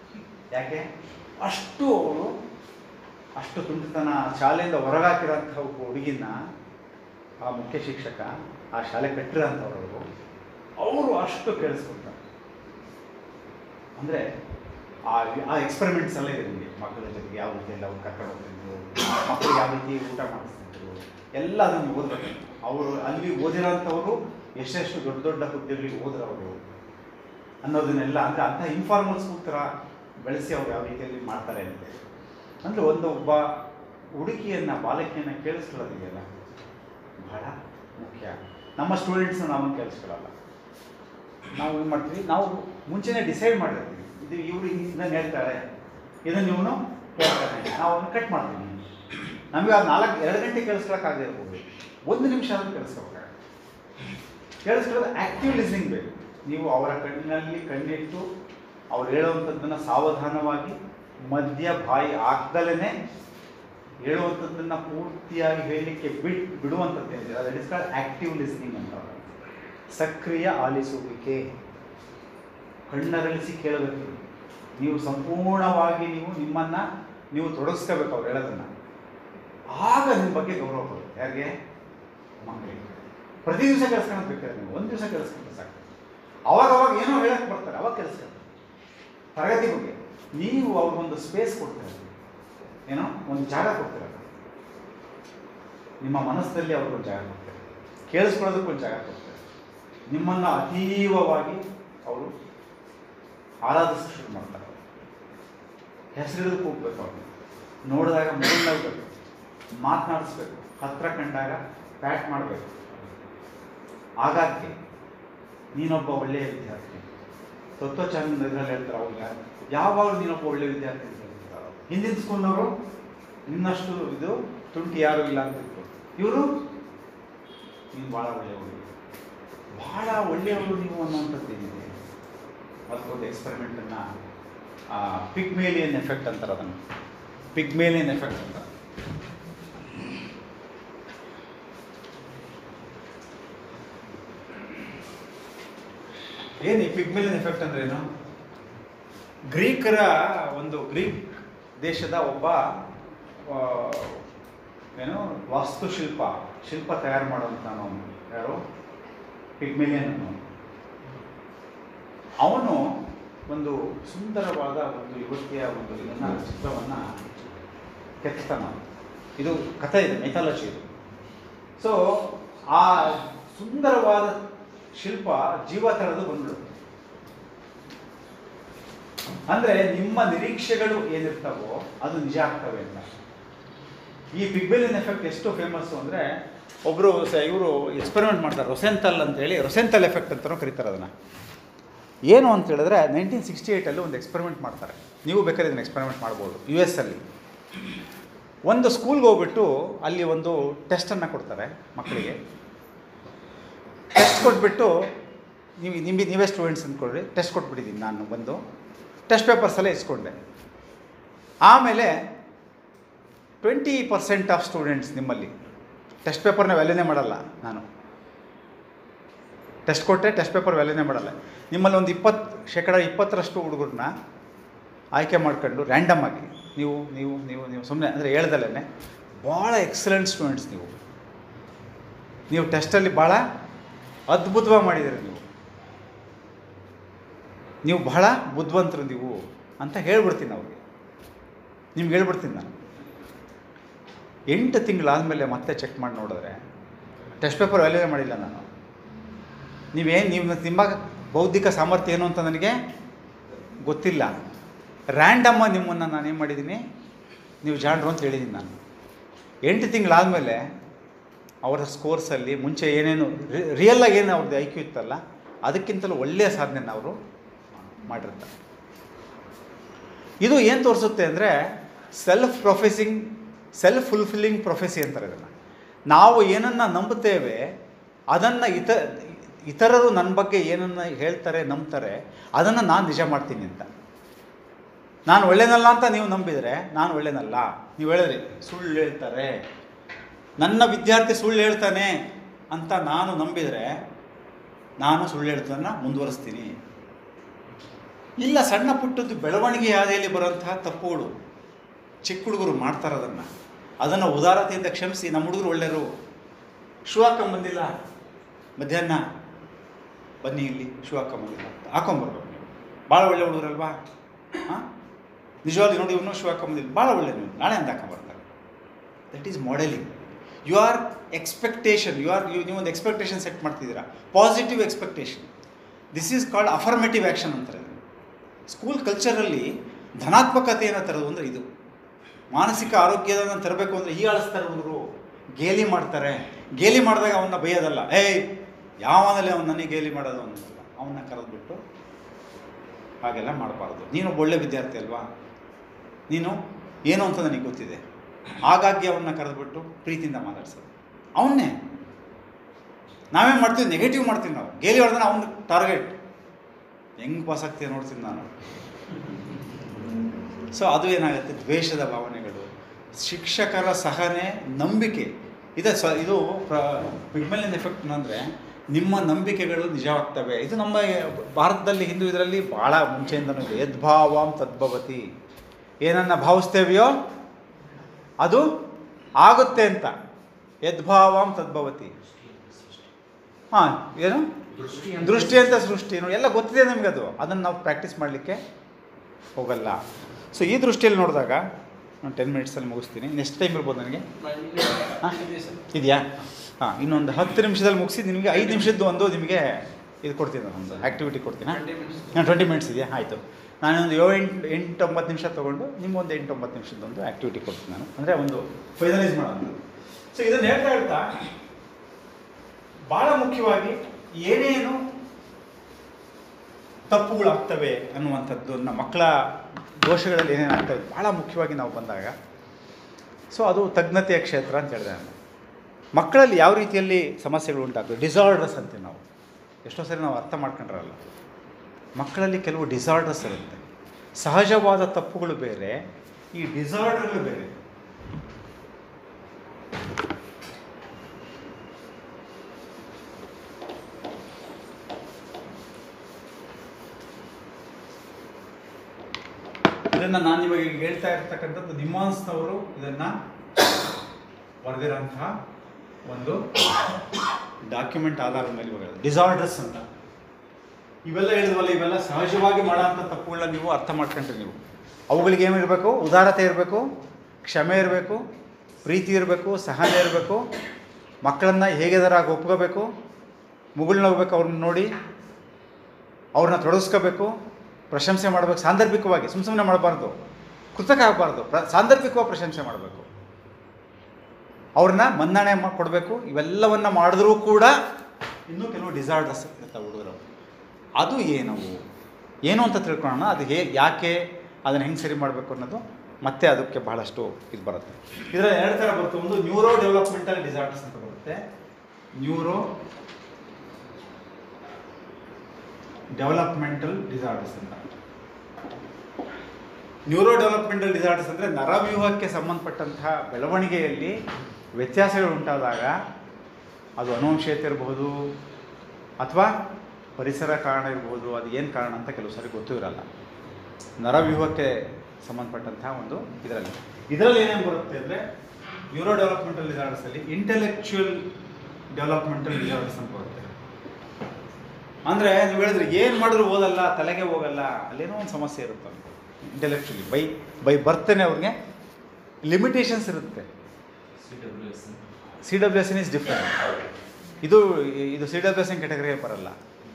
ಯಾಕೆ ಅಷ್ಟು ಅವರು ಅಷ್ಟು ತುಂಟತನ ಶಾಲೆಯಿಂದ ಹೊರಗಾಕಿರೋಂಥ ಒಬ್ಬ ಹುಡುಗಿನ ಆ ಮುಖ್ಯ ಶಿಕ್ಷಕ ಆ ಶಾಲೆ ಕಟ್ಟಿರೋಂಥವ್ರವರು ಅವರು ಅಷ್ಟು ಕೇಳಿಸ್ಕೊಳ್ತಾರೆ ಅಂದರೆ ಆ ಆ ಎಕ್ಸ್ಪೆರಿಮೆಂಟ್ಸ್ ಎಲ್ಲ ಇದೆ ನಿಮಗೆ ಮಕ್ಕಳ ಜೊತೆಗೆ ಯಾವ ರೀತಿ ಎಲ್ಲ ಅವ್ರು ಕರ್ಕೊಂಡು ಹೋಗ್ತಿದ್ರು ಮಕ್ಕಳಿಗೆ ಯಾವ ರೀತಿ ಊಟ ಮಾಡಿಸ್ತಿದ್ರು ಎಲ್ಲ ಅದನ್ನು ಓದಬೇಕು ಅವರು ಅಲ್ಲಿ ಓದಿರೋಂಥವ್ರು ಎಷ್ಟೆಷ್ಟು ದೊಡ್ಡ ದೊಡ್ಡ ಹುದ್ದೆಗಳಿಗೆ ಹೋದ್ರವರು ಅನ್ನೋದನ್ನೆಲ್ಲ ಅಂದರೆ ಅಂಥ ಇನ್ಫಾರ್ಮಲ್ಸ್ ಥರ ಬೆಳೆಸಿ ಅವ್ರು ಯಾವ ರೀತಿಯಲ್ಲಿ ಮಾಡ್ತಾರೆ ಅಂತ ಅಂದರೆ ಒಂದು ಒಬ್ಬ ಹುಡುಗಿಯನ್ನು ಬಾಲಕಿಯನ್ನು ಕೇಳಿಸ್ಕೊಳ್ಳೋದಿದೆಯಲ್ಲ ಬಹಳ ಮುಖ್ಯ ನಮ್ಮ ಸ್ಟೂಡೆಂಟ್ಸ್ನ ನಾವು ಕೇಳಿಸ್ಕೊಳ್ಳಲ್ಲ ನಾವು ಏನು ಮಾಡ್ತೀವಿ ನಾವು ಮುಂಚೆನೇ ಡಿಸೈಡ್ ಮಾಡಿರ್ತೀವಿ ಇದು ಇವರು ಇದನ್ನು ಹೇಳ್ತಾಳೆ ಇದನ್ನು ಇವನು ಹೇಳ್ತಾನೆ ನಾವು ಅವನು ಕಟ್ ಮಾಡ್ತೀವಿ ನಮಗೆ ಅದು ನಾಲ್ಕು ಎರಡು ಗಂಟೆ ಕೇಳಿಸ್ಕೊಳಕ್ಕಾಗದೇ ಇರ್ಬೋದು ಒಂದು ನಿಮಿಷ ಆದರೂ ಕೇಳಿಸ್ಕೋಬೇಕಾಗ ಕೇಳಿಸ್ಕೊಳ್ಳೋದು ಆ್ಯಕ್ಟಿವ್ ಲಿಸ್ನಿಂಗ್ ಬೇಕು ನೀವು ಅವರ ಕಣ್ಣಿನಲ್ಲಿ ಕಣ್ಣಿಟ್ಟು ಅವ್ರು ಹೇಳುವಂಥದ್ದನ್ನು ಸಾವಧಾನವಾಗಿ ಮಧ್ಯ ಬಾಯಿ ಆಗ್ದಲೇ ಹೇಳುವಂಥದ್ದನ್ನು ಪೂರ್ತಿಯಾಗಿ ಹೇಳಲಿಕ್ಕೆ ಬಿಟ್ ಬಿಡುವಂಥದ್ದು ಏನಿದೆ ಅದು ಇಸ್ ಕಾಲ್ಡ್ ಆ್ಯಕ್ಟಿವ್ ಲಿಸ್ನಿಂಗ್ ಅಂತ ಸಕ್ರಿಯ ಆಲಿಸುವಿಕೆ ಕಣ್ಣರಳಿಸಿ ಕೇಳಬೇಕು ನೀವು ಸಂಪೂರ್ಣವಾಗಿ ನೀವು ನಿಮ್ಮನ್ನು ನೀವು ತೊಡಗಿಸ್ಕೋಬೇಕು ಅವ್ರು ಹೇಳೋದನ್ನು ಆಗ ನಿಮ್ಮ ಬಗ್ಗೆ ಗೌರವ ಬರುತ್ತೆ ಯಾರಿಗೆ ಮಕ್ಕಳಿಗೆ ಪ್ರತಿ ದಿವಸ ಕೆಲಸ್ಕೊಂಡು ಬೇಕಾದ್ರೆ ನೀವು ಒಂದು ದಿವಸ ಕೆಲಸ್ಕೊಂಡ್ರೆ ಸಾಕು ಅವಾಗ ಅವಾಗ ಏನೋ ಹೇಳಕ್ಕೆ ಬರ್ತಾರೆ ಅವಾಗ ಕೆಲಸ್ಕೊಂಡು ತರಗತಿ ಬಗ್ಗೆ ನೀವು ಅವ್ರಿಗೊಂದು ಸ್ಪೇಸ್ ಕೊಡ್ತಾರೆ ಏನೋ ಒಂದು ಜಾಗ ಕೊಡ್ತಾರೆ ನಿಮ್ಮ ಮನಸ್ಸಲ್ಲಿ ಅವ್ರಿಗೊಂದು ಜಾಗ ಕೊಡ್ತಾರೆ ಕೇಳಿಸ್ಕೊಳ್ಳೋದಕ್ಕೊಂದು ಜಾಗ ಕೊಡ್ತಾರೆ ನಿಮ್ಮನ್ನು ಅತೀವವಾಗಿ ಅವರು ಆರಾಧಿಸ ಶುರು ಮಾಡ್ತಾರೆ ಹೆಸರಿಡೋದು ಕೂಗ್ಬೇಕು ಅವ್ರು ನೋಡಿದಾಗ ನಗಬೇಕು ಮಾತನಾಡಿಸ್ಬೇಕು ಹತ್ರ ಕಂಡಾಗ ಪ್ಯಾಟ್ ಮಾಡಬೇಕು ಆಗಾಗ್ಗೆ ನೀನೊಬ್ಬ ಒಳ್ಳೆಯ ವಿದ್ಯಾರ್ಥಿ ತತ್ವಚಾಂದ್ ಇದರಲ್ಲಿ ಹೇಳ್ತಾರೆ ಅವಾಗ ಯಾವಾಗಲೂ ನೀನೊಬ್ಬ ಒಳ್ಳೆಯ ವಿದ್ಯಾರ್ಥಿ ಅಂತ ಹೇಳ್ತಾರೆ ಹಿಂದಿನ ಸ್ಕೂಲ್ನವರು ನಿನ್ನಷ್ಟು ಇದು ತುಂಟಿ ಯಾರೂ ಇಲ್ಲ ಅಂತಿದ್ರು ಇವರು ನೀನು ಭಾಳ ಒಳ್ಳೆಯವರು ಭಾಳ ಒಳ್ಳೆಯವರು ನೀವು ಅನ್ನುವಂಥದ್ದು ಏನಿದೆ ಅದಕ್ಕೊಂದು ಎಕ್ಸ್ಪೆರಿಮೆಂಟನ್ನು ಪಿಗ್ಮೇಲಿಯನ್ ಎಫೆಕ್ಟ್ ಅಂತಾರೆ ಅದನ್ನು ಪಿಗ್ಮೇಲಿಯನ್ ಎಫೆಕ್ಟ್ ಅಂತ ಏನು ಈ ಪಿಗ್ಮೇಲಿಯನ್ ಎಫೆಕ್ಟ್ ಅಂದ್ರೆ ಏನು ಗ್ರೀಕರ ಒಂದು ಗ್ರೀಕ್ ದೇಶದ ಒಬ್ಬ ಆ, ಏನು ವಾಸ್ತುಶಿಲ್ಪ ಶಿಲ್ಪ ತಯಾರು ಮಾಡುವಂಥ ಯಾರು ಪಿಗ್ಮೇಲಿಯನ್ ಅನ್ನೋನು ಅವನು ಒಂದು ಸುಂದರವಾದ ಒಂದು ಯುವತಿಯ ಒಂದು ಇದನ್ನ ಚಿತ್ರವನ್ನು ಕೆತ್ತಾನ ಇದು ಕಥೆ ಇದೆ ಮೈಥಾಲಜಿ ಇದು ಸೊ ಆ ಸುಂದರವಾದ ಶಿಲ್ಪ ಜೀವ ತಳೆದು ಬಂದ್ಬಿಡುತ್ತೆ ಅಂದ್ರೆ ನಿಮ್ಮ ನಿರೀಕ್ಷೆಗಳು ಏನಿರ್ತಾವೋ ಅದು ನಿಜ ಆಗ್ತವೆ ಅಂತ ಈ ಪಿಗ್ಬೆಲಿನ್ ಎಫೆಕ್ಟ್ ಎಷ್ಟು ಫೇಮಸ್ಸು ಅಂದರೆ ಒಬ್ಬರು ಸ ಇವರು ಎಕ್ಸ್ಪೆರಿಮೆಂಟ್ ಮಾಡ್ತಾರೆ ರೊಸೆಂತಲ್ ಅಂತೇಳಿ ರೊಸೆಂತಲ್ ಎಫೆಕ್ಟ್ ಅಂತಲೂ ಕರೀತಾರೆ ಅದನ್ನು ಏನು ಅಂತ ಹೇಳಿದ್ರೆ ನೈನ್ಟೀನ್ ಸಿಕ್ಸ್ಟಿ ಏಯ್ಟಲ್ಲಿ ಒಂದು ಎಕ್ಸ್ಪೆರಿಮೆಂಟ್ ಮಾಡ್ತಾರೆ ನೀವು ಬೇಕಾದ್ರೆ ಇದನ್ನು ಎಕ್ಸ್ಪೆರಿಮೆಂಟ್ ಮಾಡ್ಬೋದು ಯು ಎಸ್ ಅಲ್ಲಿ ಒಂದು ಸ್ಕೂಲ್ಗೆ ಹೋಗ್ಬಿಟ್ಟು ಅಲ್ಲಿ ಒಂದು ಟೆಸ್ಟನ್ನು ಕೊಡ್ತಾರೆ ಮಕ್ಕಳಿಗೆ ಟೆಸ್ಟ್ ಕೊಟ್ಬಿಟ್ಟು ನೀವು ನಿಮಗೆ ನೀವೇ ಸ್ಟೂಡೆಂಟ್ಸ್ ಅಂದ್ಕೊಳ್ರಿ ಟೆಸ್ಟ್ ಕೊಟ್ಬಿಟ್ಟಿದ್ದೀನಿ ನಾನು ಬಂದು ಟೆಸ್ಟ್ ಪೇಪರ್ಸ್ ಎಲ್ಲ ಇಸ್ಕೊಂಡೆ ಆಮೇಲೆ ಟ್ವೆಂಟಿ ಪರ್ಸೆಂಟ್ ಆಫ್ ಸ್ಟೂಡೆಂಟ್ಸ್ ನಿಮ್ಮಲ್ಲಿ ಟೆಸ್ಟ್ ಪೇಪರ್ನ ವ್ಯಾಲ್ಯೂನೇ ಮಾಡಲ್ಲ ನಾನು ಟೆಸ್ಟ್ ಕೊಟ್ಟರೆ ಟೆಸ್ಟ್ ಪೇಪರ್ ವ್ಯಾಲ್ಯೂನೇ ಮಾಡಲ್ಲ ನಿಮ್ಮಲ್ಲಿ ಒಂದು ಇಪ್ಪತ್ತು ಶೇಕಡ ಇಪ್ಪತ್ತರಷ್ಟು ಹುಡುಗರನ್ನ ಆಯ್ಕೆ ಮಾಡ್ಕೊಂಡು ರ್ಯಾಂಡಮ್ ಆಗಿ ನೀವು ನೀವು ನೀವು ನೀವು ಸುಮ್ಮನೆ ಅಂದರೆ ಹೇಳ್ದಲ್ಲೇ ಭಾಳ ಎಕ್ಸಲೆಂಟ್ ಸ್ಟೂಡೆಂಟ್ಸ್ ನೀವು ನೀವು ಟೆಸ್ಟಲ್ಲಿ ಭಾಳ ಅದ್ಭುತವಾಗಿ ಮಾಡಿದ್ದೀರಿ ನೀವು ನೀವು ಬಹಳ ಬುದ್ಧಿವಂತರು ನೀವು ಅಂತ ಹೇಳ್ಬಿಡ್ತೀನಿ ಅವ್ರಿಗೆ ನಿಮ್ಗೆ ಹೇಳ್ಬಿಡ್ತೀನಿ ನಾನು ಎಂಟು ತಿಂಗಳಾದಮೇಲೆ ಮತ್ತೆ ಚೆಕ್ ಮಾಡಿ ನೋಡಿದ್ರೆ ಟೆಸ್ಟ್ ಪೇಪರ್ ವ್ಯಾಲ್ಯೂನೇ ಮಾಡಿಲ್ಲ ನಾನು ನೀವೇನು ನೀವು ನಿಮ್ಮ ಬೌದ್ಧಿಕ ಸಾಮರ್ಥ್ಯ ಏನು ಅಂತ ನನಗೆ ಗೊತ್ತಿಲ್ಲ ರ್ಯಾಂಡಮ್ಮ ನಿಮ್ಮನ್ನು ನಾನು ಏನು ಮಾಡಿದ್ದೀನಿ ನೀವು ಜಾಣರು ಅಂತ ಹೇಳಿದ್ದೀನಿ ನಾನು ಎಂಟು ತಿಂಗಳಾದಮೇಲೆ ಅವರ ಸ್ಕೋರ್ಸಲ್ಲಿ ಮುಂಚೆ ಏನೇನು ರಿಯಲ್ಲಾಗಿ ಏನು ಅವ್ರದ್ದು ಐ ಕ್ಯೂ ಇತ್ತಲ್ಲ ಅದಕ್ಕಿಂತಲೂ ಒಳ್ಳೆಯ ಸಾಧನೆನ ಅವರು ಮಾಡಿರ್ತಾರೆ ಇದು ಏನು ತೋರಿಸುತ್ತೆ ಅಂದರೆ self prophesying self fulfilling prophecy ಅಂತಾರೆ ಇದನ್ನು ನಾವು ಏನನ್ನು ನಂಬುತ್ತೇವೆ ಅದನ್ನು ಇತ ಇತರರು ನನ್ನ ಬಗ್ಗೆ ಏನನ್ನು ಹೇಳ್ತಾರೆ ನಂಬ್ತಾರೆ ಅದನ್ನು ನಾನು ನಿಜ ಮಾಡ್ತೀನಿ ಅಂತ ನಾನು ಒಳ್ಳೆನಲ್ಲ ಅಂತ ನೀವು ನಂಬಿದರೆ ನಾನು ಒಳ್ಳೆನಲ್ಲ ನೀವು ಹೇಳಿದ್ರಿ ಸುಳ್ಳು ಹೇಳ್ತಾರೆ ನನ್ನ ವಿದ್ಯಾರ್ಥಿ ಸುಳ್ಳು ಹೇಳ್ತಾನೆ ಅಂತ ನಾನು ನಂಬಿದರೆ ನಾನು ಸುಳ್ಳು ಹೇಳ್ತಾನ ಮುಂದುವರಿಸ್ತೀನಿ ಇಲ್ಲ ಸಣ್ಣ ಪುಟ್ಟದ್ದು ಬೆಳವಣಿಗೆ ಹಾದಿಯಲ್ಲಿ ಬರುವಂತಹ ತಪ್ಪುಗಳು ಚಿಕ್ಕ ಹುಡುಗರು ಮಾಡ್ತಾರೆ ಅದನ್ನು ಅದನ್ನು ಉದಾರತೆಯಿಂದ ಕ್ಷಮಿಸಿ ನಮ್ಮ ಹುಡುಗರು ಒಳ್ಳೆಯರು ಶೂ ಹಾಕೊಂಬಂದಿಲ್ಲ ಮಧ್ಯಾಹ್ನ ಬನ್ನಿ ಇಲ್ಲಿ ಶೂ ಹಾಕೊಂಬಂದಿಲ್ಲ ಹಾಕೊಂಬರ್ಬೇಕು ನೀವು ಭಾಳ ಒಳ್ಳೆ ಹುಡುಗರಲ್ವಾ ಹಾಂ ನಿಜವಾಗ್ಲೂ ನೋಡಿ ಇವನು ಶೂ ಹಾಕೊಂಬಂದಿಲ್ಲ ಭಾಳ ಒಳ್ಳೆ ನೀವು ನಾಳೆ ಅಂತ ಹಾಕೊಂಬರ್ತಾರೆ that is modelling you are expectation you are ನೀವು ಒಂದು ಎಕ್ಸ್ಪೆಕ್ಟೇಷನ್ ಸೆಟ್ ಮಾಡ್ತಿದ್ದೀರಾ positive expectation this is called affirmative action ಅಂತಾರೆ ಇದನ್ನು ಸ್ಕೂಲ್ ಕಲ್ಚರಲ್ಲಿ ಧನಾತ್ಮಕತೆಯನ್ನು ತರೋದು ಅಂದರೆ ಇದು ಮಾನಸಿಕ ಆರೋಗ್ಯದನ್ನು ತರಬೇಕು ಅಂದರೆ ಹೀಯಾಳಿಸ್ತಾರೆ ಹುಡುಗರು ಗೇಲಿ ಮಾಡ್ತಾರೆ ಗೇಲಿ ಮಾಡಿದಾಗ ಅವನ್ನ ಬೈಯೋದಲ್ಲ ಏಯ್ ಯಾವನಲ್ಲಿ ಅವನು ನನಗೆ ಗೇಲಿ ಮಾಡೋದು ಅನ್ನೋದಲ್ಲ ಅವನ್ನ ಕರೆದ್ಬಿಟ್ಟು ಹಾಗೆಲ್ಲ ಮಾಡಬಾರ್ದು ನೀನು ಒಬ್ಬ ಒಳ್ಳೆ ವಿದ್ಯಾರ್ಥಿ ಅಲ್ವಾ ನೀನು ಏನು ಅಂತ ನನಗೆ ಗೊತ್ತಿದೆ ಹಾಗಾಗಿ ಅವನ್ನ ಕರೆದ್ಬಿಟ್ಟು ಪ್ರೀತಿಯಿಂದ ಮಾತಾಡ್ಸೋದು ಅವನ್ನೇ ನಾವೇನು ಮಾಡ್ತೀವಿ ನೆಗೆಟಿವ್ ಮಾಡ್ತೀವಿ ನಾವು ಗೇಲಿ ಹೊಡೆದ್ರೆ ಅವ್ನ ಟಾರ್ಗೆಟ್ ಹೆಂಗೆ ಪಾಸ್ ಆಗ್ತೀಯ ನೋಡ್ತೀನಿ ನಾನು ಸೊ ಅದು ಏನಾಗುತ್ತೆ ದ್ವೇಷದ ಭಾವನೆಗಳು ಶಿಕ್ಷಕರ ಸಹನೆ ನಂಬಿಕೆ ಇದೆ ಸ ಇದು ಪಿಗ್ಮೆಲಿನ್ ಎಫೆಕ್ಟ್ ಅಂದರೆ ನಿಮ್ಮ ನಂಬಿಕೆಗಳು ನಿಜವಾಗ್ತವೆ ಇದು ನಮ್ಮ ಭಾರತದಲ್ಲಿ ಹಿಂದೂ ಇದರಲ್ಲಿ ಭಾಳ ಮುಂಚೆಯಿಂದನೂ ಇದೆ ಯದ್ಭಾವಾಂ ತದ್ಭವತಿ ಏನನ್ನ ಭಾವಿಸ್ತೇವೆಯೋ ಅದು ಆಗುತ್ತೆ ಅಂತ ಯದ್ಭಾವಾಂ ತದ್ಭವತಿ ಹಾಂ ಏನು ದೃಷ್ಟಿ ಅಂತ ಸೃಷ್ಟಿ ನೋಡಿ ಎಲ್ಲ ಗೊತ್ತಿದೆ ನಮಗೆ ಅದು ಅದನ್ನು ನಾವು ಪ್ರಾಕ್ಟೀಸ್ ಮಾಡಲಿಕ್ಕೆ ಹೋಗಲ್ಲ ಸೊ ಈ ದೃಷ್ಟಿಯಲ್ಲಿ ನೋಡಿದಾಗ ನಾನು ಟೆನ್ ಮಿನಿಟ್ಸಲ್ಲಿ ಮುಗಿಸ್ತೀನಿ ನೆಕ್ಸ್ಟ್ ಟೈಮ್ ಇರ್ಬೋದು ನನಗೆ ಹಾಂ ಇದೆಯಾ ಹಾಂ ಇನ್ನೊಂದು ಹತ್ತು ನಿಮಿಷದಲ್ಲಿ ಮುಗಿಸಿ ನಿಮಗೆ ಐದು ನಿಮಿಷದ್ದು ಒಂದು ನಿಮಗೆ ಇದು ಕೊಡ್ತೀನಿ ನಾನು ಒಂದು ಆ್ಯಕ್ಟಿವಿಟಿ ಕೊಡ್ತೀನಿ ಹಾಂ ಟ್ವೆಂಟಿ ಮಿನಿಟ್ಸ್ ಇದೆಯಾ ಆಯಿತು ನಾನೊಂದು ಏಳು ಎಂಟು ಎಂಟು ಒಂಬತ್ತು ನಿಮಿಷ ತೊಗೊಂಡು ನಿಮ್ಗೊಂದು ಎಂಟು ಒಂಬತ್ತು ನಿಮಿಷದೊಂದು ಆ್ಯಕ್ಟಿವಿಟಿ ಕೊಡ್ತೀನಿ ನಾನು ಅಂದರೆ ಒಂದು ಫೈನಲೈಸ್ ಮಾಡೋದು ಸೊ ಇದನ್ನು ಹೇಳ್ತಾ ಹೇಳ್ತಾ ಭಾಳ ಮುಖ್ಯವಾಗಿ ಏನೇನು ತಪ್ಪುಗಳಾಗ್ತವೆ ಅನ್ನುವಂಥದ್ದನ್ನು ಮಕ್ಕಳ ದೋಷಗಳಲ್ಲಿ ಏನೇನಾಗ್ತವೆ ಭಾಳ ಮುಖ್ಯವಾಗಿ ನಾವು ಬಂದಾಗ ಸೊ ಅದು ತಜ್ಞತೆಯ ಕ್ಷೇತ್ರ ಅಂತ ಹೇಳಿದೆ ನಾನು ಮಕ್ಕಳಲ್ಲಿ ಯಾವ ರೀತಿಯಲ್ಲಿ ಸಮಸ್ಯೆಗಳು ಉಂಟಾಗ್ತವೆ ಡಿಸಾರ್ಡರ್ಸ್ ಅಂತೀವಿ ನಾವು ಎಷ್ಟೋ ಸರಿ ನಾವು ಅರ್ಥ ಮಾಡ್ಕೊಂಡ್ರಲ್ಲ ಮಕ್ಕಳಲ್ಲಿ ಕೆಲವು ಡಿಸಾರ್ಡರ್ಸ್ ಇರುತ್ತೆ ಸಹಜವಾದ ತಪ್ಪುಗಳು ಬೇರೆ ಈ ಡಿಸಾರ್ಡರ್ಗಳು ಬೇರೆ ಇದನ್ನು ನಾನು ಇವಾಗ ಈಗ ಹೇಳ್ತಾ ಇರ್ತಕ್ಕಂಥದ್ದು ನಿಮಾನ್ಸ್ನವರು ಇದನ್ನು ಬರೆದಿರೋಂತಹ ಒಂದು ಡಾಕ್ಯುಮೆಂಟ್ ಆಧಾರದ ಮೇಲೆ ಇವಾಗ ಡಿಸಾರ್ಡರ್ಸ್ ಅಂತ ಇವೆಲ್ಲ ಹೇಳಿದ್ವಲ್ಲ ಇವೆಲ್ಲ ಸಹಜವಾಗಿ ಮಾಡೋಂಥ ತಪ್ಪುಗಳನ್ನ ನೀವು ಅರ್ಥ ಮಾಡ್ಕೊಂಡ್ರಿ ನೀವು ಅವುಗಳಿಗೆ ಏನಿರಬೇಕು ಉದಾರತೆ ಇರಬೇಕು ಕ್ಷಮೆ ಇರಬೇಕು ಪ್ರೀತಿ ಇರಬೇಕು ಸಹನೆ ಇರಬೇಕು ಮಕ್ಕಳನ್ನ ಹೇಗೆದರಾಗಿ ಒಪ್ಕೋಬೇಕು ಮುಗುಳ್ನ ಹೋಗ್ಬೇಕು ಅವ್ರನ್ನ ನೋಡಿ ಅವ್ರನ್ನ ತೊಡಗಿಸ್ಕೋಬೇಕು ಪ್ರಶಂಸೆ ಮಾಡಬೇಕು ಸಾಂದರ್ಭಿಕವಾಗಿ ಸುಮ್ಮ ಸುಮ್ಮನೆ ಮಾಡಬಾರ್ದು ಕೃತಕ ಆಗಬಾರ್ದು ಪ್ರ ಸಾಂದರ್ಭಿಕವಾಗಿ ಪ್ರಶಂಸೆ ಮಾಡಬೇಕು ಅವ್ರನ್ನ ಮನ್ನಣೆ ಮಾ- ಕೊಡಬೇಕು ಇವೆಲ್ಲವನ್ನ ಮಾಡಿದ್ರೂ ಕೂಡ ಇನ್ನೂ ಕೆಲವು ಡಿಸಾರ್ಡರ್ಸ್ ಇರ್ತಾವೆ ಹುಡುಗರು ಅದು ಏನವು ಏನು ಅಂತ ತಿಳ್ಕೊಳ್ಳೋಣ ಅದು ಹೇ ಯಾಕೆ ಅದನ್ನು ಹೆಂಗೆ ಸರಿ ಮಾಡಬೇಕು ಅನ್ನೋದು ಮತ್ತೆ ಅದಕ್ಕೆ ಬಹಳಷ್ಟು ಇದು ಬರುತ್ತೆ ಇದರಲ್ಲಿ ಎರಡು ಥರ ಬರುತ್ತೆ ಒಂದು ನ್ಯೂರೋ ಡೆವಲಪ್ಮೆಂಟಲ್ ಡಿಸಾರ್ಡರ್ಸ್ ಅಂತ ಬರುತ್ತೆ ನ್ಯೂರೋ ಡೆವಲಪ್ಮೆಂಟಲ್ ಡಿಸಾರ್ಡರ್ಸ್ ಅಂತ ನ್ಯೂರೋ ಡೆವಲಪ್ಮೆಂಟಲ್ ಡಿಸಾರ್ಡರ್ಸ್ ಅಂದರೆ ನರವ್ಯೂಹಕ್ಕೆ ಸಂಬಂಧಪಟ್ಟಂತಹ ಬೆಳವಣಿಗೆಯಲ್ಲಿ ವ್ಯತ್ಯಾಸಗಳು ಉಂಟಾದಾಗ ಅದು ಅನುವಂಶೀಯತೆ ಇರಬಹುದು ಅಥವಾ ಪರಿಸರ ಕಾರಣ ಇರಬಹುದು ಅದು ಏನು ಕಾರಣ ಅಂತ ಕೆಲವು ಸಾರಿ ಗೊತ್ತೂ ಇರಲ್ಲ ನರವ್ಯೂಹಕ್ಕೆ ಸಂಬಂಧಪಟ್ಟಂತಹ ಒಂದು ಇದರಲ್ಲಿ ಇದರಲ್ಲಿ ಏನೇನು ಬರುತ್ತೆ ಅಂದರೆ ನ್ಯೂರೋ ಡೆವಲಪ್ಮೆಂಟಲ್ ಡಿಸಾರ್ಡರ್ಸಲ್ಲಿ ಇಂಟೆಲೆಕ್ಚುಯಲ್ ಡೆವಲಪ್ಮೆಂಟಲ್ ಡಿಸಾರ್ಡರ್ಸ್ ಅಂತ ಬರುತ್ತೆ ಅಂದರೆ ನೀವು ಹೇಳಿದ್ರೆ ಏನು ಮಾಡಿದ್ರು ಓದಲ್ಲ ತಲೆಗೆ ಹೋಗಲ್ಲ ಅಲ್ಲೇನೋ ಒಂದು ಸಮಸ್ಯೆ ಇರುತ್ತೆ ಅವ್ರಿಗೆ ಇಂಟೆಲೆಕ್ಚುಲಿ ಬೈ ಬೈ ಬರ್ತೇನೆ ಅವ್ರಿಗೆ ಲಿಮಿಟೇಷನ್ಸ್ ಇರುತ್ತೆ C W S N is different ಇದು ಇದು ಸಿ ಡಬ್ಲ್ಯೂ ಎಸ್ ಎನ್ ಕೆಟಗರಿಗೆ ಬರಲ್ಲ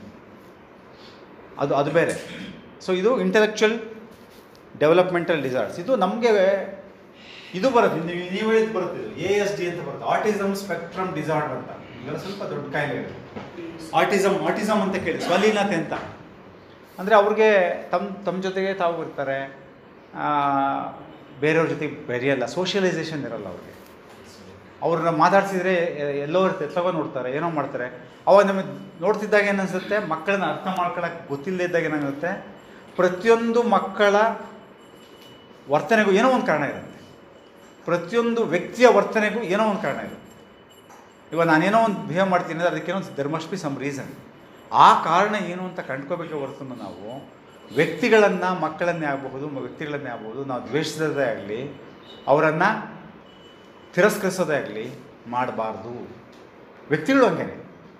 ಅದು ಅದು ಬೇರೆ ಸೊ ಇದು ಇಂಟೆಲೆಕ್ಚುಯಲ್ ಡೆವಲಪ್ಮೆಂಟಲ್ ಡಿಸಾರ್ಡ್ಸ್ ಇದು ನಮಗೆ ಇದು ಬರುತ್ತೆ ನೀವು ನೀವು ಹೇಳಿದ್ದು ಬರುತ್ತೆ ಇದು ಎ ಎಸ್ ಡಿ ಅಂತ ಬರುತ್ತೆ ಆಟಿಸಮ್ ಸ್ಪೆಕ್ಟ್ರಮ್ ಡಿಸಾರ್ಡರ್ ಅಂತ ಇವೆಲ್ಲ ಸ್ವಲ್ಪ ದೊಡ್ಡ ಕಾಯಿಲೆ ಆಟಿಸಮ್ ಆಟಿಸಮ್ ಅಂತ ಕೇಳಿ ಸ್ವಲೀನತೆ ಅಂತ ಅಂದರೆ ಅವ್ರಿಗೆ ತಮ್ಮ ತಮ್ಮ ಜೊತೆಗೆ ತಾವು ಇರ್ತಾರೆ ಆ, ಬೇರೆಯವ್ರ ಜೊತೆಗೆ ಬೆರೆಯಲ್ಲ ಸೋಷಿಯಲೈಸೇಷನ್ ಇರಲ್ಲ ಅವ್ರಿಗೆ ಅವ್ರನ್ನ ಮಾತಾಡ್ಸಿದ್ರೆ ಎ- ಎಲ್ಲೋ ಇರುತ್ತೆ ಎತ್ತಲವ ನೋಡ್ತಾರೆ ಏನೋ ಮಾಡ್ತಾರೆ ಅವಾಗ ನಮಗೆ ನೋಡ್ತಿದ್ದಾಗ ಏನನ್ಸುತ್ತೆ ಮಕ್ಕಳನ್ನ ಅರ್ಥ ಮಾಡ್ಕೊಳಕ್ಕೆ ಗೊತ್ತಿಲ್ಲದೆ ಇದ್ದಾಗ ಏನಾಗುತ್ತೆ ಪ್ರತಿಯೊಂದು ಮಕ್ಕಳ ವರ್ತನೆಗೂ ಏನೋ ಒಂದು ಕಾರಣ ಇರುತ್ತೆ ಪ್ರತಿಯೊಂದು ವ್ಯಕ್ತಿಯ ವರ್ತನೆಗೂ ಏನೋ ಒಂದು ಕಾರಣ ಇರುತ್ತೆ ಇವಾಗ ನಾನೇನೋ ಒಂದು ಬಿಹೇವ್ ಮಾಡ್ತೀನಿ ಅಂದರೆ ಅದಕ್ಕೇನೋ there must be some reason ಆ ಕಾರಣ ಏನು ಅಂತ ಕಂಡ್ಕೋಬೇಕೆ ಹೊರತು ನಾವು ವ್ಯಕ್ತಿಗಳನ್ನು ಮಕ್ಕಳನ್ನೇ ಆಗಬಹುದು ವ್ಯಕ್ತಿಗಳನ್ನೇ ಆಗಬಹುದು ನಾವು ದ್ವೇಷಿಸೋದೇ ಆಗಲಿ ಅವರನ್ನು ತಿರಸ್ಕರಿಸೋದೇ ಆಗಲಿ ಮಾಡಬಾರ್ದು ವ್ಯಕ್ತಿಗಳು ಹಂಗೇನೆ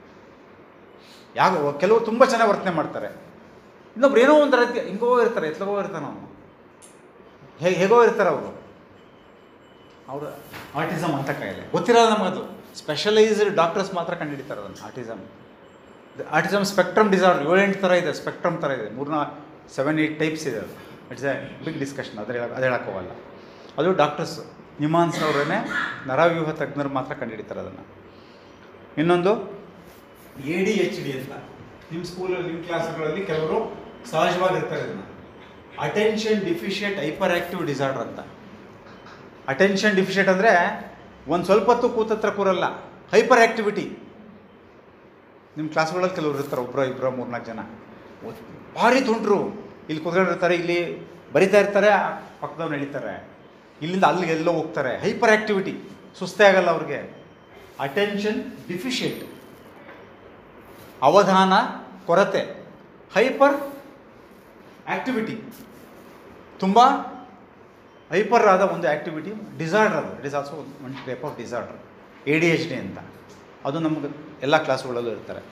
ಯಾವ ಕೆಲವರು ತುಂಬ ಚೆನ್ನಾಗಿ ವರ್ತನೆ ಮಾಡ್ತಾರೆ ಇನ್ನೊಬ್ರು ಏನೋ ಒಂದು ರೀತಿ ಹಿಂಗೋ ಇರ್ತಾರೆ ಎತ್ಲಗೋ ಇರ್ತಾನೆ ಅವನು ಹೇಗೆ ಹೇಗೋ ಇರ್ತಾರೆ ಅವರು ಅವರು ಆಟಿಸಮ್ ಅಂತ ಕಾಯಿಲೆ ಗೊತ್ತಿರಲ್ಲ ನಮಗದು ಸ್ಪೆಷಲೈಸ್ಡ್ ಡಾಕ್ಟರ್ಸ್ ಮಾತ್ರ ಕಂಡುಹಿಡಿತಾರೆ ಅದನ್ನು ಆಟಿಸಮ್ ಆಟಿಸಮ್ ಸ್ಪೆಕ್ಟ್ರಮ್ ಡಿಸಾರ್ಡರ್ ಏಳೆಂಟು ಥರ ಇದೆ ಸ್ಪೆಕ್ಟ್ರಮ್ ಥರ ಇದೆ ಮೂರ್ನ ಸೆವೆನ್ ಏಯ್ಟ್ ಟೈಪ್ಸ್ ಇದೆ ಅದು ಇಟ್ಸ್ ಎ ಬಿಗ್ ಡಿಸ್ಕಷನ್ ಅದ್ರ ಹೇಳಕ್ ಅದು ಹೇಳಕ್ಕೆ ಹೋಗಲ್ಲ ಅದು ಡಾಕ್ಟರ್ಸ್ ನಿಮಾನ್ಸ್ ಅವರೇ ನರವ್ಯೂಹ ತಜ್ಞರು ಮಾತ್ರ ಕಂಡುಹಿಡಿತಾರೆ ಅದನ್ನು ಇನ್ನೊಂದು ಎ ಡಿ ಎಚ್ ಡಿ ಅಂತ ನಿಮ್ಮ ಸ್ಕೂಲಲ್ಲಿ ನಿಮ್ಮ ಕ್ಲಾಸ್ಗಳಲ್ಲಿ ಕೆಲವರು ಸಹಜವಾಗಿರ್ತಾರೆ ಇದನ್ನು attention deficit hyper active disorder ಅಂತ ಅಟೆನ್ಷನ್ ಡಿಫಿಷಿಯೇಟ್ ಅಂದರೆ ಒಂದು ಸ್ವಲ್ಪ ಹೊತ್ತು ಕೂತತ್ರ ಕೂರಲ್ಲ ಹೈಪರ್ ಆ್ಯಕ್ಟಿವಿಟಿ ನಿಮ್ಮ ಕ್ಲಾಸ್ಗಳಲ್ಲಿ ಕೆಲವರು ಇರ್ತಾರೆ ಒಬ್ಬರು ಇಬ್ಬರು ಮೂರ್ನಾಲ್ಕು ಜನ ಒತ್- ಭಾರಿ ತುಂಟ್ರು ಇಲ್ಲಿ ಕೂತ್ಕೊಂಡಿರ್ತಾರೆ ಇಲ್ಲಿ ಬರಿತಾ ಇರ್ತಾರೆ ಪಕ್ಕದವ್ರು ನಡೀತಾರೆ ಇಲ್ಲಿಂದ ಅಲ್ಲಿಗೆ ಎಲ್ಲೋ ಹೋಗ್ತಾರೆ ಹೈಪರ್ ಆ್ಯಕ್ಟಿವಿಟಿ ಸುಸ್ತೇ ಆಗಲ್ಲ ಅವ್ರಿಗೆ ಅಟೆನ್ಷನ್ ಡಿಫಿಷಿಯೇಟ್ ಅವಧಾನ ಕೊರತೆ ಹೈಪರ್ ಆ್ಯಕ್ಟಿವಿಟಿ ತುಂಬ ಹೈಪರ್ ಆದ ಒಂದು ಆ್ಯಕ್ಟಿವಿಟಿ ಡಿಸಾರ್ಡರ್ ಅದು it is also one type of disorder A D H D ಅಂತ ಅದು ನಮಗೆ ಎಲ್ಲ ಕ್ಲಾಸ್ಗಳಲ್ಲೂ ಇರ್ತಾರೆ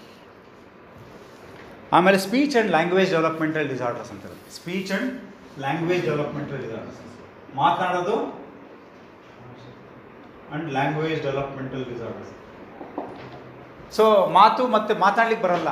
ಆಮೇಲೆ speech and language developmental disorders ಅಂತ ಇರುತ್ತೆ speech and language developmental disorders ಮಾತನಾಡೋದು and language developmental disorders so ಮಾತು ಮತ್ತು ಮಾತಾಡ್ಲಿಕ್ಕೆ ಬರಲ್ಲ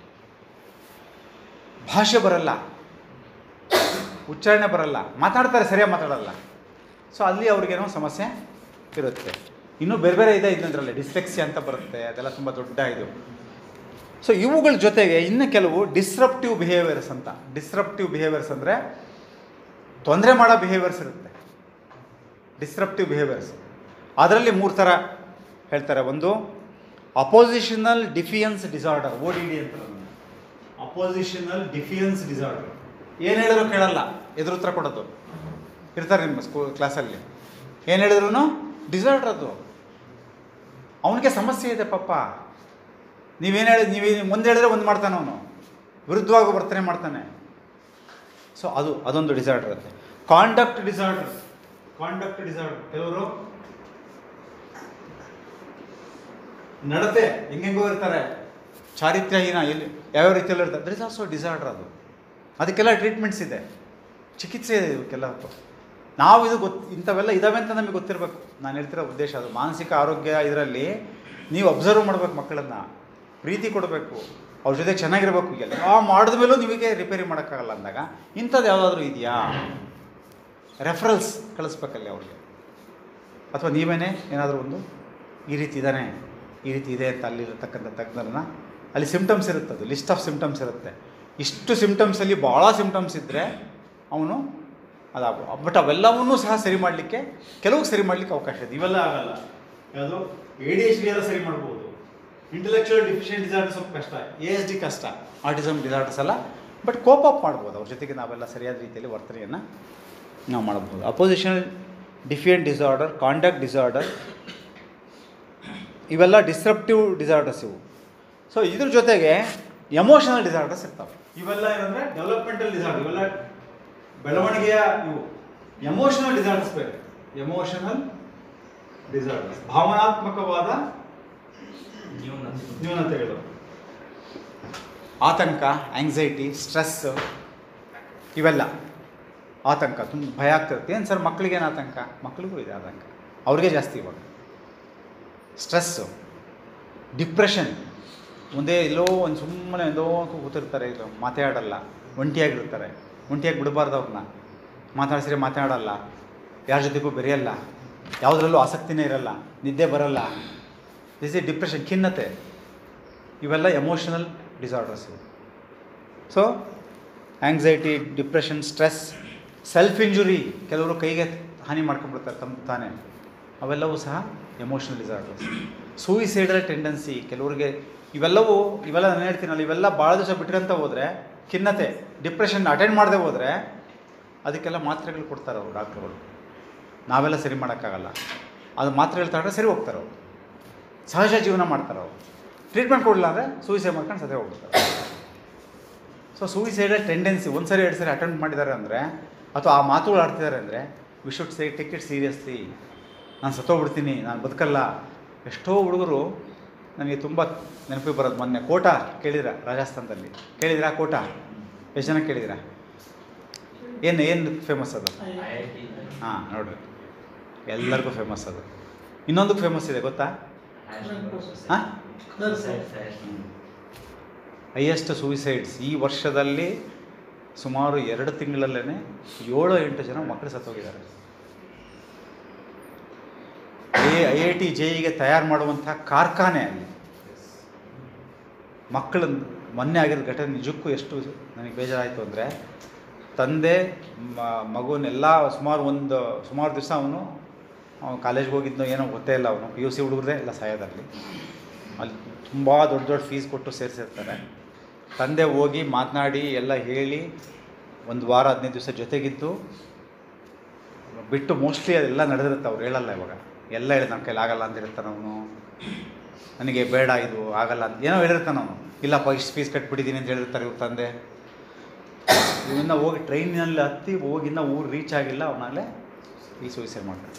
ಭಾಷೆ ಬರಲ್ಲ ಉಚ್ಚಾರಣೆ ಬರಲ್ಲ ಮಾತಾಡ್ತಾರೆ ಸರಿಯಾಗಿ ಮಾತಾಡಲ್ಲ ಸೊ ಅಲ್ಲಿ ಅವ್ರಿಗೇನೋ ಸಮಸ್ಯೆ ಇರುತ್ತೆ ಇನ್ನೂ ಬೇರೆ ಬೇರೆ ಇದೆ ಇದರಲ್ಲಿ ಡಿಸ್ಲೆಕ್ಸಿ ಅಂತ ಬರುತ್ತೆ ಅದೆಲ್ಲ ತುಂಬ ದೊಡ್ಡ ಇದು ಸೊ ಇವುಗಳ ಜೊತೆಗೆ ಇನ್ನು ಕೆಲವು ಡಿಸ್ರಪ್ಟಿವ್ ಬಿಹೇವಿಯರ್ಸ್ ಅಂತ ಡಿಸ್ರಪ್ಟಿವ್ ಬಿಹೇವಿಯರ್ಸ್ ಅಂದರೆ ತೊಂದರೆ ಮಾಡೋ ಬಿಹೇವಿಯರ್ಸ್ ಇರುತ್ತೆ ಡಿಸ್ರಪ್ಟಿವ್ ಬಿಹೇವಿಯರ್ಸ್ ಅದರಲ್ಲಿ ಮೂರು ಥರ ಹೇಳ್ತಾರೆ ಒಂದು oppositional defiance disorder O D D ಅಂತ ಅಪೋಸಿಷನಲ್ ಡಿಫಿಯನ್ಸ್ ಡಿಸಾರ್ಡರ್ ಏನು ಹೇಳಿದ್ರು ಕೇಳಲ್ಲ ಎದುರು ಉತ್ತರ ಕೊಡೋದು ಇರ್ತಾರೆ ನಿಮ್ಮ ಸ್ಕೂ ಕ್ಲಾಸಲ್ಲಿ ಏನು ಹೇಳಿದ್ರು ಡಿಸಾರ್ಡರ್ ಅದು ಅವನಿಗೆ ಸಮಸ್ಯೆ ಇದೆ ಪಾಪ ನೀವೇನು ಹೇಳಿ ನೀವು ಮುಂದೆ ಹೇಳಿದ್ರೆ ಒಂದು ಮಾಡ್ತಾನೆ ಅವನು ವಿರುದ್ಧವಾಗಿ ವರ್ತನೆ ಮಾಡ್ತಾನೆ ಸೊ ಅದು ಅದೊಂದು ಡಿಸಾರ್ಡರ್ ಇರುತ್ತೆ ಕಾಂಡಕ್ಟ್ ಡಿಸಾರ್ಡರ್ ಕಾಂಡಕ್ಟ್ ಡಿಸಾರ್ಡರ್ ಕೆಲವರು ನಡತೆ ಹೆಂಗೆಂಗೋ ಇರ್ತಾರೆ ಚಾರಿತ್ರ್ಯಹೀನ ಎಲ್ಲಿ ಯಾವ್ಯಾವ ರೀತಿಯಲ್ಲಿ ಇರ್ತಾರೆ ದರ್ ಇಸ್ ಆಲ್ಸೋ ಡಿಸಾರ್ಡರ್ ಅದು ಅದಕ್ಕೆಲ್ಲ ಟ್ರೀಟ್ಮೆಂಟ್ಸ್ ಇದೆ ಚಿಕಿತ್ಸೆ ಇದೆ ಇವಕ್ಕೆಲ್ಲ ನಾವು ಇದು ಗೊತ್ತು ಇಂಥವೆಲ್ಲ ಇದಾವೆ ಅಂತ ನಮಗೆ ಗೊತ್ತಿರಬೇಕು ನಾನು ಹೇಳ್ತಿರೋ ಉದ್ದೇಶ ಅದು ಮಾನಸಿಕ ಆರೋಗ್ಯ ಇದರಲ್ಲಿ ನೀವು ಅಬ್ಸರ್ವ್ ಮಾಡ್ಬೇಕು ಮಕ್ಕಳನ್ನು ಪ್ರೀತಿ ಕೊಡಬೇಕು ಅವ್ರ ಜೊತೆ ಚೆನ್ನಾಗಿರ್ಬೇಕು ಎಲ್ಲ ಮಾಡಿದ ಮೇಲೂ ನಿಮಗೆ ರಿಪೇರಿ ಮಾಡೋಕ್ಕಾಗಲ್ಲ ಅಂದಾಗ ಇಂಥದ್ದು ಯಾವುದಾದ್ರೂ ಇದೆಯಾ ರೆಫರಲ್ಸ್ ಕಳಿಸ್ಬೇಕಲ್ಲಿ ಅವ್ರಿಗೆ ಅಥವಾ ನೀವೇನೇ ಏನಾದರೂ ಒಂದು ಈ ರೀತಿ ಇದ್ದಾನೆ ಈ ರೀತಿ ಇದೆ ಅಂತ ಅಲ್ಲಿರತಕ್ಕಂಥ ತಜ್ಞರನ್ನ ಅಲ್ಲಿ ಸಿಮ್ಟಮ್ಸ್ ಇರುತ್ತೆ ಅದು ಲಿಸ್ಟ್ ಆಫ್ ಸಿಮ್ಟಮ್ಸ್ ಇರುತ್ತೆ ಇಷ್ಟು ಸಿಮ್ಟಮ್ಸಲ್ಲಿ ಭಾಳ ಸಿಮ್ಟಮ್ಸ್ ಇದ್ದರೆ ಅವನು ಅದಾಗ ಬಟ್ ಅವೆಲ್ಲವನ್ನೂ ಸಹ ಸರಿ ಮಾಡಲಿಕ್ಕೆ ಕೆಲವು ಸರಿ ಮಾಡಲಿಕ್ಕೆ ಅವಕಾಶ ಇದೆ ಇವೆಲ್ಲ ಆಗಲ್ಲ ಯಾವುದು ಎ ಡಿ ಎಚ್ ಡಿ ಎಲ್ಲ ಸರಿ ಮಾಡ್ಬೋದು ಇಂಟೆಲೆಕ್ಚುಯಲ್ ಡಿಫಿಷಿಯಂಟ್ ಡಿಸಾರ್ಡರ್ ಸ್ವಲ್ಪ ಕಷ್ಟ ಎ ಎಸ್ ಡಿ ಕಷ್ಟ ಆಟಿಸಮ್ ಡಿಸಾರ್ಡರ್ಸ್ ಅಲ್ಲ ಬಟ್ ಕೋಪ್ ಅಪ್ ಮಾಡ್ಬೋದು ಅವ್ರ ಜೊತೆಗೆ ನಾವೆಲ್ಲ ಸರಿಯಾದ ರೀತಿಯಲ್ಲಿ ವರ್ತನೆಯನ್ನು ನಾವು ಮಾಡಬಹುದು oppositional defiant disorder conduct disorder ಇವೆಲ್ಲ ಡಿಸ್ರಪ್ಟಿವ್ ಡಿಸಾರ್ಡರ್ಸ್ ಇವು ಸೊ ಇದ್ರ ಜೊತೆಗೆ ಎಮೋಷನಲ್ ಡಿಸಾರ್ಡರ್ಸ್ ಇರ್ತಾವೆ ಇವೆಲ್ಲ ಏನಂದರೆ ಡೆವಲಪ್ಮೆಂಟಲ್ ಡಿಸಾರ್ಡರ್ ಇವೆಲ್ಲ ಬೆಳವಣಿಗೆಯ ಇವು ಎಮೋಷನಲ್ ಡಿಸಾರ್ಡರ್ಸ್ ಬೇರೆ ಎಮೋಷನಲ್ ಡಿಸಾರ್ಡರ್ಸ್ ಭಾವನಾತ್ಮಕವಾದ ನ್ಯೂನತೆಗಳು ಆತಂಕ ಆಂಗ್ಸೈಟಿ ಸ್ಟ್ರೆಸ್ ಇವೆಲ್ಲ ಆತಂಕ ತುಂಬ ಭಯ ಆಗ್ತಿರುತ್ತೆ ಏನು ಸರ್ ಮಕ್ಕಳಿಗೇನು ಆತಂಕ ಮಕ್ಕಳಿಗೂ ಇದೆ ಆತಂಕ ಅವ್ರಿಗೆ ಜಾಸ್ತಿ ಇವಾಗ ಸ್ಟ್ರೆಸ್ಸು ಡಿಪ್ರೆಷನ್ ಮುಂದೆ ಎಲ್ಲೋ ಒಂದು ಸುಮ್ಮನೆ ಎಲ್ಲೋ ಕೂತಿರ್ತಾರೆ ಇದು ಮಾತಾಡಲ್ಲ ಒಂಟಿಯಾಗಿರ್ತಾರೆ ಒಂಟಿಯಾಗಿ ಬಿಡಬಾರ್ದು ಅವ್ರನ್ನ ಮಾತಾಡಿಸಿದ್ರೆ ಮಾತಾಡಲ್ಲ ಯಾರ ಜೊತೆಗೂ ಬೆರೆಯಲ್ಲ ಯಾವುದ್ರಲ್ಲೂ ಆಸಕ್ತಿನೇ ಇರಲ್ಲ ನಿದ್ದೆ ಬರಲ್ಲ ದಿಸ್ ಇಸ್ ಡಿಪ್ರೆಷನ್ ಖಿನ್ನತೆ ಇವೆಲ್ಲ emotional disorders so anxiety depression stress self injury ಕೆಲವರು ಕೈಗೆ ಹಾನಿ ಮಾಡ್ಕೊಂಡ್ಬಿಡ್ತಾರೆ ತಮ್ಮ ತಾನೇ ಅವೆಲ್ಲವೂ ಸಹ ಎಮೋಷನಲ್ ಡಿಸಾರ್ಡರ್ಸ್ ಸೂಯಿಸೈಡಲ್ ಟೆಂಡೆನ್ಸಿ ಕೆಲವರಿಗೆ ಇವೆಲ್ಲವೂ ಇವೆಲ್ಲ ನಾನು ಹೇಳ್ತೀನಲ್ಲ ಇವೆಲ್ಲ ಭಾಳ ದಿವಸ ಬಿಟ್ಕೊಂತ ಹೋದರೆ ಖಿನ್ನತೆ ಡಿಪ್ರೆಷನ್ ಅಟೆಂಡ್ ಮಾಡದೆ ಹೋದರೆ ಅದಕ್ಕೆಲ್ಲ ಮಾತ್ರೆಗಳು ಕೊಡ್ತಾರೆ ಅವರು ಡಾಕ್ಟ್ರುಗಳು ನಾವೆಲ್ಲ ಸರಿ ಮಾಡೋಕ್ಕಾಗಲ್ಲ ಅದು ಮಾತ್ರೆಗಳು ತಗೊಂಡ್ರೆ ಸರಿ ಹೋಗ್ತಾರೆ ಅವರು ಸಹಜ ಜೀವನ ಮಾಡ್ತಾರೆ ಅವರು ಟ್ರೀಟ್ಮೆಂಟ್ ಕೊಡಲಿಲ್ಲ ಅಂದರೆ ಸೂಯಿಸೈಡ್ ಮಾಡ್ಕೊಂಡು ಸದೇ ಹೋಗ್ತಾರೆ ಸೊ ಸೂಯಿಸೈಡಲ್ ಟೆಂಡೆನ್ಸಿ ಒಂದು ಸರಿ ಎರಡು ಸರಿ ಅಟೆಂಪ್ಟ್ ಮಾಡಿದ್ದಾರೆ ಅಂದರೆ ಅಥವಾ ಆ ಮಾತುಗಳು ಆಡ್ತಿದ್ದಾರೆ ಅಂದರೆ we should say take it seriously ನಾನು ಸತ್ತೋಗ್ಬಿಡ್ತೀನಿ ನಾನು ಬದುಕಲ್ಲ ಎಷ್ಟೋ ಹುಡುಗರು ನನಗೆ ತುಂಬ ನೆನಪಿಗೆ ಬರೋದು ಮೊನ್ನೆ ಕೋಟ ಕೇಳಿದ್ರ ರಾಜಸ್ಥಾನದಲ್ಲಿ ಕೇಳಿದ್ರಾ ಕೋಟ ಎಷ್ಟು ಜನ ಕೇಳಿದಿರಾ ಏನು ಏನು ಫೇಮಸ್ ಅದು ಐ ಐ ಟಿ ಹಾಂ ನೋಡ್ರಿ ಎಲ್ಲರಿಗೂ ಫೇಮಸ್ ಅದು ಇನ್ನೊಂದಕ್ಕೆ ಫೇಮಸ್ ಇದೆ ಗೊತ್ತಾ ಹಾಂ ಹೈಯೆಸ್ಟ್ ಸೂಯಿಸೈಡ್ಸ್ ಈ ವರ್ಷದಲ್ಲಿ ಸುಮಾರು ಎರಡು ತಿಂಗಳಲ್ಲೇ ಏಳು ಎಂಟು ಜನ ಮಕ್ಕಳು ಸತ್ತೋಗಿದ್ದಾರೆ I I I T J ಇಗೆ ತಯಾರು ಮಾಡುವಂಥ ಕಾರ್ಖಾನೆ ಅಲ್ಲಿ ಮಕ್ಕಳು ಮೊನ್ನೆ ಆಗಿರೋ ಘಟನೆ ನಿಜಕ್ಕೂ ಎಷ್ಟು ನನಗೆ ಬೇಜಾರಾಯಿತು ಅಂದರೆ ತಂದೆ ಮ- ಮಗುವನ್ನೆಲ್ಲ ಸುಮಾರು ಒಂದು ಸುಮಾರು ದಿವಸ ಅವನು ಅವನು ಕಾಲೇಜ್ಗೆ ಹೋಗಿದ್ನೋ ಏನೋ ಗೊತ್ತೇ ಇಲ್ಲ ಅವನು ಪಿ ಯು ಸಿ ಹುಡುಗರದೇ ಎಲ್ಲ ಸಾಯೋದಲ್ಲಿ ಅಲ್ಲಿ ತುಂಬ ದೊಡ್ಡ ದೊಡ್ಡ ಫೀಸ್ ಕೊಟ್ಟು ಸೇರಿಸಿರ್ತಾರೆ ತಂದೆ ಹೋಗಿ ಮಾತನಾಡಿ ಎಲ್ಲ ಹೇಳಿ ಒಂದು ವಾರ ಹದಿನೈದು ದಿವಸ ಜೊತೆಗಿದ್ದು ಬಿಟ್ಟು ಮೋಸ್ಟ್ಲಿ ಅದೆಲ್ಲ ನಡೆದಿರುತ್ತೆ ಅವ್ರು ಹೇಳಲ್ಲ ಇವಾಗ ಎಲ್ಲ ಹೇಳಿ ನನ್ನ ಕೈಲಿ ಆಗಲ್ಲ ಅಂತ ಹೇಳ್ತಾನೆ ಅವನು ನನಗೆ ಬೇಡ ಇದು ಆಗಲ್ಲ ಅಂತ ಏನೋ ಹೇಳಿರ್ತಾನೆ ಅವನು ಇಲ್ಲಪ್ಪ ಇಷ್ಟು ಫೀಸ್ ಕಟ್ಬಿಟ್ಟಿದ್ದೀನಿ ಅಂತ ಹೇಳಿರ್ತಾರೆ ಇವ್ರ ತಂದೆ ಇವನ್ನ ಹೋಗಿ ಟ್ರೈನಿನಲ್ಲಿ ಹತ್ತಿ ಹೋಗಿ ಇನ್ನೂ ಊರು ರೀಚ್ ಆಗಿಲ್ಲ ಅವನಾಗಲೇ ಈ ಸೂಸೈಡ್ ಮಾಡ್ತಾನೆ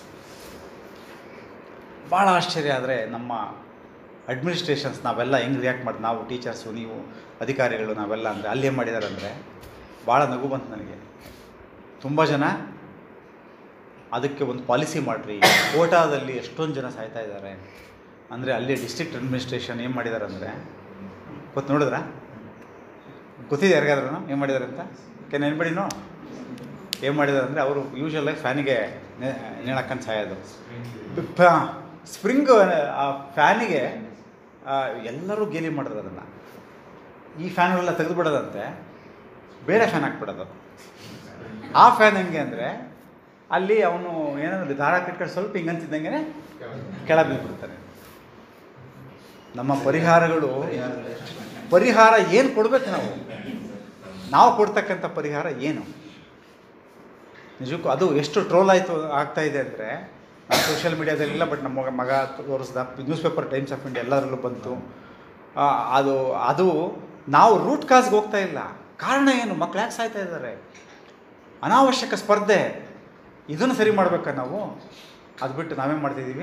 ಭಾಳ ಆಶ್ಚರ್ಯ ಆದರೆ ನಮ್ಮ ಅಡ್ಮಿನಿಸ್ಟ್ರೇಷನ್ಸ್ ನಾವೆಲ್ಲ ಹೆಂಗೆ ರಿಯಾಕ್ಟ್ ಮಾಡಿ ನಾವು ಟೀಚರ್ಸು ನೀವು ಅಧಿಕಾರಿಗಳು ನಾವೆಲ್ಲ ಅಂದರೆ ಅಲ್ಲಿ ಏನು ಮಾಡಿದ್ದಾರೆ ಅಂದರೆ ಭಾಳ ನಗು ಬಂತು ನನಗೆ ತುಂಬ ಜನ ಅದಕ್ಕೆ ಒಂದು ಪಾಲಿಸಿ ಮಾಡಿರಿ ಕೋಟಾದಲ್ಲಿ ಎಷ್ಟೊಂದು ಜನ ಸಾಯ್ತಾ ಇದ್ದಾರೆ ಅಂದರೆ ಅಲ್ಲಿ ಡಿಸ್ಟ್ರಿಕ್ಟ್ ಅಡ್ಮಿನಿಸ್ಟ್ರೇಷನ್ ಏನು ಮಾಡಿದ್ದಾರೆ ಅಂದರೆ ಗೊತ್ತು ನೋಡಿದ್ರಾ ಗೊತ್ತಿದೆ ಯಾರಿಗಾದ್ರೂ ಏನು ಮಾಡಿದ್ದಾರೆ ಅಂತ ಕೆನ್ ಏನ್ಬೇಡಿನೋ ಏನು ಮಾಡಿದ್ದಾರೆ ಅಂದರೆ ಅವರು ಯೂಶ್ವಲಾಗಿ ಫ್ಯಾನಿಗೆ ನೇಣಕ್ಕಂಡು ಸಾಯೋದು ಸ್ಪ್ರಿಂಗ್ ಆ ಫ್ಯಾನಿಗೆ ಆ, ಎಲ್ಲರೂ ಗೇಲಿ ಮಾಡಿದ್ರು ಅದನ್ನು ಈ ಫ್ಯಾನ್ಗಳೆಲ್ಲ ತೆಗೆದುಬಿಡೋದಂತೆ ಬೇರೆ ಫ್ಯಾನ್ ಹಾಕ್ಬಿಡೋದು ಆ ಫ್ಯಾನ್ ಹೆಂಗೆ ಅಂದರೆ ಅಲ್ಲಿ ಅವನು ಏನಾದ್ರು ದಾರ ಕಟ್ಕೊಂಡು ಸ್ವಲ್ಪ ಹಿಂಗಂತಿದ್ದಂಗೆ ಕೆಳ ಬಿದ್ದುಬಿಡ್ತಾನೆ ನಮ್ಮ ಪರಿಹಾರಗಳು ಪರಿಹಾರ ಏನು ಕೊಡ್ಬೇಕು ನಾವು ನಾವು ಕೊಡ್ತಕ್ಕಂಥ ಪರಿಹಾರ ಏನು ನಿಜಕ್ಕೂ ಅದು ಎಷ್ಟು ಟ್ರೋಲ್ ಆಯಿತು ಆಗ್ತಾ ಇದೆ ಅಂದರೆ ಸೋಷಿಯಲ್ ಮೀಡಿಯಾದಲ್ಲಿಲ್ಲ ಬಟ್ ನಮ್ಮ ಮಗ ಮಗ ತೋರಿಸ್ದ news paper Times of India ಎಲ್ಲರಲ್ಲೂ ಬಂತು ಆ, ಅದು ಅದು ನಾವು ರೂಟ್ ಕಾಸ್ಗೆ ಹೋಗ್ತಾ ಇಲ್ಲ ಕಾರಣ ಏನು ಮಕ್ಳು ಯಾಕೆ ಸಾಯ್ತಾ ಇದ್ದಾರೆ ಅನಾವಶ್ಯಕ ಸ್ಪರ್ಧೆ ಇದನ್ನು ಸರಿ ಮಾಡ್ಬೇಕಾ ನಾವು ಅದು ಬಿಟ್ಟು ನಾವೇನು ಮಾಡ್ತಿದ್ದೀವಿ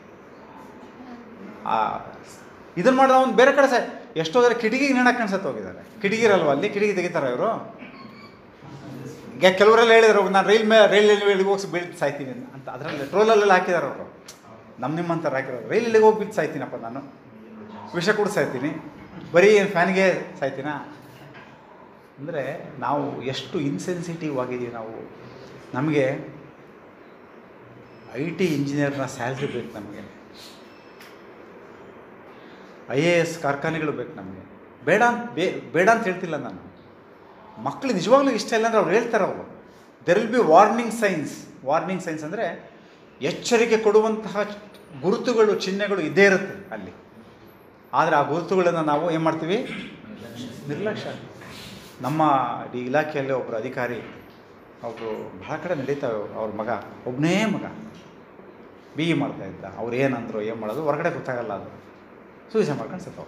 ಇದನ್ನು ಮಾಡಿದ ಅವ್ನು ಬೇರೆ ಕಡೆ ಸಹ ಎಷ್ಟೋ ಜನ ಕಿಟಕಿಗೆ ನೇಣಕ್ಕೆ ಅನ್ಸತ್ತೆ ಹೋಗಿದ್ದಾರೆ ಕಿಟಕಿರಲ್ವ ಅಲ್ಲಿ ಕಿಟಕಿ ತೆಗಿತಾರೆ ಇವರು ಈಗ ಕೆಲವರೆಲ್ಲ ಹೇಳಿದ್ರು ನಾನು ರೈಲ್ ಮೇ ರೈಲ್ ಎಲ್ಲಿಗೆ ಹೋಗಿ ಬೀಳ್ತು ಸಾಯ್ತೀನಿ ಅಂತ ಅದರಲ್ಲಿ ಟ್ರೋಲಲ್ಲೆಲ್ಲ ಹಾಕಿದ್ದಾರೆ ಅವರು ನಮ್ಮ ನಿಮ್ಮಂಥವ್ರು ಹಾಕಿರೋರು ರೈಲ್ ಎಲ್ಲಿಗೆ ಹೋಗಿ ಬಿದ್ದು ಸಾಯ್ತೀನಪ್ಪ ನಾನು ವಿಷ ಕೂಡ ಸಾಯ್ತೀನಿ ಬರೀ ಏನು ಫ್ಯಾನ್ಗೆ ಸಾಯ್ತೀನಾ ಅಂದರೆ ನಾವು ಎಷ್ಟು ಇನ್ಸೆನ್ಸಿಟಿವ್ ಆಗಿದ್ದೀವಿ ನಾವು ನಮಗೆ ಐ ಟಿ ಇಂಜಿನಿಯರ್ನ ಸ್ಯಾಲ್ರಿ ಬೇಕು ನಮಗೆ ಐ ಎ ಎಸ್ ಕಾರ್ಖಾನೆಗಳು ಬೇಕು ನಮಗೆ ಬೇಡ ಅಂತ ಬೇ ಬೇಡ ಅಂತ ಹೇಳ್ತಿಲ್ಲ ನಾನು ಮಕ್ಕಳು ನಿಜವಾಗ್ಲೂ ಇಷ್ಟ ಇಲ್ಲ ಅಂದರೆ ಅವ್ರು ಹೇಳ್ತಾರೆ ಅವರು there will be warning signs warning signs ಅಂದರೆ ಎಚ್ಚರಿಕೆ ಕೊಡುವಂತಹ ಗುರುತುಗಳು ಚಿಹ್ನೆಗಳು ಇದ್ದೇ ಇರುತ್ತೆ ಅಲ್ಲಿ ಆದರೆ ಆ ಗುರುತುಗಳನ್ನು ನಾವು ಏನು ಮಾಡ್ತೀವಿ ನಿರ್ಲಕ್ಷ್ಯ ನಮ್ಮ ಈ ಇಲಾಖೆಯಲ್ಲಿ ಒಬ್ಬರು ಅಧಿಕಾರಿ ಅವರು ಬಹಳ ಕಡೆ ನಡೀತಾವೆ ಅವ್ರ ಮಗ ಒಬ್ಬನೇ ಮಗ ಬಿ ಇ ಮಾಡ್ತಾ ಇದ್ದ ಅವ್ರು ಏನಂದ್ರು ಏನು ಮಾಡೋದು ಹೊರಗಡೆ ಗೊತ್ತಾಗಲ್ಲ ಅದು ಸೂಸೈಡ್ ಮಾಡ್ಕೊಂಡು ಸತ್ತವ್ರು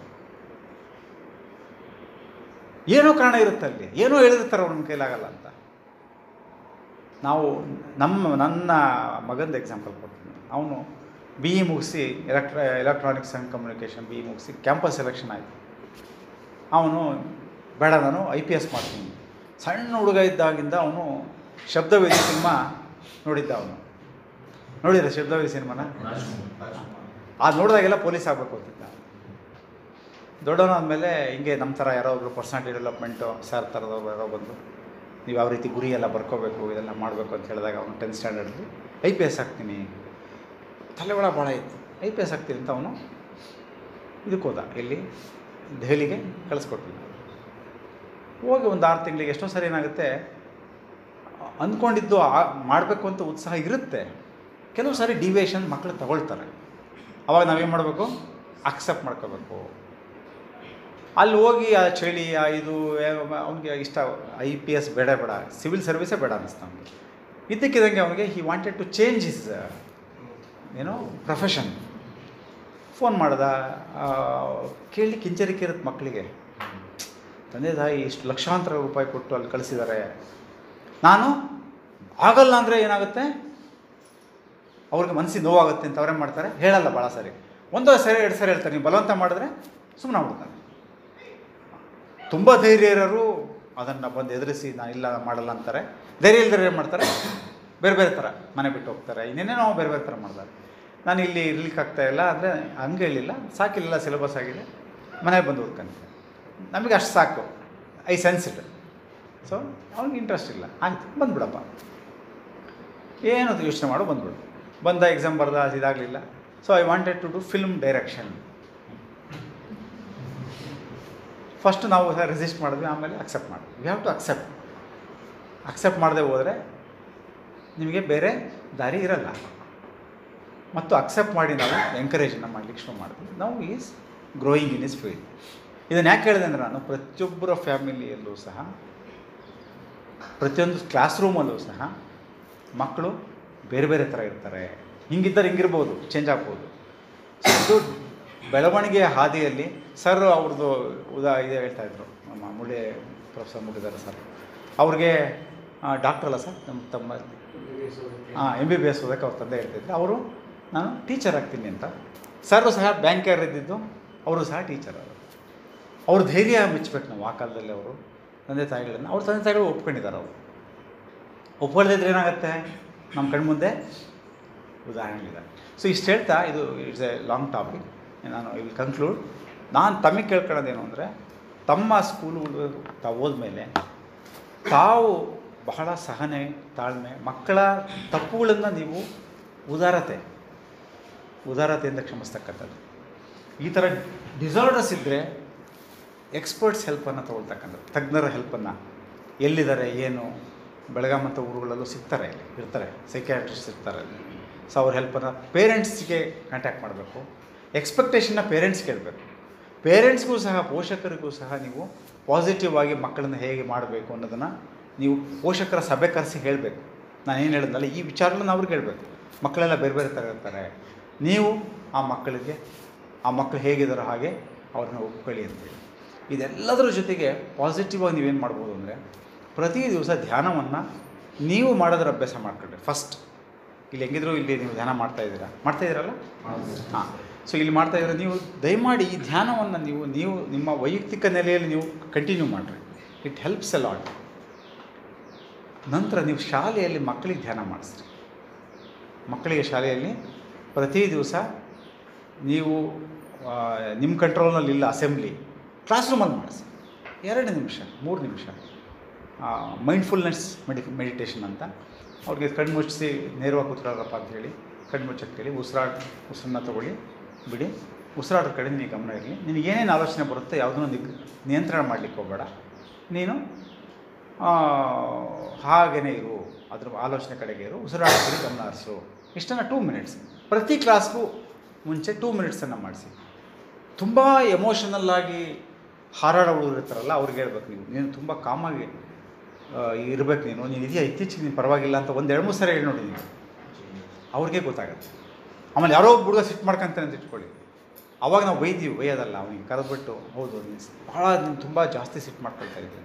ಏನೋ ಕಾರಣ ಇರುತ್ತೆ ಅಲ್ಲಿ ಏನೋ ಹೇಳಿರ್ತಾರೆ ಅವ್ರ ನಮ್ಮ ಕೈಲಾಗಲ್ಲ ಅಂತ ನಾವು ನಮ್ಮ ನನ್ನ ಮಗಂದು ಎಕ್ಸಾಂಪಲ್ ಕೊಡ್ತೀನಿ ಅವನು ಬಿ ಇ ಮುಗಿಸಿ ಎಲೆಕ್ಟ್ರ electronics and communication B E ಮುಗಿಸಿ ಕ್ಯಾಂಪಸ್ ಸೆಲೆಕ್ಷನ್ ಆಯಿತು ಅವನು ಬೇಡ ನಾನು ಐ ಪಿ ಎಸ್ ಮಾಡ್ತೀನಿ ಸಣ್ಣ ಹುಡುಗ ಇದ್ದಾಗಿಂದ ಅವನು ಶಬ್ದವೇದಿ ಸಿನಿಮಾ ನೋಡಿದ್ದ ಅವನು ನೋಡಿದ್ರೆ ಶಬ್ದವೇದಿ ಸಿನಿಮಾನ ಅದು ನೋಡಿದಾಗೆಲ್ಲ ಪೊಲೀಸ್ ಆಗಬೇಕು ಅಂತಿದ್ದ ದೊಡ್ಡವನು ಆದಮೇಲೆ ಹಿಂಗೆ ನಮ್ಮ ಥರ ಯಾರೋ ಒಬ್ರು ಪರ್ಸನಾಲಿಟಿ ಡೆವಲಪ್ಮೆಂಟು ಸರ್ ಥರದವ್ರು ಯಾರೋ ಬಂದು ನೀವು ಯಾವ ರೀತಿ ಗುರಿ ಎಲ್ಲ ಬರ್ಕೋಬೇಕು ಇದೆಲ್ಲ ಮಾಡಬೇಕು ಅಂತ ಹೇಳಿದಾಗ ಅವನು ಟೆಂತ್ ಸ್ಟ್ಯಾಂಡರ್ಡಲ್ಲಿ ಐ ಪಿ ಎಸ್ ಆಗ್ತೀನಿ ತಲೆ ಒಳ ಭಾಳ ಇತ್ತು ಐ ಪಿ ಎಸ್ ಆಗ್ತೀನಿ ಅಂತ ಅವನು ಇದಕ್ಕೆ ಹೋದ ಇಲ್ಲಿ ದೆಹಲಿಗೆ ಕಳಿಸ್ಕೊಟ್ಟಿಲ್ಲ ಹೋಗಿ ಒಂದು ಆರು ತಿಂಗಳಿಗೆ ಎಷ್ಟೋ ಸರಿ ಏನಾಗುತ್ತೆ ಅಂದ್ಕೊಂಡಿದ್ದು ಆ ಮಾಡಬೇಕು ಅಂತ ಉತ್ಸಾಹ ಇರುತ್ತೆ ಕೆಲವು ಸಾರಿ ಡಿವಿಯೇಷನ್ ಮಕ್ಕಳು ತಗೊಳ್ತಾರೆ ಅವಾಗ ನಾವೇನು ಮಾಡಬೇಕು ಅಕ್ಸೆಪ್ಟ್ ಮಾಡ್ಕೋಬೇಕು ಅಲ್ಲಿ ಹೋಗಿ ಆ ಚಳಿ ಆ ಇದು ಅವನಿಗೆ ಇಷ್ಟ ಐ ಪಿ ಎಸ್ ಬೇಡ ಬೇಡ ಸಿವಿಲ್ ಸರ್ವಿಸೇ ಬೇಡ ಅನ್ನಿಸ್ತು ಅವನಿಗೆ ಇದ್ದಕ್ಕಿದ್ದಂಗೆ ಅವನಿಗೆ he wanted to change his ಏನೋ ಪ್ರೊಫೆಷನ್ ಫೋನ್ ಮಾಡ್ದ ಆ, ಕೇಳಲಿಕ್ಕೆ ಹಿಂಜರಿಕೆ ಇರುತ್ತೆ ಮಕ್ಕಳಿಗೆ ತಂದೆ ತಾಯಿ ಇಷ್ಟು ಲಕ್ಷಾಂತರ ರೂಪಾಯಿ ಕೊಟ್ಟು ಅಲ್ಲಿ ಕಳಿಸಿದ್ದಾರೆ ನಾನು ಆಗಲ್ಲ ಅಂದರೆ ಏನಾಗುತ್ತೆ ಅವ್ರಿಗೆ ಮನಸ್ಸಿಗೆ ನೋವಾಗುತ್ತೆ ಅಂತ ಅವರೇ ಮಾಡ್ತಾರೆ ಹೇಳಲ್ಲ ಭಾಳ ಸರಿ ಒಂದೋ ಸರಿ ಎರಡು ಸರಿ ಹೇಳ್ತಾರೆ ನೀವು ಬಲವಂತ ಮಾಡಿದ್ರೆ ಸುಮ್ಮನೆ ಆಗ್ಬಿಡ್ತಾನೆ ತುಂಬ ಧೈರ್ಯ ಇರೋರು ಅದನ್ನು ಬಂದು ಎದುರಿಸಿ ನಾನು ಇಲ್ಲ ಮಾಡಲ್ಲ ಅಂತಾರೆ ಧೈರ್ಯ ಇಲ್ದರೆ ಏನು ಮಾಡ್ತಾರೆ ಬೇರೆ ಬೇರೆ ಥರ ಮನೆ ಬಿಟ್ಟು ಹೋಗ್ತಾರೆ ಇನ್ನೇನೇನೋ ಬೇರೆ ಬೇರೆ ಥರ ಮಾಡ್ತಾರೆ ನಾನು ಇಲ್ಲಿ ಇರ್ಲಿಕ್ಕೆ ಆಗ್ತಾ ಇಲ್ಲ ಅಂದರೆ ಹಂಗೆ ಹೇಳಿಲ್ಲ ಸಾಕಿಲ್ಲ ಸಿಲೆಬಸ್ ಆಗಿದೆ ಮನೆಗೆ ಬಂದು ಓದ್ಕೊಂತೀನಿ ನಮಗೆ ಅಷ್ಟು ಸಾಕು ಐ ಸೆನ್ಸ್ ಇಟ್ ಸೊ ಅವ್ನಿಗೆ ಇಂಟ್ರೆಸ್ಟ್ ಇಲ್ಲ ಆಯ್ತು ಬಂದ್ಬಿಡಪ್ಪ ಏನು ಯೋಚನೆ ಮಾಡು ಬಂದ್ಬಿಡು ಬಂದ ಎಕ್ಸಾಮ್ ಬರ್ದ ಅದು ಇದಾಗಲಿಲ್ಲ so I wanted to do film direction first ನಾವು ರೆಸಿಸ್ಟ್ ಮಾಡಿದ್ವಿ ಆಮೇಲೆ ಅಕ್ಸೆಪ್ಟ್ ಮಾಡಿದ್ವಿ we have to accept accept ಮಾಡದೆ ಹೋದರೆ ನಿಮಗೆ ಬೇರೆ ದಾರಿ ಇರಲ್ಲ ಮತ್ತು ಅಕ್ಸೆಪ್ಟ್ ಮಾಡಿ ನಾವು ಎಂಕರೇಜನ್ನು ಮಾಡಲಿಕ್ಕೆ ಶುರು ಮಾಡಿದ್ವಿ ನಾವು is growing in is field ಇದನ್ನು ಯಾಕೆ ಹೇಳಿದೆ ಅಂದರೆ ನಾನು ಪ್ರತಿಯೊಬ್ಬರ ಫ್ಯಾಮಿಲಿಯಲ್ಲೂ ಸಹ ಪ್ರತಿಯೊಂದು ಕ್ಲಾಸ್ ರೂಮಲ್ಲೂ ಸಹ ಮಕ್ಕಳು ಬೇರೆ ಬೇರೆ ಥರ ಇರ್ತಾರೆ ಹಿಂಗಿದ್ದರೆ ಹಿಂಗಿರ್ಬೋದು ಚೇಂಜ್ ಆಗ್ಬೋದು ಇದು ಬೆಳವಣಿಗೆಯ ಹಾದಿಯಲ್ಲಿ ಸರ್ ಅವ್ರದ್ದು ಉದಾ ಇದೆ ಹೇಳ್ತಾಯಿದ್ರು ನಮ್ಮ ಮುಳ್ಳೆ ಪ್ರೊಫೆಸರ್ ಮುಗಿದಾರೆ ಸರ್ ಅವ್ರಿಗೆ ಡಾಕ್ಟ್ರ್ ಅಲ್ಲ ಸರ್ ನಮ್ಮ ತಮ್ಮ ಹಾಂ ಎಮ್ ಬಿ ಬಿ ಎಸ್ ಓದಕ್ಕೆ ಅವ್ರ ತಂದೆ ಹೇಳ್ತಿದ್ರು ಅವರು ನಾನು ಟೀಚರ್ ಆಗ್ತೀನಿ ಅಂತ ಸರ್ ಸಹ ಬ್ಯಾಂಕರ್ ಇದ್ದಿದ್ದು ಅವರು ಸಹ ಟೀಚರ್ ಅವರು ಅವ್ರ ಧೈರ್ಯ ಮೆಚ್ಚಬೇಕು ನಾವು ಆ ಕಾಲದಲ್ಲಿ ಅವರು ತಂದೆ ತಾಯಿಗಳನ್ನು ಅವ್ರ ತಂದೆ ತಾಯಿಗಳು ಒಪ್ಕೊಂಡಿದ್ದಾರೆ ಅವರು ಒಪ್ಕೊಳ್ದಿದ್ರೆ ಏನಾಗುತ್ತೆ ನಮ್ಮ ಕಣ್ಮುಂದೆ ಉದಾಹರಣೆಗಳಿದ್ದಾರೆ ಸೊ ಇಷ್ಟು ಹೇಳ್ತಾ ಇದು ಇಟ್ಸ್ ಎ ಲಾಂಗ್ ಟಾಪಿಕ್ ನಾನು ಇಲ್ಲಿ ಕನ್ಕ್ಲೂಡ್ ನಾನು ತಮಗೆ ಕೇಳ್ಕೊಳ್ಳೋದೇನು ಅಂದರೆ ತಮ್ಮ ಸ್ಕೂಲುಗಳು ತಾವು ಹೋದ್ಮೇಲೆ ತಾವು ಬಹಳ ಸಹನೆ ತಾಳ್ಮೆ ಮಕ್ಕಳ ತಪ್ಪುಗಳನ್ನು ನೀವು ಉದಾರತೆ ಉದಾರತೆಯಿಂದ ಕ್ಷಮಿಸ್ತಕ್ಕಂಥದ್ದು ಈ ಥರ ಡಿಸಾರ್ಡರ್ಸ್ ಇದ್ದರೆ ಎಕ್ಸ್ಪರ್ಟ್ಸ್ ಹೆಲ್ಪನ್ನು ತೊಗೊಳ್ತಕ್ಕಂಥದ್ದು ತಜ್ಞರ ಹೆಲ್ಪನ್ನು ಎಲ್ಲಿದ್ದಾರೆ ಏನು ಬೆಳಗಾಂ ಮತ್ತು ಊರುಗಳಲ್ಲೂ ಸಿಗ್ತಾರೆ ಇಲ್ಲಿ ಇರ್ತಾರೆ ಸೈಕ್ಯಾಟ್ರಿಸ್ಟ್ ಇರ್ತಾರೆ ಅಲ್ಲಿ ಸೊ ಅವ್ರ ಹೆಲ್ಪನ್ನು ಪೇರೆಂಟ್ಸ್ಗೆ ಕಾಂಟ್ಯಾಕ್ಟ್ ಮಾಡಬೇಕು ಎಕ್ಸ್ಪೆಕ್ಟೇಷನ್ನ ಪೇರೆಂಟ್ಸ್ ಕೇಳಬೇಕು ಪೇರೆಂಟ್ಸ್ಗೂ ಸಹ ಪೋಷಕರಿಗೂ ಸಹ ನೀವು ಪಾಸಿಟಿವ್ ಆಗಿ ಮಕ್ಕಳನ್ನ ಹೇಗೆ ಮಾಡಬೇಕು ಅನ್ನೋದನ್ನು ನೀವು ಪೋಷಕರ ಸಭೆ ಕರೆಸಿ ಹೇಳಬೇಕು ನಾನು ಏನು ಹೇಳಿದ್ನಲ್ಲ ಈ ವಿಚಾರಗಳನ್ನ ಅವ್ರಿಗೆ ಹೇಳಬೇಕು ಮಕ್ಕಳೆಲ್ಲ ಬೇರೆ ಬೇರೆ ಥರ ಇರ್ತಾರೆ ನೀವು ಆ ಮಕ್ಕಳಿಗೆ ಆ ಮಕ್ಕಳು ಹೇಗಿದ್ದಾರೋ ಹಾಗೆ ಅವ್ರನ್ನ ಒಪ್ಕೊಳ್ಳಿ ಅಂತೇಳಿ ಇದೆಲ್ಲದರ ಜೊತೆಗೆ ಪಾಸಿಟಿವ್ ಆಗಿ ನೀವೇನು ಮಾಡ್ಬೋದು ಅಂದರೆ ಪ್ರತಿ ದಿವಸ ಧ್ಯಾನವನ್ನು ನೀವು ಮಾಡೋದ್ರ ಅಭ್ಯಾಸ ಮಾಡ್ಕೊಂಡ್ರೆ ಫಸ್ಟ್ ಇಲ್ಲಿ ಹೆಂಗಿದ್ರು ಇಲ್ಲಿ ನೀವು ಧ್ಯಾನ ಮಾಡ್ತಾ ಇದ್ದೀರಾ ಮಾಡ್ತಾ ಇದ್ದೀರಲ್ಲ ಹಾಂ ಸೊ ಇಲ್ಲಿ ಮಾಡ್ತಾ ಇದ್ರೆ ನೀವು ದಯಮಾಡಿ ಈ ಧ್ಯಾನವನ್ನು ನೀವು ನೀವು ನಿಮ್ಮ ವೈಯಕ್ತಿಕ ನೆಲೆಯಲ್ಲಿ ನೀವು ಕಂಟಿನ್ಯೂ ಮಾಡಿರಿ ಇಟ್ ಹೆಲ್ಪ್ಸ್ ಎ ಲಾಟ್ ನಂತರ ನೀವು ಶಾಲೆಯಲ್ಲಿ ಮಕ್ಕಳಿಗೆ ಧ್ಯಾನ ಮಾಡಿಸ್ರಿ ಮಕ್ಕಳಿಗೆ ಶಾಲೆಯಲ್ಲಿ ಪ್ರತಿ ದಿವಸ ನೀವು ಆ, ನಿಮ್ಮ ಕಂಟ್ರೋಲ್ನಲ್ಲಿ ಇಲ್ಲ ಅಸೆಂಬ್ಲಿ ಕ್ಲಾಸ್ ರೂಮಲ್ಲಿ ಮಾಡಿಸಿ ಎರಡು ನಿಮಿಷ ಮೂರು ನಿಮಿಷ ಮೈಂಡ್ಫುಲ್ನೆಸ್ ಮೆಡಿ ಮೆಡಿಟೇಷನ್ ಅಂತ ಅವ್ರಿಗೆ ಕಣ್ಣು ಮುಚ್ಚಿಸಿ ನೇರವಾಗಿ ಕೂತ್ಕೊಳ್ಳಪ್ಪ ಅಂತ ಹೇಳಿ ಕಣ್ಣು ಮುಚ್ಚಕ್ಕೆ ಹೇಳಿ ಉಸಿರಾಟ ಉಸಿರನ್ನ ತೊಗೊಳ್ಳಿ ಬಿಡಿ ಉಸಿರಾಟದ ಕಡೆ ನಿನಗೆ ಗಮನ ಇರಲಿ ನಿನಗೆ ಏನೇನು ಆಲೋಚನೆ ಬರುತ್ತೆ ಯಾವುದನ್ನು ನಿಗ್ ನಿಯಂತ್ರಣ ಮಾಡಲಿಕ್ಕೆ ಹೋಗಬೇಡ ನೀನು ಆ, ಹಾಗೇನೇ ಇರು ಅದ್ರ ಆಲೋಚನೆ ಕಡೆಗೆ ಇರು ಉಸಿರಾಟ ಕಡೆ ಗಮನ ಹರಿಸು ಇಷ್ಟನ್ನು ಟೂ ಮಿನಿಟ್ಸ್ ಪ್ರತಿ ಕ್ಲಾಸ್ಗೂ ಮುಂಚೆ ಟೂ ಮಿನಿಟ್ಸನ್ನು ಮಾಡಿಸಿ ತುಂಬ ಎಮೋಷನಲ್ ಆಗಿ ಹಾರಾಡೋ ಹುಡುಗರು ಇರ್ತಾರಲ್ಲ ಅವ್ರಿಗೆ ಹೇಳ್ಬೇಕು ನೀವು ನೀನು ತುಂಬ ಕಾಮಾಗಿ ಇರ್ಬೇಕು ನೀನು ನೀನು ಇದೆಯಾ ಇತ್ತೀಚೆಗೆ ನೀನು ಪರವಾಗಿಲ್ಲ ಅಂತ ಒಂದು ಎರಡು ಮೂರು ಸರಿ ಹೇಳಿ ನೋಡಿ ನೀವು ಅವ್ರಿಗೆ ಗೊತ್ತಾಗುತ್ತೆ ಆಮೇಲೆ ಯಾರೋ ಒಬ್ಬ ಹುಡುಗ ಸಿಟ್ಟು ಮಾಡ್ಕೊಂತಾನೆ ಅಂತ ಇಟ್ಕೊಳ್ಳಿ ಅವಾಗ ನಾವು ಬೈದೀವಿ ಬೈಯೋದಲ್ಲ ಅವನಿಗೆ ಕರೆದ್ಬಿಟ್ಟು ಹೌದು ನೀನು ಭಾಳ ನೀನು ತುಂಬ ಜಾಸ್ತಿ ಸಿಟ್ಟು ಮಾಡ್ಕೊಳ್ತಾ ಇದ್ದೀನಿ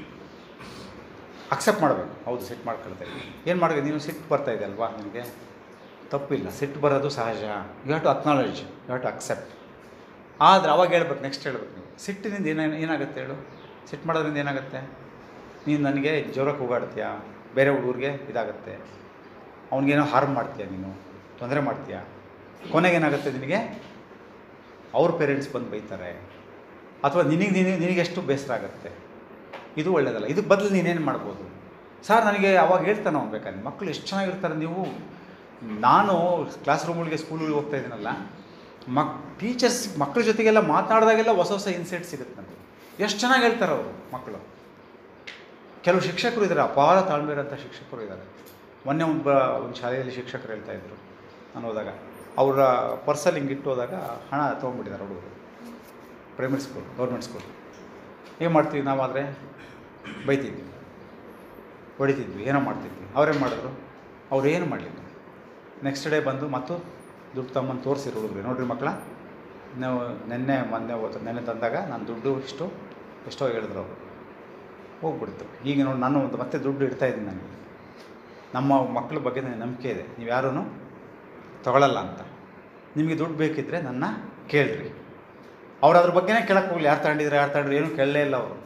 ಅಕ್ಸೆಪ್ಟ್ ಮಾಡಬೇಕು ಹೌದು ಸಿಟ್ಟು ಮಾಡ್ಕೊಳ್ತಾ ಇದ್ದೀನಿ ಏನು ಮಾಡಬೇಕು ನೀನು ಸಿಟ್ಟು ಬರ್ತಾ ಇದೆ ಅಲ್ವಾ ನಿನಗೆ ತಪ್ಪಿಲ್ಲ ಸಿಟ್ಟು ಬರೋದು ಸಹಜ you have to acknowledge you have to accept ಆದರೆ ಅವಾಗ ಹೇಳ್ಬೇಕು ನೆಕ್ಸ್ಟ್ ಹೇಳ್ಬೇಕು ನೀವು ಸಿಟ್ಟಿನಿಂದ ಏನೇನು ಏನಾಗುತ್ತೆ ಹೇಳು ಸಿಟ್ಟು ಮಾಡೋದ್ರಿಂದ ಏನಾಗುತ್ತೆ ನೀನು ನನಗೆ ಜ್ವರಕ್ಕೆ ಹೋಗಾಡ್ತೀಯಾ ಬೇರೆ ಹುಡುಗರಿಗೆ ಇದಾಗುತ್ತೆ ಅವ್ನಿಗೇನೋ ಹಾರ್ಮ್ ಮಾಡ್ತೀಯ ನೀನು ತೊಂದರೆ ಮಾಡ್ತೀಯ ಕೊನೆಗೇನಾಗುತ್ತೆ ನಿನಗೆ ಅವ್ರ ಪೇರೆಂಟ್ಸ್ ಬಂದು ಬೈತಾರೆ ಅಥವಾ ನಿನಗೆ ನಿನಗೆ ನಿನಗೆಷ್ಟು ಬೇಸರ ಆಗುತ್ತೆ ಇದು ಒಳ್ಳೆಯದಲ್ಲ ಇದಕ್ಕೆ ಬದಲು ನೀನೇನು ಮಾಡ್ಬೋದು ಸರ್ ನನಗೆ ಅವಾಗ ಹೇಳ್ತಾನೆ ಅವ್ನು ಬೇಕಾದ್ರೆ ಮಕ್ಕಳು ಎಷ್ಟು ಚೆನ್ನಾಗಿರ್ತಾರೆ ನೀವು ನಾನು ಕ್ಲಾಸ್ ರೂಮ್ಗಳಿಗೆ ಸ್ಕೂಲ್ಗಳಿಗೆ ಹೋಗ್ತಾ ಇದ್ದೀನಲ್ಲ ಮಕ್ ಟೀಚರ್ಸ್ ಮಕ್ಕಳ ಜೊತೆಗೆಲ್ಲ ಮಾತನಾಡಿದಾಗೆಲ್ಲ ಹೊಸ ಹೊಸ ಇನ್ಸೈಟ್ ಸಿಗುತ್ತೆ ನನಗೆ ಎಷ್ಟು ಚೆನ್ನಾಗಿ ಹೇಳ್ತಾರೆ ಅವರು ಮಕ್ಕಳು ಕೆಲವು ಶಿಕ್ಷಕರು ಇದ್ದಾರೆ ಅಪಾರ ತಾಳ್ಮೆ ಇರೋಂಥ ಶಿಕ್ಷಕರು ಇದ್ದಾರೆ ಮೊನ್ನೆ ಒಂದು ಬ ಒಂದು ಶಾಲೆಯಲ್ಲಿ ಶಿಕ್ಷಕರು ಹೇಳ್ತಾ ಇದ್ರು ನಾನು ಹೋದಾಗ ಅವರ ಪರ್ಸಲ್ಲಿ ಹಿಂಗೆ ಇಟ್ಟು ಹೋದಾಗ ಹಣ ತೊಗೊಂಡ್ಬಿಟ್ಟಿದ್ದಾರೆ ಹುಡುಗರು ಪ್ರೈಮರಿ ಸ್ಕೂಲ್ ಗೌರ್ಮೆಂಟ್ ಸ್ಕೂಲ್ ಏನು ಮಾಡ್ತೀವಿ ನಾವಾದರೆ ಬೈತಿದ್ವಿ ಹೊಡಿತಿದ್ವಿ ಏನೋ ಮಾಡ್ತಿದ್ವಿ ಅವ್ರೇನು ಮಾಡಿದ್ರು ಅವ್ರು ಏನು ಮಾಡಲಿಲ್ಲ ನೆಕ್ಸ್ಟ್ ಡೇ ಬಂದು ಮತ್ತು ದುಡ್ಡು ತಮ್ಮನ್ನು ತೋರಿಸಿರು ಹುಡುಗರು ನೋಡ್ರಿ ಮಕ್ಕಳ ನಾವು ನೆನ್ನೆ ಮೊನ್ನೆ ಹೋದ ನೆನ್ನೆ ತಂದಾಗ ನಾನು ದುಡ್ಡು ಇಷ್ಟು ಎಷ್ಟೋ ಹೇಳಿದ್ರು ಅವರು ಹೋಗ್ಬಿಡ್ತು ಈಗ ನೋಡಿ ನಾನು ಒಂದು ಮತ್ತೆ ದುಡ್ಡು ಇಡ್ತಾ ಇದ್ದೀನಿ ನನಗೆ ನಮ್ಮ ಮಕ್ಕಳ ಬಗ್ಗೆ ನನಗೆ ನಂಬಿಕೆ ಇದೆ ನೀವು ಯಾರೂ ತಗೊಳ್ಳಲ್ಲ ಅಂತ ನಿಮಗೆ ದುಡ್ಡು ಬೇಕಿದ್ದರೆ ನನ್ನ ಕೇಳ್ರಿ ಅವ್ರು ಅದ್ರ ಬಗ್ಗೆನೇ ಕೇಳಕ್ಕೆ ಹೋಗಲಿ ಯಾರು ತಗೊಂಡಿದ್ರೆ ಯಾರು ತಗೊಂಡ್ರೆ ಏನೂ ಕೇಳಲೇ ಇಲ್ಲ ಅವರು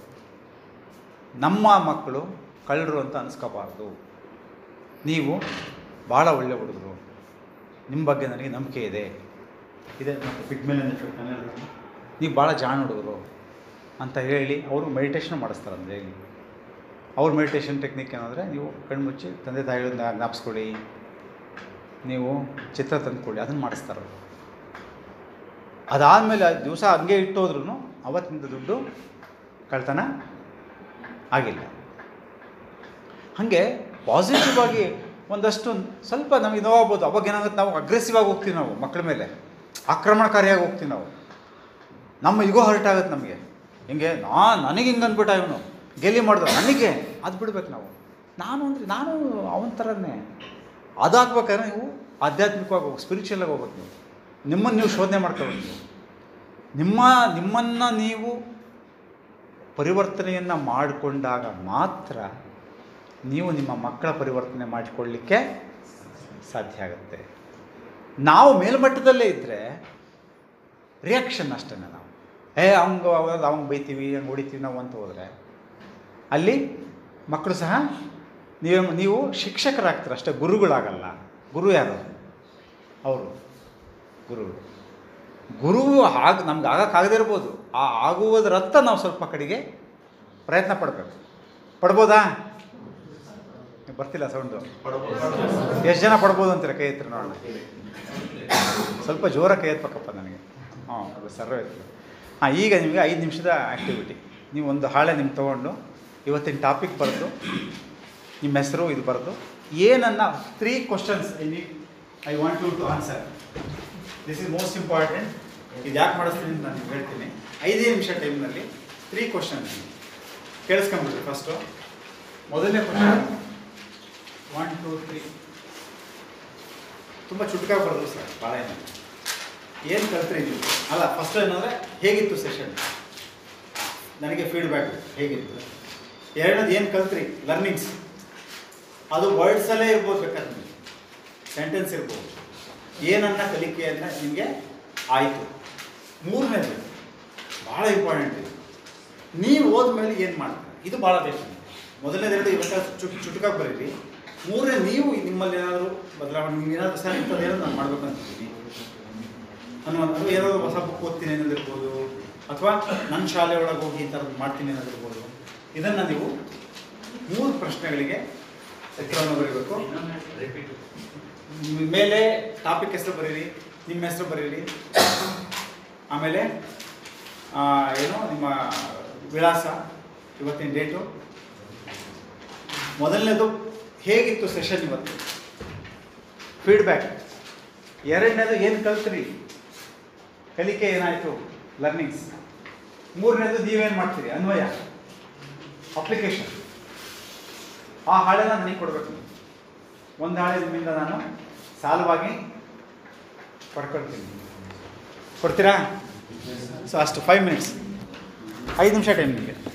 ನಮ್ಮ ಮಕ್ಕಳು ಕಳ್ಳರು ಅಂತ ಅನಿಸ್ಕೋಬಾರ್ದು ನೀವು ಭಾಳ ಒಳ್ಳೆ ಹುಡುಗರು ನಿಮ್ಮ ಬಗ್ಗೆ ನನಗೆ ನಂಬಿಕೆ ಇದೆ ಇದೆ ಮತ್ತು ಪಿಗ್ಮೆಲ್ ನೀವು ಭಾಳ ಜಾಣ ಹುಡುಗರು ಅಂತ ಹೇಳಿ ಅವರು ಮೆಡಿಟೇಷನ್ ಮಾಡಿಸ್ತಾರೆ ಅಂದರೆ ಹೇಳಿ ಅವ್ರ ಮೆಡಿಟೇಷನ್ ಟೆಕ್ನಿಕ್ ಏನಂದರೆ ನೀವು ಕಣ್ಮುಚ್ಚಿ ತಂದೆ ತಾಯಿಗಳನ್ನ ಜ್ಞಾಪಿಸ್ಕೊಳ್ಳಿ ನೀವು ಚಿತ್ರ ತಂದುಕೊಳ್ಳಿ ಅದನ್ನು ಮಾಡಿಸ್ತಾರೆ ಅವ್ರು. ಅದಾದಮೇಲೆ ದಿವಸ ಹಂಗೆ ಇಟ್ಟೋದ್ರೂ ಅವತ್ತಿಂದ ದುಡ್ಡು ಕಳ್ತನ ಆಗಿಲ್ಲ ಹಾಗೆ ಪಾಸಿಟಿವ್ ಆಗಿ ಒಂದಷ್ಟು ಸ್ವಲ್ಪ ನಮಗೆ ನೋವಾಗ್ಬೋದು ಅವಾಗ ಏನಾಗುತ್ತೆ ನಾವು ಅಗ್ರೆಸಿವ್ ಆಗಿ ಹೋಗ್ತೀವಿ ನಾವು ಮಕ್ಕಳ ಮೇಲೆ ಆಕ್ರಮಣಕಾರಿಯಾಗಿ ಹೋಗ್ತೀವಿ ನಾವು ನಮ್ಮ ಇಗೋ ಹರ್ಟ್ ಆಗುತ್ತೆ ನಮಗೆ ಹಿಂಗೆ ನಾ ನನಗೆ ಹಿಂಗೆ ಅಂದ್ಬಿಟ್ಟ ಇವನು ಗೆಲಿ ಮಾಡ್ದ ನನಗೆ ಅದು ಬಿಡ್ಬೇಕು ನಾವು ನಾನು ಅಂದರೆ ನಾನು ಅವನ ಥರನೇ ಅದಾಗ್ಬೇಕಾದ್ರೆ ನೀವು ಆಧ್ಯಾತ್ಮಿಕವಾಗಿ ಹೋಗಿ ಸ್ಪಿರಿಚುವಲಾಗಿ ಹೋಗ್ಬೇಕು ನೀವು ನಿಮ್ಮನ್ನು ನೀವು ಶೋಧನೆ ಮಾಡ್ಕೋಬೇಕು ನೀವು ನಿಮ್ಮ ನಿಮ್ಮನ್ನು ನೀವು ಪರಿವರ್ತನೆಯನ್ನು ಮಾಡಿಕೊಂಡಾಗ ಮಾತ್ರ ನೀವು ನಿಮ್ಮ ಮಕ್ಕಳ ಪರಿವರ್ತನೆ ಮಾಡಿಕೊಳ್ಳಿಕ್ಕೆ ಸಾಧ್ಯ ಆಗುತ್ತೆ ನಾವು ಮೇಲ್ಮಟ್ಟದಲ್ಲೇ ಇದ್ದರೆ ರಿಯಾಕ್ಷನ್ ಅಷ್ಟೇ ನಾವು ಏ ಅವಂಗೆ ಅವಂಗೆ ಬೈತೀವಿ ಹಂಗೆ ಹೊಡಿತೀವಿ ನಾವು ಅಂತ ಹೋದರೆ ಅಲ್ಲಿ ಮಕ್ಕಳು ಸಹ ನೀವೇ ನೀವು ಶಿಕ್ಷಕರಾಗ್ತೀರ ಅಷ್ಟೇ ಗುರುಗಳಾಗಲ್ಲ ಗುರು ಯಾರು ಅವರು ಗುರುಗಳು ಗುರು ಆಗ ನಮ್ಗೆ ಆಗಕ್ಕಾಗದೇ ಇರ್ಬೋದು ಆ ಆಗುವುದರತ್ತ ನಾವು ಸ್ವಲ್ಪ ಕಡೆಗೆ ಪ್ರಯತ್ನ ಪಡಬೇಕು ಪಡ್ಬೋದಾ ನೀವು ಬರ್ತಿಲ್ಲ ಸೌಂಡು ಎಷ್ಟು ಜನ ಪಡ್ಬೋದು ಅಂತೀರ ಕೈ ಎತ್ತರ ನೋಡೋಣ ಸ್ವಲ್ಪ ಜೋರ ಕೈ ಎತ್ಬೇಕಪ್ಪ ನನಗೆ ಹಾಂ ಅದು ಸರ್ವ ಎತ್ತು ಹಾಂ ಈಗ ನಿಮಗೆ ಐದು ನಿಮಿಷದ ಆ್ಯಕ್ಟಿವಿಟಿ ನೀವು ಒಂದು ಹಾಳೆ ನಿಮ್ಗೆ ತೊಗೊಂಡು ಇವತ್ತಿನ ಟಾಪಿಕ್ ಬರೆದು ನಿಮ್ಮ ಹೆಸರು ಇದು ಬರೆದು ಏನನ್ನ three questions I need I want you to answer this is most important ಇದು ಯಾಕೆ ಮಾಡಿಸ್ತೀನಿ ಅಂತ ನಾನು ನಿಮ್ಗೆ ಹೇಳ್ತೀನಿ ಐದೇ ನಿಮಿಷ ಟೈಮ್ನಲ್ಲಿ ತ್ರೀ ಕ್ವಶನ್ಸ್ ಕೇಳಿಸ್ಕೊಂಬಿಡ್ರಿ ಫಸ್ಟು ಮೊದಲನೇ ಕ್ವಶನ್ ಒನ್ ಟೂ ತ್ರೀ ತುಂಬ ಚುಟ್ಕಾಗಿ ಬರೋದು ಸರ್ ಭಾಳ ಏನು ಏನು ಕಲ್ತ್ರಿ ನೀವು ಅಲ್ಲ ಫಸ್ಟ್ ಏನಂದರೆ ಹೇಗಿತ್ತು ಸೆಷನ್ ನನಗೆ ಫೀಡ್ಬ್ಯಾಕ್ ಹೇಗಿತ್ತು ಎರಡನೇದು ಏನು ಕಲ್ತ್ರಿ ಲರ್ನಿಂಗ್ಸ್ ಅದು ವರ್ಡ್ಸಲ್ಲೇ ಇರ್ಬೋದು ಬೇಕಾದ್ರೆ ನಿಮಗೆ ಸೆಂಟೆನ್ಸ್ ಇರ್ಬೋದು ಏನನ್ನ ಕಲಿಕೆಯನ್ನು ನಿಮಗೆ ಆಯಿತು ಮೂರನೇದು ಭಾಳ ಇಂಪಾರ್ಟೆಂಟ್ ಇದು ನೀವು ಹೋದ್ಮೇಲೆ ಏನು ಮಾಡ್ತೀರಿ ಇದು ಭಾಳ ಬೇಕು ಮೊದಲನೇದೆರಡು ಇವತ್ತ ಚುಟ್ ಚುಟುಕಾಗಿ ಬರೀರಿ ಮೂರನೇ ನೀವು ನಿಮ್ಮಲ್ಲಿ ಏನಾದರೂ ಬದಲಾವಣೆ ನೀವು ಏನಾದರೂ ಸರ್ ಇಂಥದ್ದೇನೋ ನಾನು ಮಾಡ್ಬೇಕು ಅಂತಿದ್ದೀನಿ ಅನ್ನುವಂಥದ್ದು ಏನಾದರೂ ಹೊಸ ಬುಕ್ ಓದ್ತೀನಿ ಅನ್ನೋದಿರ್ಬೋದು ಅಥವಾ ನನ್ನ ಶಾಲೆ ಒಳಗೆ ಹೋಗಿ ಈ ಥರದ್ದು ಮಾಡ್ತೀನಿ ಅನ್ನೋದಿರ್ಬೋದು ಇದನ್ನು ನೀವು ಮೂರು ಪ್ರಶ್ನೆಗಳಿಗೆ ಉತ್ತರವನ್ನು ಬರೀಬೇಕು ನಿಮ್ಮ ಮೇಲೆ ಟಾಪಿಕ್ ಹೆಸರು ಬರೀರಿ ನಿಮ್ಮ ಹೆಸರು ಬರೀರಿ ಆಮೇಲೆ ಆ, ಏನು ನಿಮ್ಮ ವಿಳಾಸ ಇವತ್ತಿನ ಡೇಟು ಮೊದಲನೇದು ಹೇಗಿತ್ತು ಸೆಷನ್ ಇವತ್ತು ಫೀಡ್ಬ್ಯಾಕ್ ಎರಡನೇದು ಏನು ಕಲ್ತ್ರಿ ಕಲಿಕೆ ಏನಾಯಿತು ಲರ್ನಿಂಗ್ಸ್ ಮೂರನೇದು ನೀವೇನು ಮಾಡ್ತೀರಿ ಅನ್ವಯ ಅಪ್ಲಿಕೇಶನ್ ಆ ಹಾಳೆನ ನನಗೆ ಕೊಡಬೇಕು ಒಂದು ಹಾಳೆ ನಿಮ್ಮಿಂದ ನಾನು ಸಾಲವಾಗಿ ಪಡ್ಕೊಳ್ತೀನಿ ಕೊಡ್ತೀರಾ ಸೊ ಅಷ್ಟು ಫೈವ್ ಮಿನಿಟ್ಸ್ ಐದು ನಿಮಿಷ ಟೈಮ್ ನಿಮಗೆ